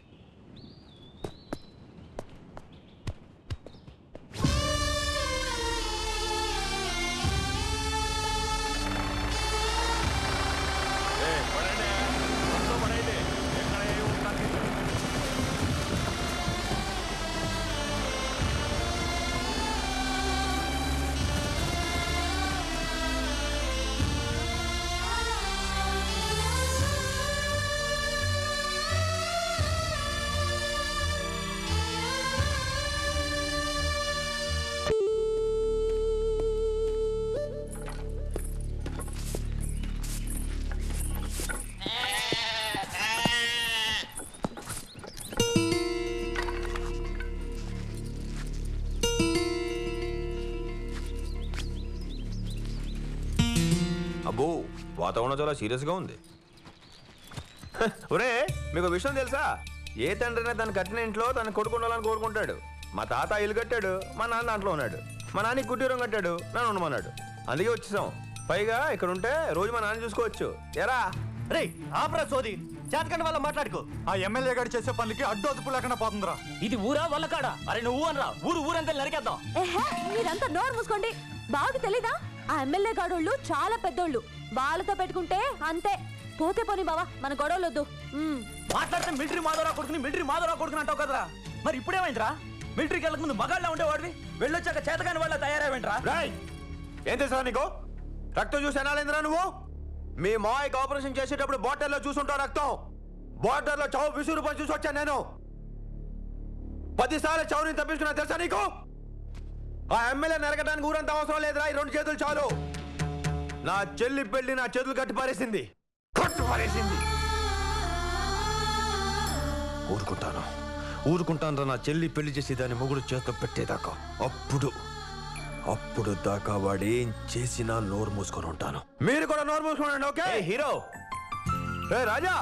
G: వాతావరణం చాలా సీరియస్గా ఉంది హ, ఒరే మీకు ఒక విషయం తెలుసా ఏ తండ్రినే తన కట్టిన ఇంట్లో తన కొడుకు ఉండాలని కోరుకుంటాడు మా తాత ఇల్లు కట్టాడు మా నాన్న దాంట్లో ఉన్నాడు మా నాన్న కుటీరం కట్టాడు నన్ను ఉండమన్నాడు అందుకే వచ్చేసాం పైగా ఇక్కడ ఉంటే రోజు మా నాన్న చూసుకోవచ్చు ఎరా
U: రే ఆపరా సోది చేతకండి వల్ల మాట్లాడుకో
L: ఆ ఎమ్మెల్యే గారు చేసే పనికి అడ్డు అదుపు లేకుండా పోతుందిరా
U: ఇది ఊరా వల్ల కాడా అరే నువ్వు అనరా ఊరు ఊరంతా నరికేద్దాం
B: ఏహే, మీరంతా నోరు మూసుకోండి బాగా తెలీదా ఆ ఎమ్మెల్యే గాడోళ్ళు చాలా పెద్దోళ్ళు వాళ్ళతో పెట్టుకుంటే అంతే పోతే పోని బావా మన గొడవలొద్దు ఉమ్.
U: మాట్లాడితే మిలిటరీ మాధవరావు కొడుకుని మిలిటరీ మాధవరావు కొడుకుని అంటావు కదరా మరి ఇప్పుడేమైందిరా మిలిటరీకి వెళ్ళక ముందు మగాళ్ళ ఉండేవాడివి వెళ్ళొచ్చాక చేతకాని వాళ్ళ తయారైవేంట్రా
G: రాయ్ ఏం తెలుసా నీకు రక్తం చూసి ఎనాలేందిరా నువ్వు మీ మాయకి ఆపరేషన్ చేసేటప్పుడు బాటిల్లో చూసుంటావు రక్తం బాటిల్లో చావు విసురు పని చూసి వచ్చాను నేను పదిసార్లు చావుని తప్పించుకున్నా తెలుసా నీకు ఆ ఎమ్మెల్యే నరకడానికి ఊరంత అవసరం లేదురా ఈ రెండు చేతులు చాలు నా చెల్లి పెళ్లి నా చేతులు కట్టి పారేసింది కట్టు పారేసింది ఊరుకుంటాను ఊరుకుంటాను నా చెల్లి పెళ్లి చేసి దాని మొగుడు చేతిలో పెట్టేదాకా అప్పుడు అప్పుడు దాకా వాడు ఏం చేసినా నోరు మూసుకొని ఉంటాను మీరు కూడా నోరు మూసుకోండి ఓకే హీరో ఏ రాజా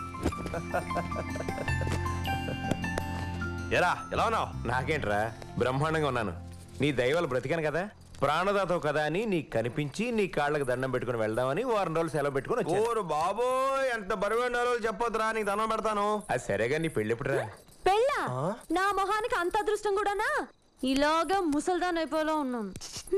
G: ఎరా ఎలా ఉన్నావు నాకేంట్రా బ్రహ్మాండంగా ఉన్నాను నీ దైవాలు బ్రతికాను కదా ప్రాణదాతవు కదా అని నీకు కనిపించి నీ కాళ్ళకి దండం పెట్టుకుని వెళ్దామని వారం రోజులు సెలవు పెట్టుకుని ఓరు బాబోయ్ ఎంత బరువైన రోజులు చెప్పొద్దురా నీకు దండం పెడతాను అది సరేగా నీ పెళ్ళి ఎప్పుడురా
B: పెళ్ళా నా మొహానికి అంత అదృష్టం కూడానా ఇలాగా ముసల్దాన్ అయిపోయేలా ఉన్నాను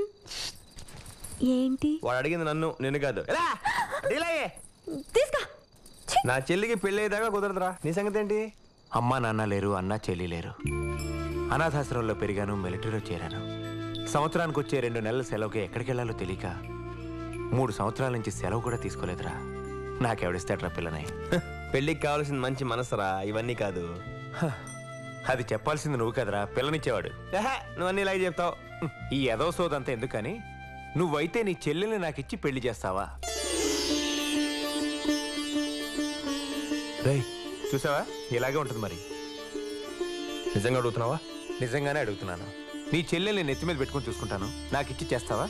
B: ఏంటి
G: వాడు అడిగింది నన్ను నిన్ను కాదు ఎలా? డీల్ అయ్యే.
B: తీసుకా
G: నా చెల్లికి పెళ్లి అయ్యేదాకా కుదరదురా నీ సంగతి ఏంటి అమ్మా నాన్న లేరు అన్న చెల్లి లేరు అనాథాశ్రమంలో పెరిగాను మిలిటరీలో చేరాను సంవత్సరానికి వచ్చే రెండు నెలల సెలవుకి ఎక్కడికి వెళ్ళాలో తెలియక మూడు సంవత్సరాల నుంచి సెలవు కూడా తీసుకోలేదురా నాకెవడిస్తాడ్రా పిల్లని పెళ్ళికి కావాల్సిన మంచి మనసురా ఇవన్నీ కాదు అది చెప్పాల్సింది నువ్వు కదరా పిల్లనిచ్చేవాడు నువ్వన్నీ ఇలాగే చెప్తావు ఈ ఎదో సోదంతా ఎందుకని నువ్వైతే నీ చెల్లెల్ని నాకిచ్చి పెళ్లి చేస్తావా రేయ్ చూసావా ఇలాగే ఉంటుంది మరి నిజంగా అడుగుతున్నావా నిజంగానే అడుగుతున్నాను నీ చెల్లెల్ని నెత్తి మీద పెట్టుకొని చూసుకుంటాను నాకు ఇచ్చి చేస్తావా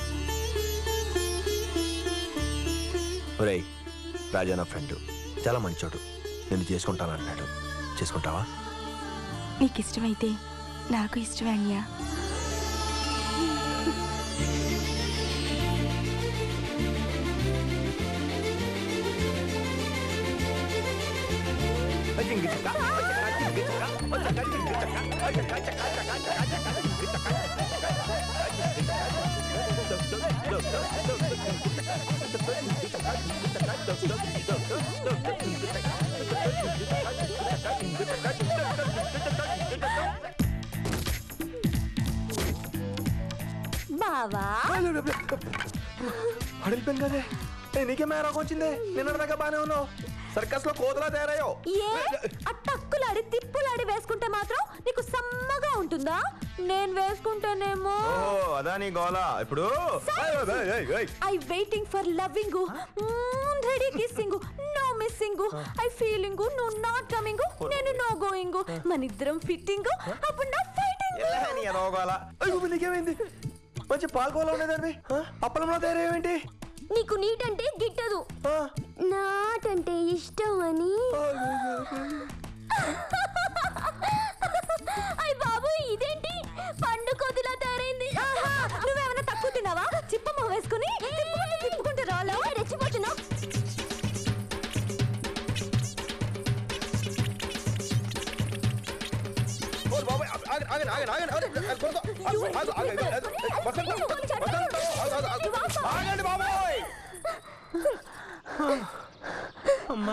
G: ఒరేయ్ రాజా నా ఫ్రెండ్ చాలా మంచోడు నేను చేసుకుంటాను అన్నాడు చేసుకుంటావా
F: నీకు ఇష్టమైతే నాకు ఇష్టమే అన్యా
B: బావా
G: అడిగిపోయింది కదే ఏ, నీకే మేరకు వచ్చింది నిన్నటిదాకా బానే ఉన్నావు సర్కస్ లో కోతలా తయారయ్యో
B: ఏ ఆ టక్కులాడి తిప్పులాడి వేసుకుంటే మాత్రం నీకు సమ్మగా ఉంటుందా నేను వేసుకుంటేనేమో
G: ఓ అదా నీ గోలా ఇప్పుడు
B: I waiting for loving ready kissing no missing I feeling నువ్వు నాట్ కమింగ్ నేను నో గోయింగ్ మన ఇద్దరం ఫిట్టింగ్ అప్పుడు నా ఫైటింగ్
G: నీ రోగాల నీకేమైంది మంచి పాల్కోలా ఉండేదాన్ని అప్పలంలో తయారయ్యేంటి
R: నీకు నీటంటే గిట్టదు నాటంటే ఇష్టం అని
B: అయ్య బాబు ఇదేంటి పండు కొద్దిలా తయారైంది ఆహా, నువ్వేమైనా తక్కువ తిన్నావా చిప్పమ్మ వేసుకుని తిప్పుకుంటూ తిప్పుకుంటూ రాలా రెచ్చిపోతున్నావు
G: ఆగండి బాబోయ్
A: అమ్మా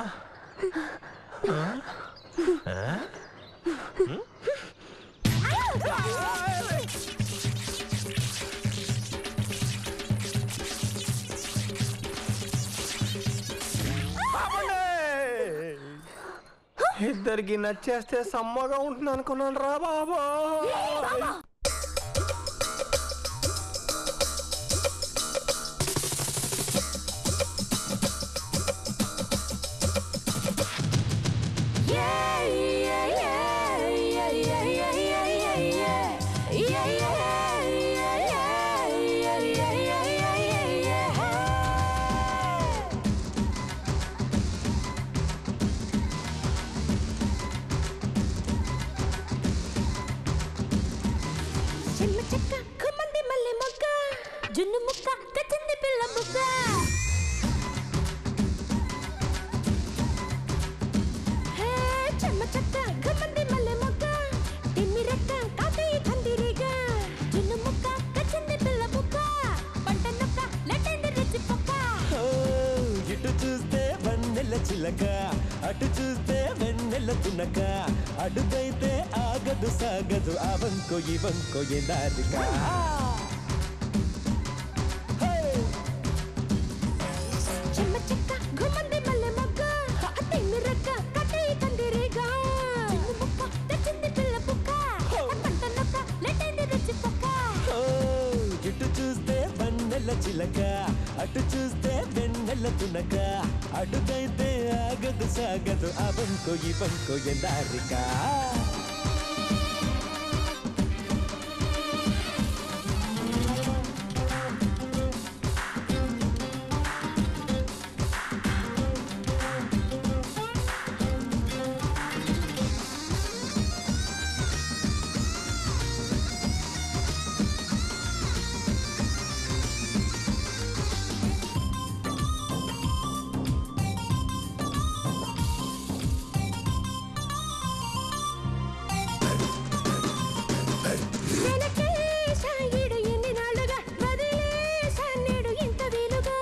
G: ఇద్దరికి నచ్చేస్తే సమ్మగా ఉంటుంది అనుకున్నాను రా బాబా
K: తునక అడుగైతే ఆగదు సాగదు ఆ వంకో ఈ వంకో ఎదారిక
B: చెమ్మ చెక్క గుమ్మంది మల్లె మొగ్గ తిమ్మి రెక్క కట్టి కందిరిగా చిన్న ముక్క తెచ్చింది పిల్ల పుక్క పంట నొక్క లెట్టైంది రుచి పక్క
K: ఓ, ఇటు చూస్తే బండెల చిలక అటు చూస్తే వెన్నెల తునక అడుగైతే ఆగదు సాగదు ఆ వంకో ఈ వంకో ఎదారిక
B: వెనకేశా ఈడు ఎన్ని నాళ్ళుగా వదిలేశా నేడు ఇంత వీలుగా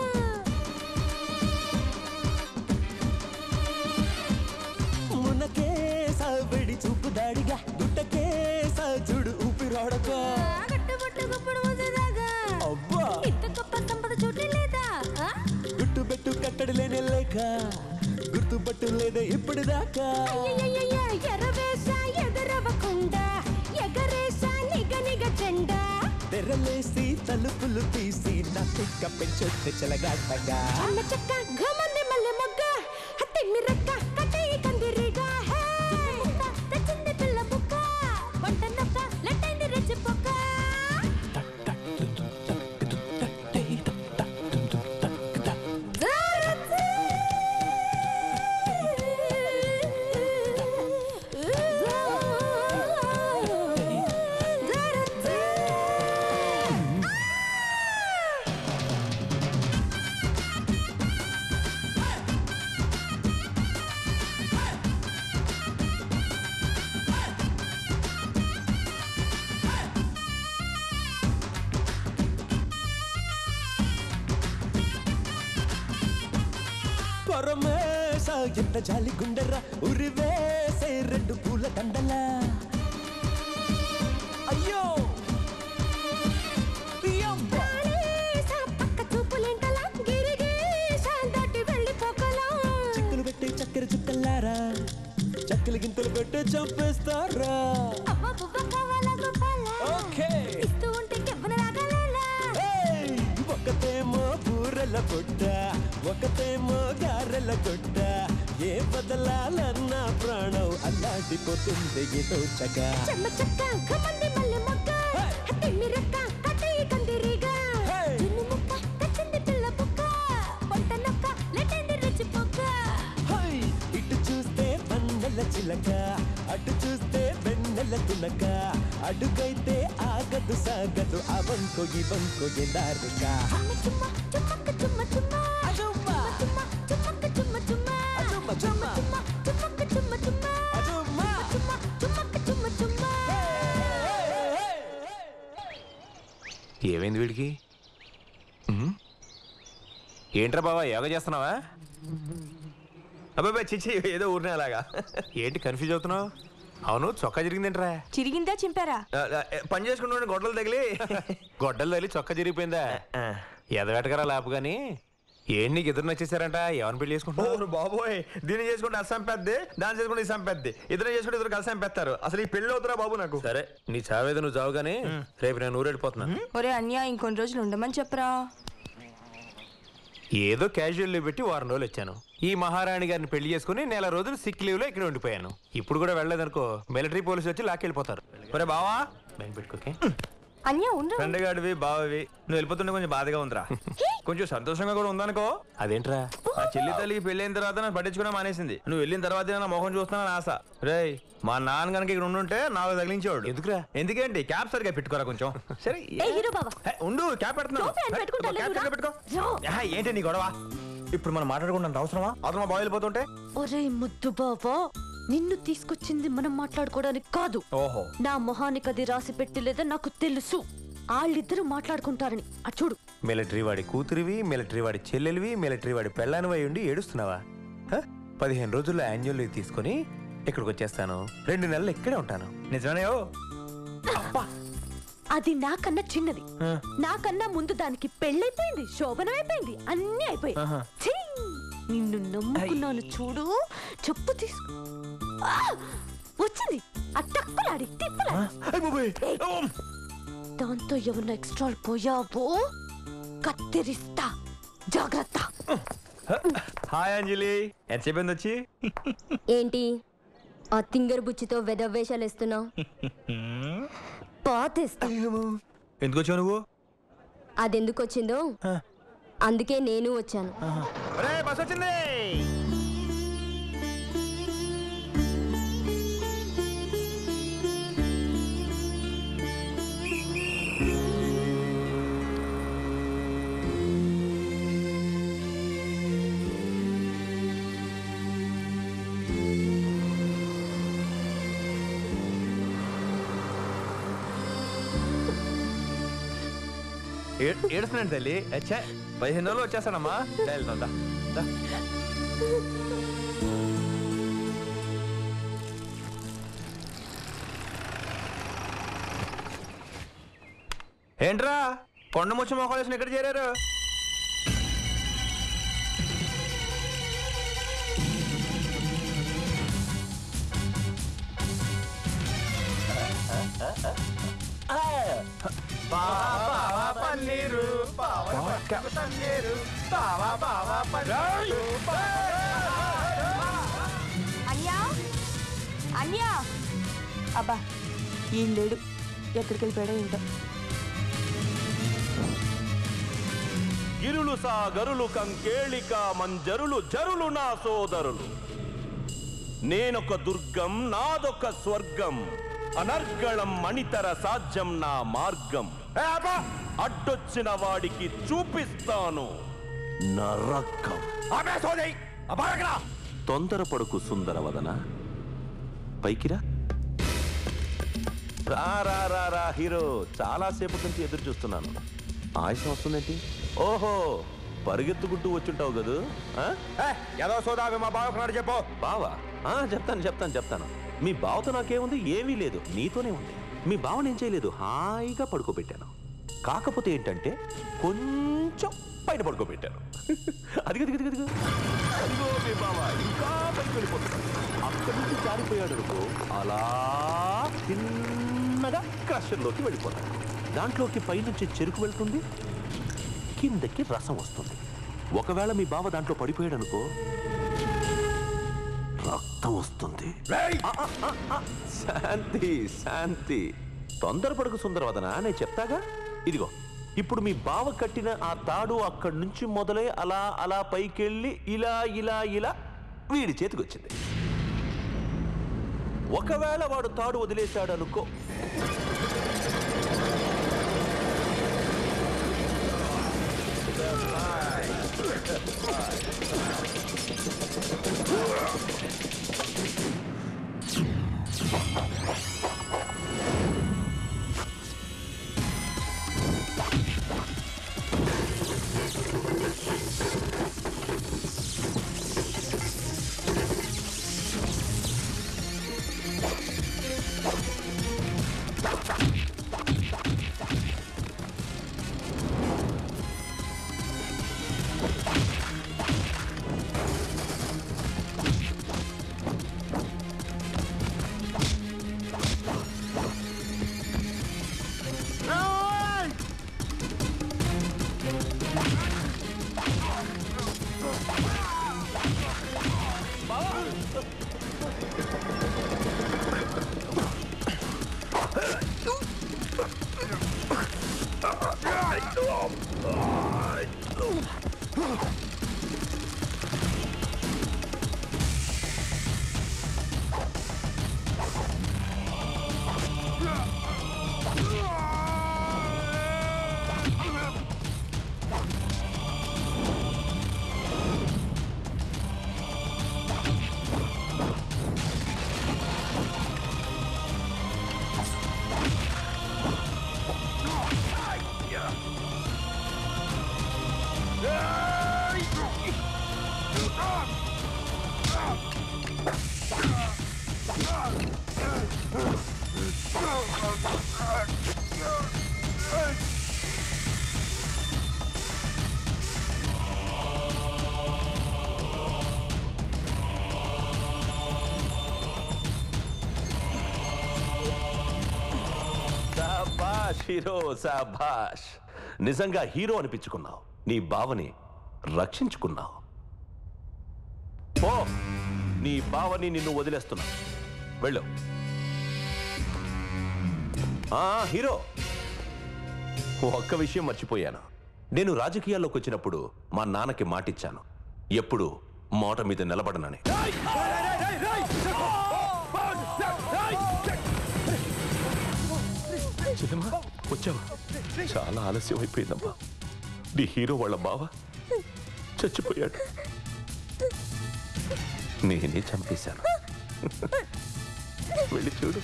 K: మునకే సావిడి చూపు దాడిగా గుట్టకే చూడు ఊపిరాడక
B: కట్టుబట్టు గుప్పుడు ముసదాగా
K: అబ్బా
B: ఇంత గొప్ప సంపద చూడలే లేదా ఆ?
K: గుట్టు పెట్టు కట్టడి లేనే లేక గుర్తుపట్టు లేదే ఇప్పటిదాకా
B: అయ్యయ్యయ్యయ్య, ఎర్రవేశా ఎదరవకుండా ఎగరేశా నిగ నిగ జెండా
K: తెరలేసి తలుపులు తీసి నా తిక్క పెంచొద్దు చెలగాటగా
B: అమ్మ చెక్క ఘమంది మల్లె మొగ్గ తిమ్మి రెక్క కట్టి కందిరిగా హే! ముక్క తెచ్చింది పిల్ల బుక్క వంట నొక్క లెట్టైంది రుచి పొక్క
K: పరమేశ ఎంత జాలి గుండెర్ర ఉరివేసే రెండు పూల దండలా అయ్యో
B: ప్రాణేశా పక్క చూపులేంటలా గిరిగీశా దాటి వెళ్ళిపోకలా
K: చిక్కులు పెట్టి చక్కెర చుక్కల్లారా చక్కలు గింతలు పెట్టి చంపేస్తారా
B: అవ్వ బువ్వ కావాలా గోపాల
K: ఓకే
B: ఇస్తూ ఉంటే కెవ్వన రాగలేలా
K: ఏయ్! ఒకతేమో బూరెల పుట్ట ఒకతేమో గారెల కొట్ట ఏ బదలాలన్న ప్రాణం అల్లాడిపోతుంది ఏదో చగా
B: చెమ్మ చెక్క ఘమంది మల్లె మొగ్గ తిమ్మి రెక్క కట్టి కందిరిగా చిన్ని ముక్క తెచ్చింది పిల్ల బుక్క వంట నొక్క లెట్టైంది రుచి పొక్క
K: హై! ఇటు చూస్తే బండల చిలక అటు చూస్తే వెన్నెల తునక అడుగైతే ఆగదు సాగదు ఆ వంకో ఈ వంకో ఎదారుగా
B: చుమ్మ చుమ్మక్క చుమ్మ చుమ్మ చుమ్మ చుమ్మక్క చుమ్మ చుమ్మ
K: చుమ్మ చుమ్మ
B: చుమ్మక్క చుమ్మ చుమ్మ చుమ్మ చుమ్మక్క చుమ్మ చుమ్మ
J: ఏమైంది వీడికి ఉమ్? ఏంట్రా బావా యోగా చేస్తున్నావా అబ్బాయి చిచ్చి ఏదో ఊరినే అలాగా ఏంటి కన్ఫ్యూజ్ అవుతున్నావు అవును చొక్కా జరిగిందేంట్రా
F: చిరిగిందా చింపారా
J: ఆ, ఆ, పని చేసుకుంటూ గొడ్డలు తగిలి గొడ్డలు తగిలి చొక్కా జరిగిపోయిందా ఎదగటకరా లాపు కానీ ఏంటి నీకు ఇద్దరు నచ్చేసారంట ఎవరిని పెళ్లి చేసుకుంటున్నావు
G: బాబోయ్ దీన్ని చేసుకుంటే అస్సాం పెద్ద దాన్ని చేసుకుంటే ఇస్సాం పెద్ద ఇద్దరు చేసుకుంటే ఇద్దరు కలిసాం పెడతారు అసలు ఈ పెళ్లి అవుతురా బాబు నాకు
J: సరే నీ చావేదో నువ్వు చావు కానీ రేపు నేను ఊరెళ్ళిపోతున్నా
F: ఒరే అన్య ఇంకొన్ని రోజులు ఉండమని చెప్పరా
J: ఏదో క్యాజువల్ లీవ్ పెట్టి వారం రోజులు వచ్చాను ఈ మహారాణి గారిని పెళ్లి చేసుకుని నెల రోజులు సిక్ లీవ్ లో ఇక్కడ ఉండిపోయాను ఇప్పుడు కూడా వెళ్ళలేదనుకో మిలిటరీ పోలీసు వచ్చి లాక్కెళ్ళిపోతారు
G: ఒరే బావా
J: బెంక్ పెట్టుకోకే
F: అన్య ఉండు
G: ఫ్రెండ్ గాడివి బావవి నువ్వు వెళ్ళిపోతుంటే కొంచెం బాధగా ఉందిరా కొంచెం సంతోషంగా కూడా ఉందనుకో
J: అదేంట్రా
G: ఆ చెల్లి తల్లికి పెళ్ళైన తర్వాత నన్ను పట్టించుకోవడం మానేసింది నువ్వు వెళ్ళిన తర్వాత నా మొహం చూస్తున్నాను ఆశ రేయ్ మా నాన్న కనుక ఇక్కడ ఉండుంటే నాకు తగిలించేవాడు
J: ఎందుకురా
G: ఎందుకేంటి క్యాప్ సరిగా పెట్టుకోరా కొంచెం సరే
B: ఏ హీరో బావా
G: హే, ఉండు క్యాప్ పెడుతున్నాను
B: టోపీ అని
G: హే,
B: పెట్టుకుంటా
G: క్యాప్
B: లేదురా?
G: సరిగ్గా పెట్టుకో
B: రో.
G: హే, ఏంటి నీ గొడవ ఇప్పుడు మనం మాట్లాడుకుంటాం అవసరమా అవసరం మా బాగా వెళ్ళిపోతుంటే
B: ఒరే ముద్దు బావా నిన్ను తీసుకొచ్చింది మనం మాట్లాడుకోవడానికి కాదు
G: ఓహో
B: నా మొహానికి అది రాసి పెట్టలేదని నాకు తెలుసు వాళ్ళిద్దరూ మాట్లాడుకుంటారని ఆ చూడు
J: మిలిటరీ వాడి కూతురివి మిలిటరీ వాడి చెల్లెలివి మిలిటరీ వాడి పెళ్ళానివై ఉండి ఏడుస్తున్నావా హ? పదిహేను రోజుల్లో యాన్యువల్ లీవ్ తీసుకొని ఇక్కడికి వచ్చేస్తాను రెండు నెలలు ఇక్కడే ఉంటాను నిజమేనా ఓ
S: అది నాకన్నా చిన్నది నాకన్నా ముందు దానికి పెళ్ళైపోయింది శోభనం అయిపోయింది అన్నీ అయిపోయి
J: ఆహా.
S: ఛీ! నిన్ను నమ్ముకున్నాను చూడు చెప్పు తీసుకో ఆ! వచ్చింది అట్టక్కలాడి తిప్పలాడి ఏయ్! దాంతో ఎవరిన ఎక్స్ట్రా పోయావో కత్తిరిస్తా జాగ్రత్త
J: హాయ్ అంజలి ఎంతసేపు వచ్చి
R: ఏంటి ఆ తింగర్ బుచ్చితో వెదవేషాలు ఇస్తున్నావు పాతేస్తా
J: ఎందుకు వచ్చావు నువ్వు
R: అదెందుకు వచ్చిందో అందుకే నేను వచ్చాను
J: రే బస్ వచ్చింది ఏ- ఏడుస్తున్నాడు తల్లి అచ్చా పదిహేను రోజులు వచ్చేస్తానమ్మా దా, వెళ్దాం, దా. దా. ఏంట్రా కొండ ముచ్చి మొక్కలేసిన ఎక్కడ చేరారు
K: పన్నీరు పన్నీరు బావా బావా పన్నీరు
F: అన్యా అన్యా అబ్బా ఈయన లేడు ఎక్కడికి వెళ్ళిపోయాడో ఏంటో
H: గిరులు సాగరులు కంకేళిక మంజరులు జరులు నా సోదరులు నేనొక దుర్గం నాదొక స్వర్గం అనర్గళం మణితర సాధ్యం నా మార్గం ఏ అబ్బా! అడ్డొచ్చిన వాడికి చూపిస్తాను నరకం తొందరపడుకు సుందరవదన పైకిరా రా రా రా రా హీరో చాలా సేపటి నుంచి ఎదురు చూస్తున్నాను ఆయుషం వస్తుందేంటి ఓహో పరిగెత్తుకుంటూ వచ్చుంటావు కదూ ఆ?
J: ఏదో సోదావి మా బావకున్నాడు చెప్పు
H: బావా ఆ, చెప్తాను చెప్తాను చెప్తాను మీ బావతో నాకేముంది ఏమీ లేదు నీతోనే ఉంది మీ బావని ఏం చేయలేదు హాయిగా పడుకోబెట్టాను కాకపోతే ఏంటంటే కొంచెం పైన పడుకోబెట్టాను అదిగో అదిగో అదిగో అదిగో మీ బావ ఇంకా పైకి వెళ్ళిపోతున్నాడు అక్కడి నుంచి జారిపోయాడు అనుకో అలా చిన్నగా క్రషర్లోకి వెళ్ళిపోతాడు దాంట్లోకి పైనుంచి చెరుకు వెళ్తుంది కిందకి రసం వస్తుంది ఒకవేళ మీ బావ దాంట్లో పడిపోయాడు అనుకో రక్తం వస్తుంది ఆ, ఆ, ఆ, ఆ, శాంతి శాంతి తొందరపడకు సుందరవదన నేను చెప్తాగా ఇదిగో ఇప్పుడు మీ బావ కట్టిన ఆ తాడు అక్కడి నుంచి మొదలై అలా అలా పైకెళ్ళి ఇలా ఇలా ఇలా వీడి చేతికి వచ్చింది ఒకవేళ వాడు తాడు వదిలేశాడు అనుకో శాబాష్ హీరో శాబాష్ నిజంగా హీరో అనిపించుకున్నావు నీ బావని రక్షించుకున్నావు పో నీ బావని నిన్ను వదిలేస్తున్నా వెళ్ళు ఆ హీరో ఒక్క విషయం మర్చిపోయాను నేను రాజకీయాల్లోకి వచ్చినప్పుడు మా నాన్నకి మాటిచ్చాను ఎప్పుడు మాట మీద నిలబడనని చిన్నమ్మా వచ్చావా చాలా ఆలస్యం అయిపోయిందమ్మా నీ హీరో వాళ్ళ బావ చచ్చిపోయాడు నేనే చంపేశాను వెళ్ళి చూడు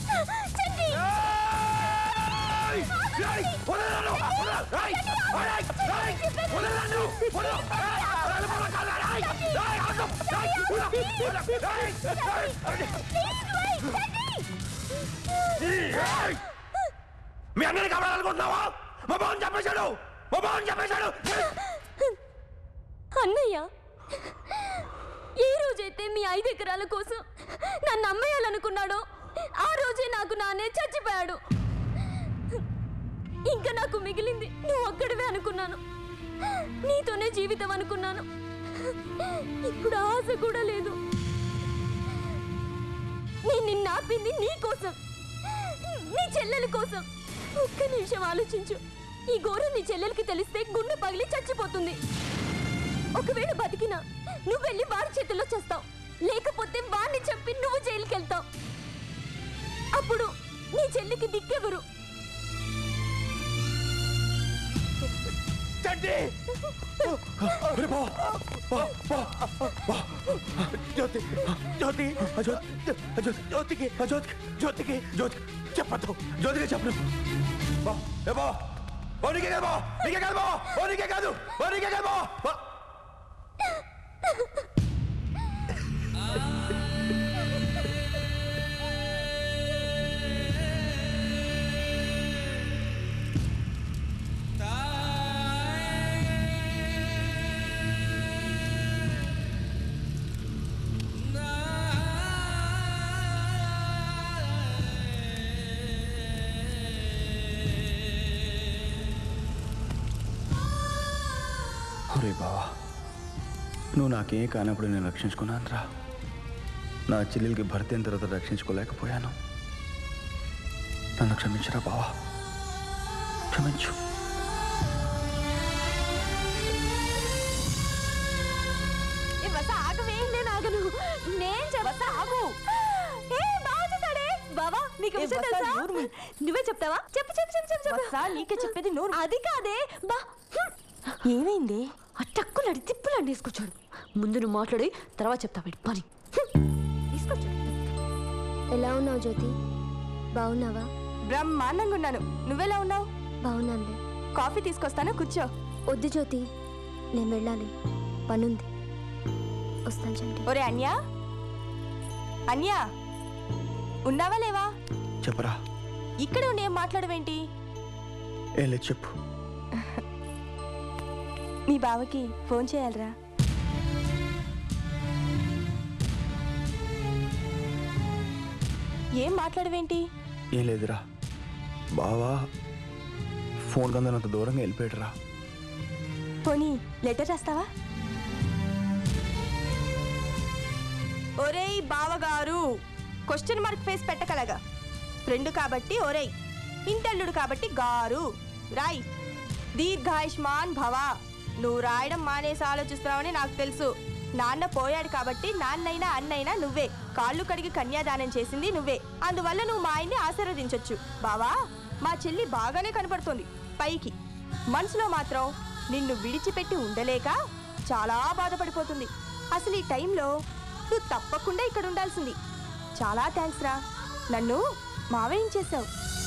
K: మీ అన్నని కావాలనుకుంటున్నావా మా బావని చెప్పేశాడు మా బావని చెప్పేశాడు
R: అన్నయ్య ఏ రోజైతే మీ ఐదు ఎకరాల కోసం నన్ను అమ్మేయాలనుకున్నాడో ఆ రోజే నాకు నాన్నే చచ్చిపోయాడు ఇంకా నాకు మిగిలింది నువ్వు ఒక్కడివే అనుకున్నాను నీతోనే జీవితం అనుకున్నాను ఇప్పుడు ఆశ కూడా లేదు నేను నిన్ను ఆపింది నీ కోసం నీ చెల్లెల కోసం ఒక్క నిమిషం ఆలోచించు ఈ ఘోరం నీ చెల్లెలకి తెలిస్తే గుండె పగిలి చచ్చిపోతుంది ఒకవేళ బతికినా నువ్వు వెళ్ళి వారి చేతిలో చేస్తావు లేకపోతే వాడిని చంపి నువ్వు జైలుకి వెళ్తావు అప్పుడు నీ చెల్లికి దిక్కెవరు
K: చంటి జ్యోతి జ్యోతి జ్యోతి జ్యోతికి జ్యోతికి జ్యోతికి జ్యోతికి చెప్పద్దు జ్యోతికి చెప్పను బా ఏ బా ఓ నీకే కాదు బా నీకే కాదు బా ఓ నీకే కాదు ఓ నీకే కాదు బా బా
E: ఒరే బావా నువ్వు నాకేం కానప్పుడు నేను రక్షించుకున్నాను రా నా చెల్లెలకి భర్త అయిన తర్వాత రక్షించుకోలేకపోయాను నన్ను క్షమించరా బావా క్షమించు
F: ఏ వస ఆగవే నేను ఆగను నేను చెప్తా ఆగు
S: ఏ బావ చూసాడే బావా నీకు
F: ఏ,
S: విషయం
F: వస,
S: తెలుసా
F: నోరు మూయి.
S: నువ్వే చెప్తావా చెప్పు చెప్పు చెప్పు చెప్పు చెప్పు
F: వస, నీకే చెప్పేది నోరు
S: అది కాదే బా
F: ఏమైంది
S: ఆ టక్కులాడి తిప్పులాడి తీసుకొచ్చాడు ముందు నువ్వు మాట్లాడి తర్వాత చెప్తా వీడి పని తీసుకొచ్చాడు
R: ఎలా ఉన్నావు జ్యోతి బాగున్నావా
F: బ్రహ్మాండంగా ఉన్నాను నువ్వెలా ఉన్నావు
R: బాగున్నానులే
F: కాఫీ తీసుకొస్తాను కూర్చో
R: వద్దు జ్యోతి నేను వెళ్ళాలి పనుంది వస్తాను చంటి
F: ఒరే అన్యా అన్యా ఉన్నావా లేవా
E: చెప్పరా
F: ఇక్కడ ఉండి ఏం మాట్లాడవేంటి
E: ఏం లేదు చెప్పు
F: మీ బావకి ఫోన్ చేయాలరా ఏం మాట్లాడవేంటి
E: ఏం లేదురా బావా ఫోన్ కందనంత దూరంగా వెళ్ళిపోయాడురా
F: పోనీ లెటర్ రాస్తావా ఒరేయ్ బావగారు క్వశ్చన్ మార్క్ ఫేస్ పెట్టకలగా ఫ్రెండ్ కాబట్టి ఒరేయ్ ఇంటల్లుడు కాబట్టి గారు రాయ్ దీర్ఘాయుష్మాన్ భవ నువ్వు రాయడం మానేసి ఆలోచిస్తున్నావని నాకు తెలుసు నాన్న పోయాడు కాబట్టి నాన్నైనా అన్నైనా నువ్వే కాళ్ళు కడిగి కన్యాదానం చేసింది నువ్వే అందువల్ల నువ్వు మా ఆయన్ని ఆశీర్వదించొచ్చు బావా మా చెల్లి బాగానే కనపడుతోంది పైకి మనసులో మాత్రం నిన్ను విడిచిపెట్టి ఉండలేక చాలా బాధపడిపోతుంది అసలు ఈ టైంలో నువ్వు తప్పకుండా ఇక్కడ ఉండాల్సింది చాలా థ్యాంక్స్ రా నన్ను మావేయించేశావు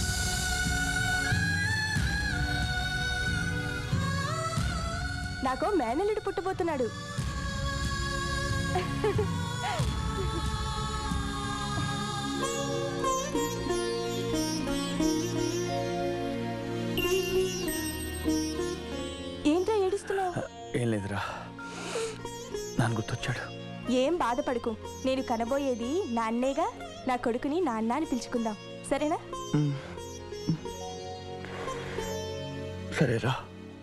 F: నాకు మేనల్లుడు పుట్టబోతున్నాడు
E: గుర్తొచ్చాడు
F: ఏం బాధపడకు నేను కనబోయేది నా అన్నేగా నా కొడుకుని నా అన్న అని పిలుచుకుందాం సరేనా
E: సరేరా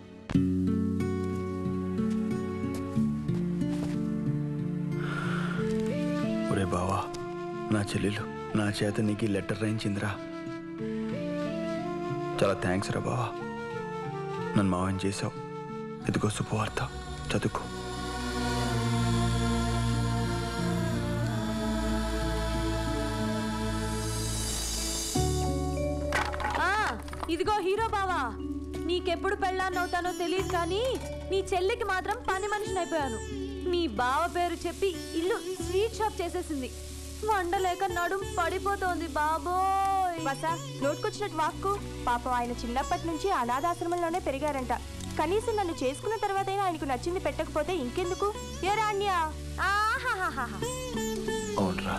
E: ఒరే బావా నా చెల్లెలు నా చేత నీకు ఈ లెటర్ రాయించిందిరా చాలా థ్యాంక్స్ రా బావా నన్ను మావని చేసావు ఇదిగో శుభవార్త చదువుకో
S: ఆ, ఇదిగో హీరో బావా నీకెప్పుడు పెళ్ళాన్నవుతానో తెలియదు కానీ నీ చెల్లికి మాత్రం పని మనిషిని అయిపోయాను నీ బావ పేరు చెప్పి ఇల్లు స్వీట్ షాప్ చేసేసింది వండలేక నడుం పడిపోతోంది బాబోయ్
F: బస నోటుకొచ్చినట్టు వాక్కు పాపం ఆయన చిన్నప్పటి నుంచి అనాథాశ్రమంలోనే పెరిగారంట కనీసం నన్ను చేసుకున్న తర్వాతైనా ఆయనకు నచ్చింది పెట్టకపోతే ఇంకెందుకు ఏ రాణ్యా
S: ఆహాహాహా
E: అవునరా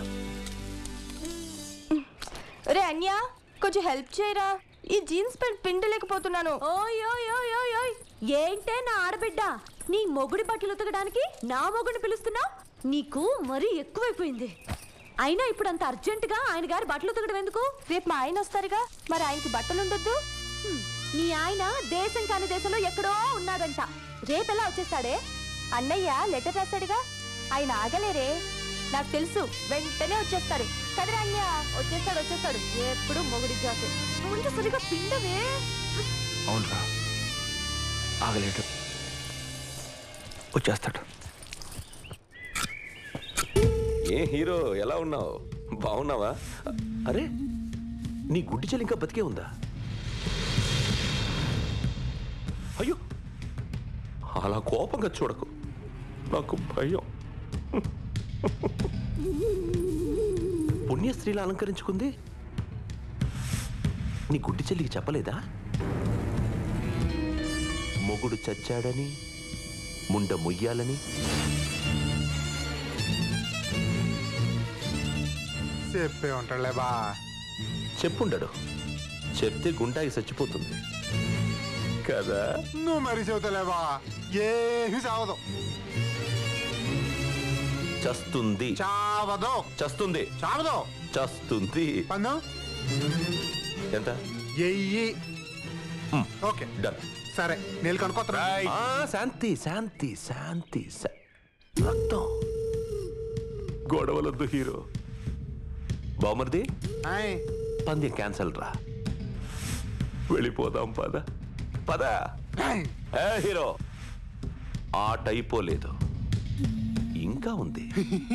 F: రే అన్యా కొంచెం హెల్ప్ చేయరా ఈ జీన్స్ ప్యాంట్ పిండలేకపోతున్నాను
S: ఓయ్ ఓయ్ ఓయ్ ఓయ్ ఓయ్ ఏంటే నా ఆడబిడ్డ నీ మొగుడి బట్టలు ఉతకడానికి నా మొగుడిని పిలుస్తున్నావు నీకు మరీ ఎక్కువైపోయింది అయినా ఇప్పుడు అంత అర్జెంటుగా ఆయన గారి బట్టలు ఉతకడం ఎందుకు
F: రేపు మా ఆయన వస్తారుగా మరి ఆయనకి బట్టలు ఉండొద్దు
S: హ్మ్, నీ ఆయన దేశం కాని దేశంలో ఎక్కడో ఉన్నాడంట రేపెలా వచ్చేస్తాడే
F: అన్నయ్య లెటర్ రాశాడుగా ఆయన ఆగలేరే నాకు తెలుసు వెంటనే వచ్చేస్తాడు కదరా అన్య వచ్చేస్తాడు వచ్చేస్తాడు
S: ఎప్పుడు మొగుడి జాతి ముందు సరిగా పిండవే
E: అవునరా ఆగలేడు వచ్చేస్తాడు
H: ఏ హీరో ఎలా ఉన్నావు బాగున్నావా అరే నీ గుడ్డి చెల్లి ఇంకా బతికే ఉందా అయ్యో అలా కోపంగా చూడకు నాకు భయం పుణ్యస్త్రీలా అలంకరించుకుంది నీ గుడ్డి చెల్లికి చెప్పలేదా మొగుడు చచ్చాడని ముండ మొయ్యాలని
I: చెప్పే ఉంటాడులే బా
H: చెప్పుండడు చెప్తే గుండాకి చచ్చిపోతుంది కదా
I: నువ్వు మరి చెబుతలే బా ఏమి చావదు
H: చస్తుంది
I: చావదు
H: చస్తుంది
I: చావదు
H: చస్తుంది
I: పందం
H: ఎంత
I: ఎయ్యి ఓకే
H: డన్
I: సరే నీళ్ళు కనుక్కోతరా
H: ఆ, శాంతి శాంతి శాంతి శా- రక్తం గొడవలొద్దు హీరో బామర్ది పందెం క్యాన్సల్ రా వెళ్ళిపోదాం పద పద ఏ హీరో ఆట అయిపోలేదు ఇంకా ఉంది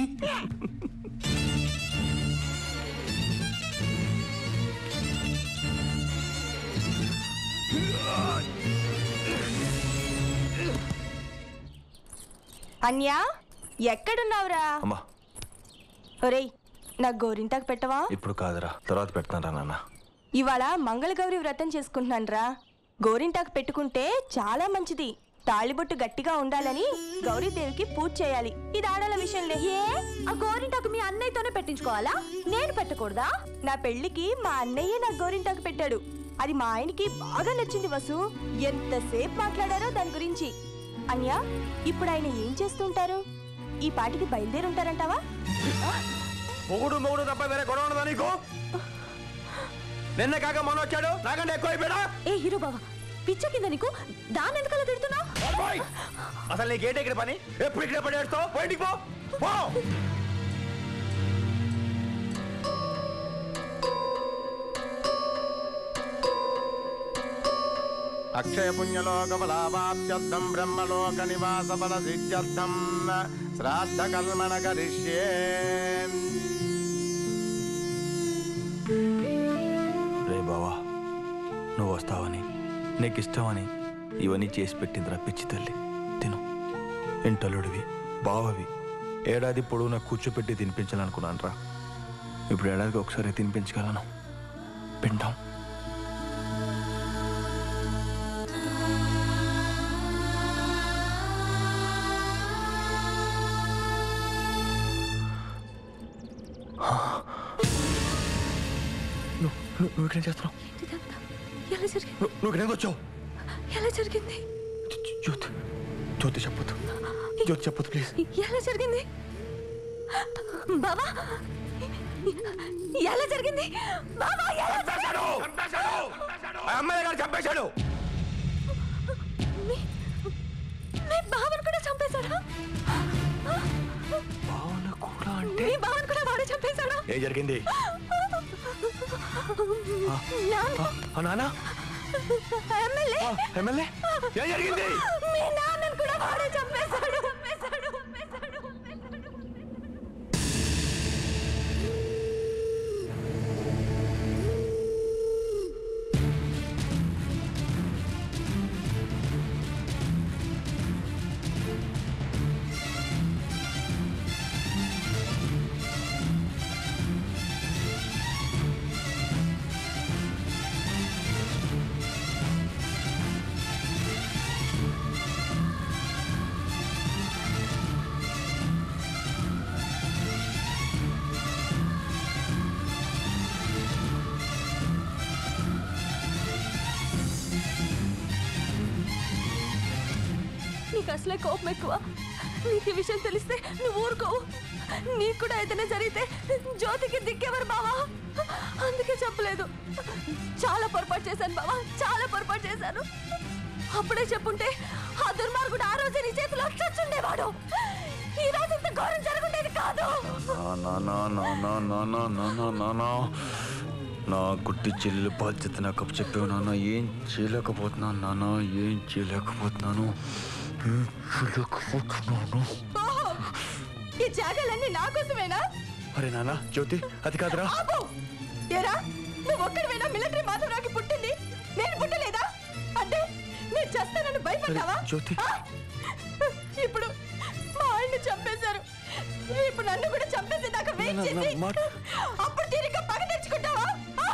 F: అన్యా ఎక్కడున్నావురా
E: అమ్మా
F: ఒరేయ్ నాకు గోరింటాకు పెట్టవా
E: ఇప్పుడు కాదురా తర్వాత పెడతాను నాన్న
F: ఇవాళ మంగళగౌరి వ్రతం చేసుకుంటున్నానురా గోరింటాకు పెట్టుకుంటే చాలా మంచిది తాళిబొట్టు గట్టిగా ఉండాలని గౌరీదేవికి పూజ చేయాలి ఇది ఆడాల విషయంలే
S: ఏ ఆ గోరింటాకు మీ అన్నయ్యతోనే పెట్టించుకోవాలా నేను పెట్టకూడదా
F: నా పెళ్లికి మా అన్నయ్యే నాకు గోరింటాకు పెట్టాడు అది మా ఆయనకి బాగా నచ్చింది వసు ఎంతసేపు మాట్లాడారో దాని గురించి అన్యా ఇప్పుడు ఆయన ఏం చేస్తుంటారు ఈ పాటికి బయలుదేరుంటారంటావా
K: మొగుడు మొగుడు తప్ప వేరే గొడవ ఉండదా నీకు నిన్న కాక మొన్న వచ్చాడు నాకంటే ఎక్కువ అయిపోయాడా
S: ఏ హీరో బావా పిచ్చ కింద నీకు దాన్ని ఎందుకలా తిడుతున్నావు
K: అసలు నీకేంటి ఇక్కడ పని ఎప్పుడు ఇక్కడ పడి ఏడుస్తావు బయటికి పో పో
D: అక్షయ పుణ్యలోక ఫలాభాప్త్యర్థం బ్రహ్మలోక నివాస ఫల సిద్ధ్యర్థం శ్రాద్ధ కల్మణ కరిష్యే
E: రే బావా నువ్వు వస్తావని నీకు ఇష్టమని ఇవన్నీ చేసి పెట్టిందిరా పిచ్చి తల్లి తిను ఇంటలుడివి బావవి ఏడాది పొడవునా కూర్చోపెట్టి తినిపించాలనుకున్నాను రా ఇప్పుడు ఏడాదికి ఒకసారి తినిపించగలను పిండం నువ్వు నువ్వు నువ్వు ఇక్కడ చేస్తున్నావు
S: ఎలా జరిగింది
E: నువ్వు నువ్వు ఇక్కడ వచ్చావు
S: ఎలా జరిగింది
E: జ్యోతి జ్యోతి చెప్పొద్దు
K: జ్యోతి చెప్పదు ప్లీజ్
S: ఎలా జరిగింది బావా ఎలా జరిగింది బావా ఎలా
K: అమ్మాయి గారు చంపేశాడు
S: మీ బావను కూడా చంపేశాడా
K: భావన కూడా అంటే
S: మీ బావను కూడా వాడే చంపేశాడా
K: ఏం జరిగింది
S: నాన్న
K: ఆ నాన్న
S: ఎమ్మెల్యే
K: ఎమ్మెల్యే ఏం జరిగింది
S: మీ నాన్నను కూడా వాడే చంపేశాడు చంపేశాడు చంపేశాడు నీకు అసలే కోపం ఎక్కువ నీకు ఈ విషయం తెలిస్తే నువ్వు ఊరుకోవు నీకు కూడా ఏదైనా జరిగితే జ్యోతికి దిక్కెవరు బావా అందుకే చెప్పలేదు చాలా పొరపాటు చేశాను బావా చాలా పొరపాటు చేశాను అప్పుడే చెప్పుంటే ఆ దుర్మార్గుడు ఆ రోజు నీ చేతిలో చచ్చుండేవాడు ఈ రోజు ఇంత ఘోరం జరుగుండేది కాదు
E: నా నా నా నా నా నా నా నా నా నా నా గుట్టి చెల్లెలు బాధ్యత నాకు చెప్పావు నాన్న ఏం చేయలేకపోతున్నాను నాన్న ఏం చేయలేకపోతున్నాను ఏం చేయలేకపోతున్నాను
F: ఓహో ఈ జాగాలన్నీ నా కోసమేనా
K: అరే నాన్న జ్యోతి అది కాదురా
F: ఆపు ఏరా నువ్వు ఒక్కడివేనా మిలిటరీ మాధవరావుకి పుట్టింది నేను పుట్టలేదా అంటే నేను చేస్తానని భయపడ్డావా
K: జ్యోతి.
F: ఆ? ఇప్పుడు మా ఆయన్ని చంపేశారు ఇప్పుడు నన్ను కూడా చంపేసేదాకా వెయిట్
K: నా- నా-
F: చేసి
K: మాట-
F: అప్పుడు తిరిగి పగ తెచ్చుకుంటావా ఆ?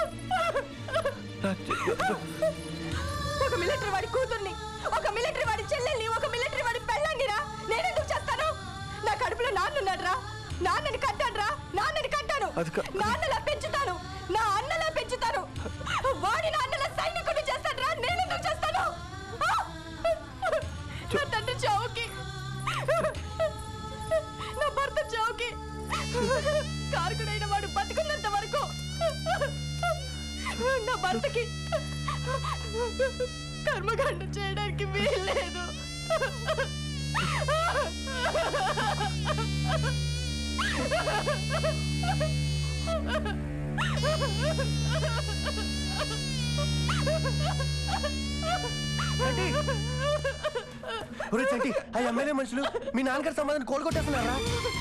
F: ఒక మిలిటరీ వాడి కూతుర్ని ఒక మిలిటరీ వాడి చెల్లెల్ని ఒక మిలిటరీ వాడి పెళ్ళండిరా నేనెందుకు చేస్తాను నా కడుపులో నాన్నున్నాడు రా నాన్నని కంటాను రా నాన్నని కంటాను
K: అది కా-
F: నాన్నలా పెంచుతాను నా అన్నలా పెంచుతాను వాడి నా అన్నలా సైనికుడిని చేస్తాను రా నేనెందుకు చేస్తాను ఆ! నా తండ్రి చావుకి నా భర్త చావుకి కారకుడైన వాడు బతుకున్నంత వరకు నా భర్తకి కర్మకాండ చేయడానికి వీల్లేదు
K: ఒరే చంటి ఆ ఎమ్మెల్యే మనుషులు మీ నాన్నగారి సమాధానం కోలుకొట్టేస్తున్నారా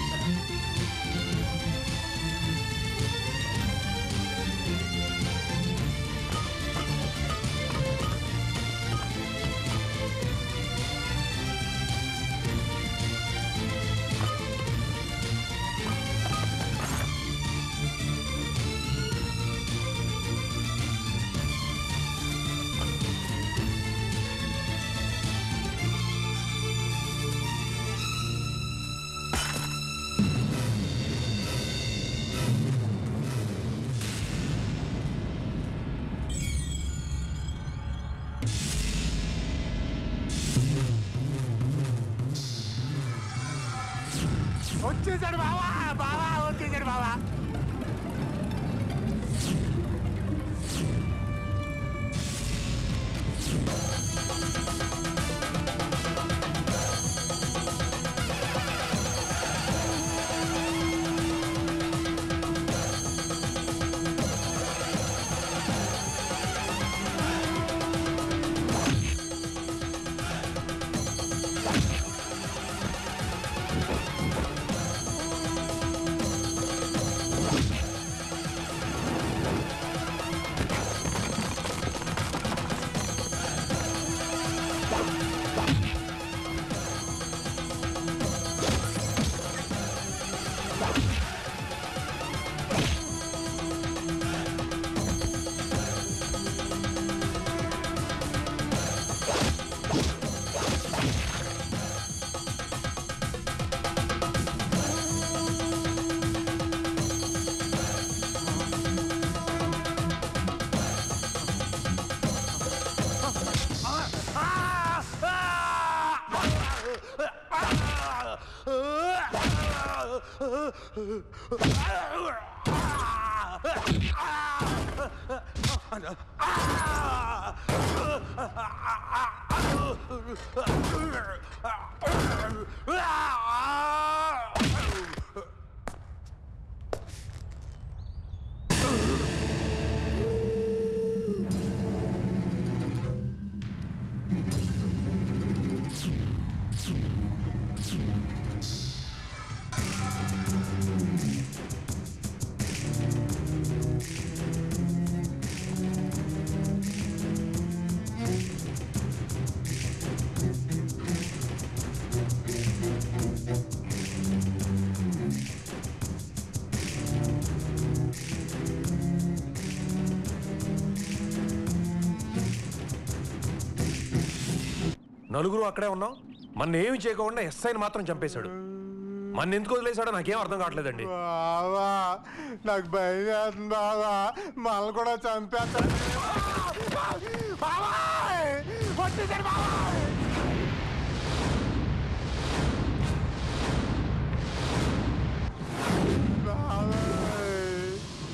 I: వచ్చేసాడు బావా బావా వచ్చేసాడు బావా
K: ఆ
C: నలుగురు అక్కడే ఉన్నాం మన ఏమి చేయకుండా ఎస్ఐని మాత్రం చంపేశాడు మన ఎందుకు వదిలేశాడో నాకేం అర్థం కావట్లేదండి
I: బావా నాకు భయం వేస్తుంది బావా మనల్ని కూడా చంపేస్తాడు బాబాయ్! వచ్చేసాడు బాబాయ్! బాబాయ్!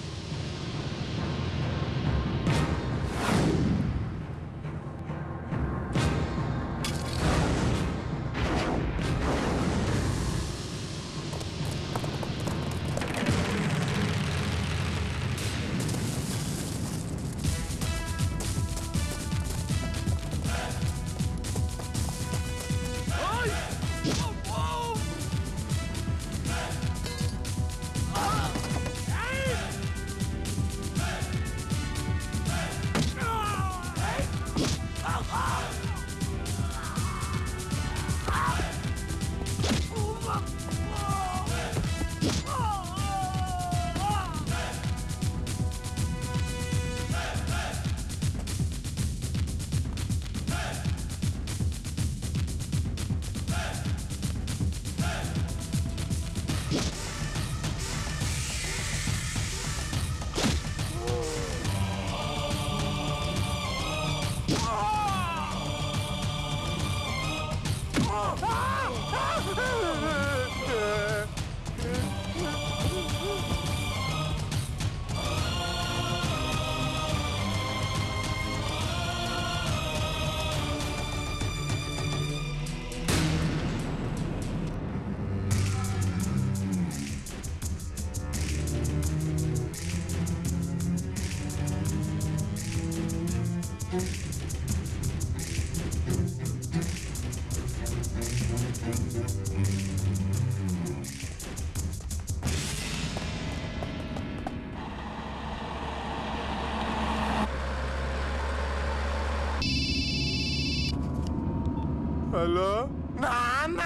I: హలో నాన్న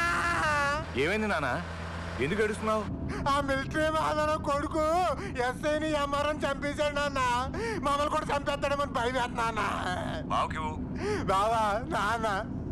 E: ఏమైంది నాన్న ఎందుకు ఏడుస్తున్నావు
I: ఆ మిలిటరీ మాదన కొడుకు ఎస్ఐని ఎంఆర్ఎన్ చంపేశాడు నాన్న మమ్మల్ని కూడా చంపేస్తాడేమని భయం వేస్తున్నా
E: బావుకి
I: బావా నాన్న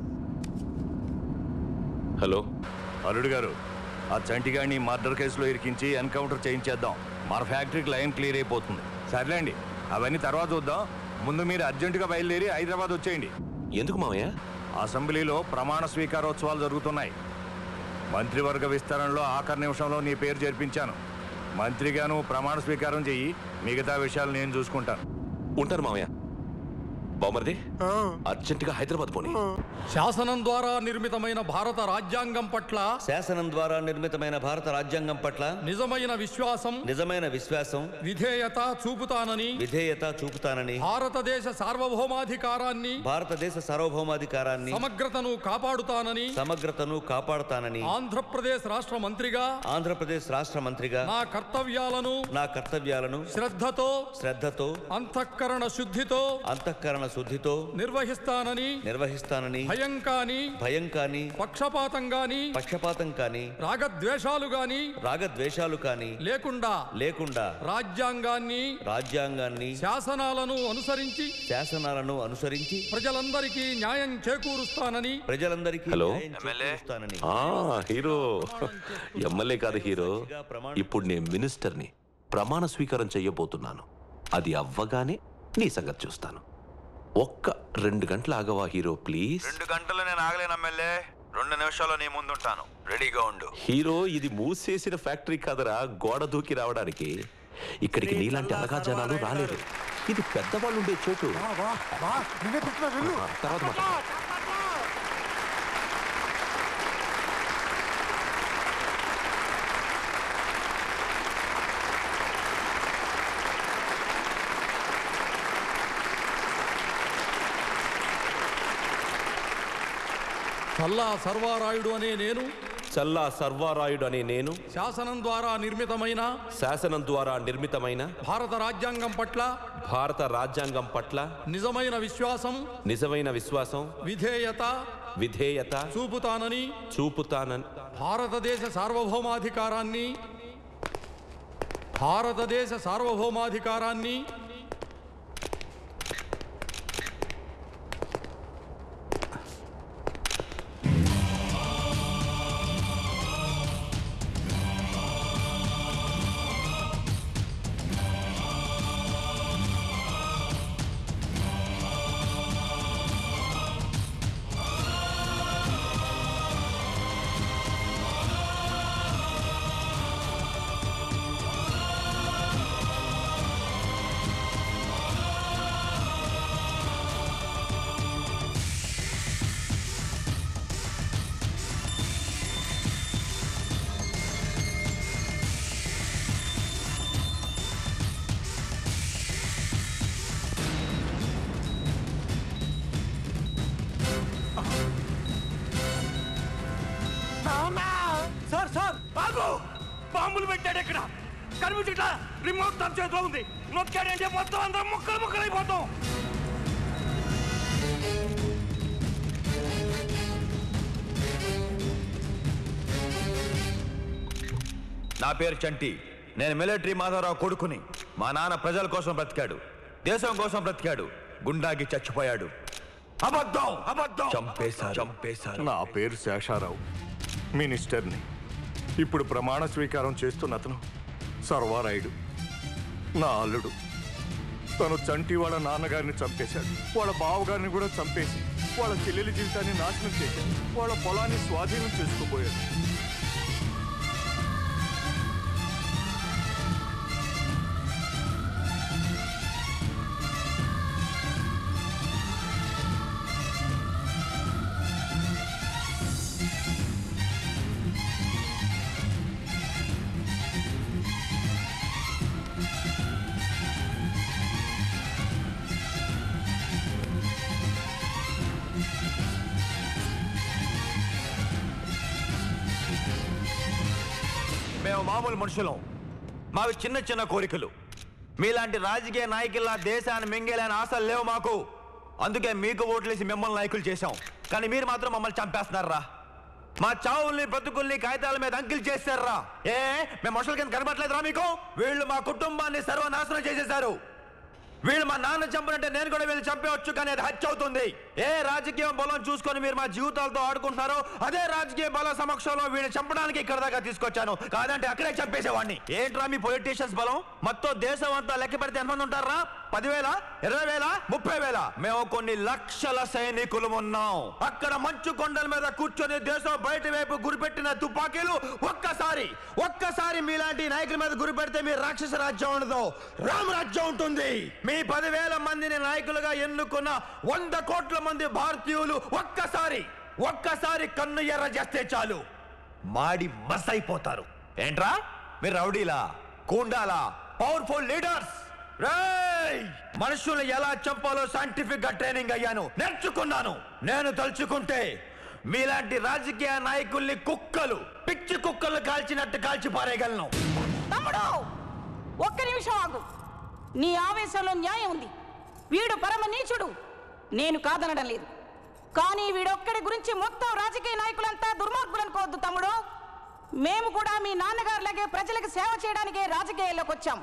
H: హలో
E: అల్లుడు గారు ఆ చంటిగాడిని మర్డర్ కేసులో ఇరికించి ఎన్కౌంటర్ చేయించేద్దాం మన ఫ్యాక్టరీకి లైన్ క్లియర్ అయిపోతుంది సర్లేండి అవన్నీ తర్వాత చూద్దాం ముందు మీరు అర్జెంటుగా బయలుదేరి హైదరాబాద్ వచ్చేయండి
H: ఎందుకు మామయ్య
E: అసెంబ్లీలో ప్రమాణ స్వీకారోత్సవాలు జరుగుతున్నాయి మంత్రివర్గ విస్తరణలో ఆఖరి నిమిషంలో నీ పేరు చేర్పించాను మంత్రిగాను ప్రమాణ స్వీకారం చెయ్యి మిగతా విషయాలు నేను చూసుకుంటాను
H: ఉంటారు మామయ్య బామర్ది అర్జెంటుగా హైదరాబాద్ పోనీ
Q: శాసనం ద్వారా నిర్మితమైన భారత రాజ్యాంగం పట్ల
V: శాసనం ద్వారా నిర్మితమైన భారత రాజ్యాంగం పట్ల
Q: నిజమైన విశ్వాసం
V: నిజమైన విశ్వాసం
Q: విధేయత చూపుతానని
V: విధేయత చూపుతానని
Q: భారతదేశ సార్వభౌమాధికారాన్ని
V: భారతదేశ సార్వభౌమాధికారాన్ని
Q: సమగ్రతను కాపాడుతానని
V: సమగ్రతను కాపాడుతానని
Q: ఆంధ్రప్రదేశ్ రాష్ట్ర మంత్రిగా
V: ఆంధ్రప్రదేశ్ రాష్ట్ర మంత్రిగా
Q: నా కర్తవ్యాలను
V: నా కర్తవ్యాలను
Q: శ్రద్ధతో
V: శ్రద్ధతో
Q: అంతఃకరణ శుద్ధితో
V: అంతఃకరణ శుద్ధితో
Q: నిర్వహిస్తానని
V: నిర్వహిస్తానని
Q: భయం కాని
V: భయం కాని
Q: పక్షపాతం గాని
V: పక్షపాతం కాని
Q: రాగద్వేషాలు గాని
V: రాగద్వేషాలు కాని
Q: లేకుండా
V: లేకుండా
Q: రాజ్యాంగాన్ని
V: రాజ్యాంగాన్ని
Q: శాసనాలను అనుసరించి
V: శాసనాలను అనుసరించి
Q: ప్రజలందరికీ న్యాయం చేకూరుస్తానని
V: ప్రజలందరికీ
H: హలో
V: న్యాయం చేకూరుస్తానని
H: ఆ, హీరో ఎమ్మెల్యే కాదు హీరో ఇప్పుడు నేను మినిస్టర్ని ప్రమాణ స్వీకారం చెయ్యబోతున్నాను అది అవ్వగానే నీ సంగతి చూస్తాను ఒక్క రెండు గంటలు ఆగవా హీరో ప్లీజ్
G: రెండు గంటలు నేను ఆగలేను ఎమ్మెల్యే రెండు నిమిషాల్లో నీ ముందుంటాను రెడీగా ఉండు
H: హీరో ఇది మూసేసిన ఫ్యాక్టరీ కదరా గోడ దూకి రావడానికి ఇక్కడికి నీలాంటి అలగా జనాలు రాలేరు ఇది పెద్దవాళ్ళు ఉండే చోటు
I: నువ్వే తిట్టినా వెళ్ళు
H: తర్వాత మాట్లాడు.
Q: చల్లా సర్వారాయుడు అనే నేను
H: చల్లా సర్వారాయుడు అనే నేను
Q: శాసనం ద్వారా నిర్మితమైన
H: శాసనం ద్వారా నిర్మితమైన
Q: భారత రాజ్యాంగం పట్ల
H: భారత రాజ్యాంగం పట్ల
Q: నిజమైన విశ్వాసం
H: నిజమైన విశ్వాసం
Q: విధేయత
H: విధేయత
Q: చూపుతానని
H: చూపుతానని
Q: భారతదేశ సార్వభౌమాధికారాన్ని భారతదేశ సార్వభౌమాధికారాన్ని
U: సార్ సార్ బాబు బాంబులు పెట్టాడు ఇక్కడ కనిపించట్లా రిమోట్ తన చేతిలో ఉంది నొక్కాడంటే మొత్తం అందరం ముక్కలు ముక్కలైపోతాం
G: నా పేరు చంటి నేను మిలిటరీ మాధవరావు కొడుకుని మా నాన్న ప్రజల కోసం బ్రతికాడు దేశం కోసం బ్రతికాడు గుండాకి చచ్చిపోయాడు అబద్ధం అబద్ధం చంపేశారు చంపేశారు
E: నా పేరు శేషారావు మినిస్టర్ని ఇప్పుడు ప్రమాణ స్వీకారం చేస్తున్న అతను సర్వారాయుడు నా అల్లుడు తను చంటి వాళ్ళ నాన్నగారిని చంపేశాడు వాళ్ళ బావగారిని కూడా చంపేసి వాళ్ళ చెల్లెలి జీవితాన్ని నాశనం చేశాడు వాళ్ళ పొలాన్ని స్వాధీనం చేసుకోబోయాడు
G: మేము మామూలు మనుషులం మావి చిన్న చిన్న కోరికలు మీలాంటి రాజకీయ నాయకుల్లా దేశాన్ని మింగేలేని ఆశలు లేవు మాకు అందుకే మీకు ఓట్లేసి మిమ్మల్ని నాయకులు చేశాం కానీ మీరు మాత్రం మమ్మల్ని చంపేస్తున్నారా మా చావుల్ని బ్రతుకుల్ని కాగితాల మీద అంకిల్ చేశారా ఏ మేము మనుషుల కింద కనబడలేదురా మీకు వీళ్ళు మా కుటుంబాన్ని సర్వనాశనం చేసేశారు వీళ్ళు మా నాన్న చంపినంటే నేను కూడా వీళ్ళు చంపేవచ్చు కానీ అది హత్య అవుతుంది ఏ రాజకీయ బలం చూసుకొని మీరు మా జీవితాలతో ఆడుకుంటున్నారో అదే రాజకీయ బల సమక్షంలో వీళ్ళని చంపడానికి ఇక్కడ దాకా తీసుకొచ్చాను కాదంటే అక్కడే చంపేసేవాడిని ఏంట్రా మీ పొలిటీషియన్స్ బలం మొత్తం దేశం అంతా లెక్క పెడితే ఎంతమంది ఉంటారా పదివేల ఇరవై వేల ముప్పై వేల మేము కొన్ని లక్షల సైనికులు ఉన్నాం అక్కడ మంచు కొండల మీద కూర్చొని దేశం బయట వైపు గురిపెట్టిన తుపాకీలు ఒక్కసారి ఒక్కసారి మీలాంటి నాయకుల మీద గురిపెడితే మీ రాక్షస రాజ్యం ఉండదు రామరాజ్యం ఉంటుంది మీ పదివేల మందిని నాయకులుగా ఎన్నుకున్న వంద కోట్ల మంది భారతీయులు ఒక్కసారి ఒక్కసారి కన్ను ఎర్ర చేస్తే చాలు మాడి మస్ అయిపోతారు ఏంట్రా మీరు రౌడీలా కూండాలా పవర్ఫుల్ లీడర్స్ రేయ్ మనుషులు ఎలా చంపాలో సైంటిఫిక్ గా ట్రైనింగ్ అయ్యాను నేర్చుకున్నాను నేను తలుచుకుంటే మీలాంటి రాజకీయ నాయకుల్ని కుక్కలు పిచ్చి కుక్కలు కాల్చినట్టు కాల్చి పారేయగలను
N: తమ్ముడు ఒక్క నిమిషం ఆగు నీ ఆవేశంలో న్యాయం ఉంది వీడు పరమ నీచుడు నేను కాదనడం లేదు కానీ వీడొక్కడి గురించి మొత్తం రాజకీయ నాయకులంతా దుర్మార్గులు అనుకోవద్దు తమ్ముడు మేము కూడా మీ నాన్నగారులాగే ప్రజలకు సేవ చేయడానికే రాజకీయాల్లోకి వచ్చాం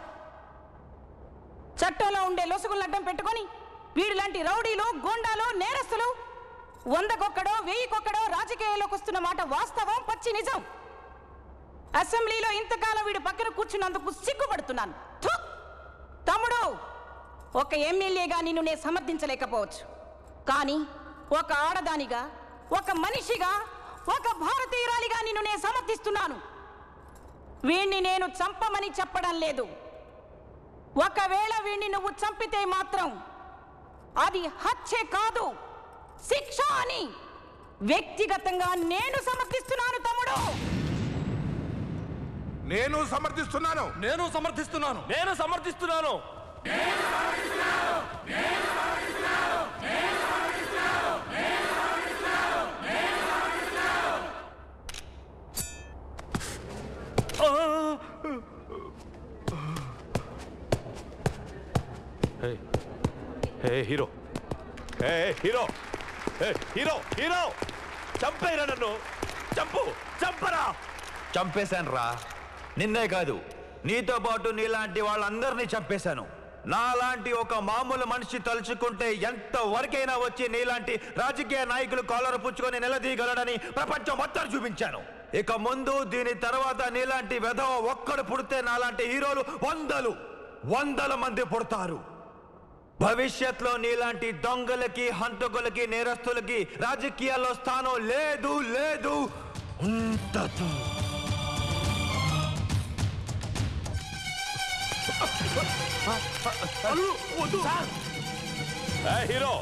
N: చట్టంలో ఉండే లొసుగులను అడ్డం పెట్టుకొని వీడిలాంటి రౌడీలు గూండాలు నేరస్తులు వందకొక్కడో వెయ్యికొక్కడో రాజకీయాల్లోకి వస్తున్న మాట వాస్తవం పచ్చి నిజం అసెంబ్లీలో ఇంతకాలం వీడి పక్కన కూర్చున్నందుకు సిగ్గుపడుతున్నాను థు! తమ్ముడు ఒక ఎమ్మెల్యేగా నిన్ను నేను సమర్థించలేకపోవచ్చు కానీ ఒక ఆడదానిగా ఒక మనిషిగా ఒక భారతీయురాలిగా నిన్ను నేను సమర్థిస్తున్నాను వీణ్ణి నేను చంపమని చెప్పడం లేదు ఒకవేళ వీణ్ణి నువ్వు చంపితే మాత్రం అది హత్య కాదు శిక్ష అని వ్యక్తిగతంగా నేను సమర్థిస్తున్నాను తమ్ముడు
Q: నేను సమర్థిస్తున్నాను నేను సమర్థిస్తున్నాను నేను సమర్థిస్తున్నాను
V: hey hero hey hero hey hero hero చంపేరా నన్ను చంపు చంపరా
J: చంపేశాను రా నిన్నే కాదు నీతో పాటు నీలాంటి వాళ్ళందరినీ చంపేశాను నాలాంటి ఒక మామూలు మనిషి తలుచుకుంటే ఎంత వరకైనా వచ్చి నీలాంటి రాజకీయ నాయకులు కాలర్ పుచ్చుకొని నిలదీయగలడని ప్రపంచం మొత్తం చూపించాను ఇక ముందు దీని తర్వాత నీలాంటి వెధవ ఒక్కడు పుడితే నాలాంటి హీరోలు వందలు వందల మంది పుడతారు భవిష్యత్తులో నీలాంటి దొంగలకి హంతకులకి నేరస్తులకి రాజకీయాల్లో స్థానం లేదు లేదు ఉండదు
V: ఏ హీరో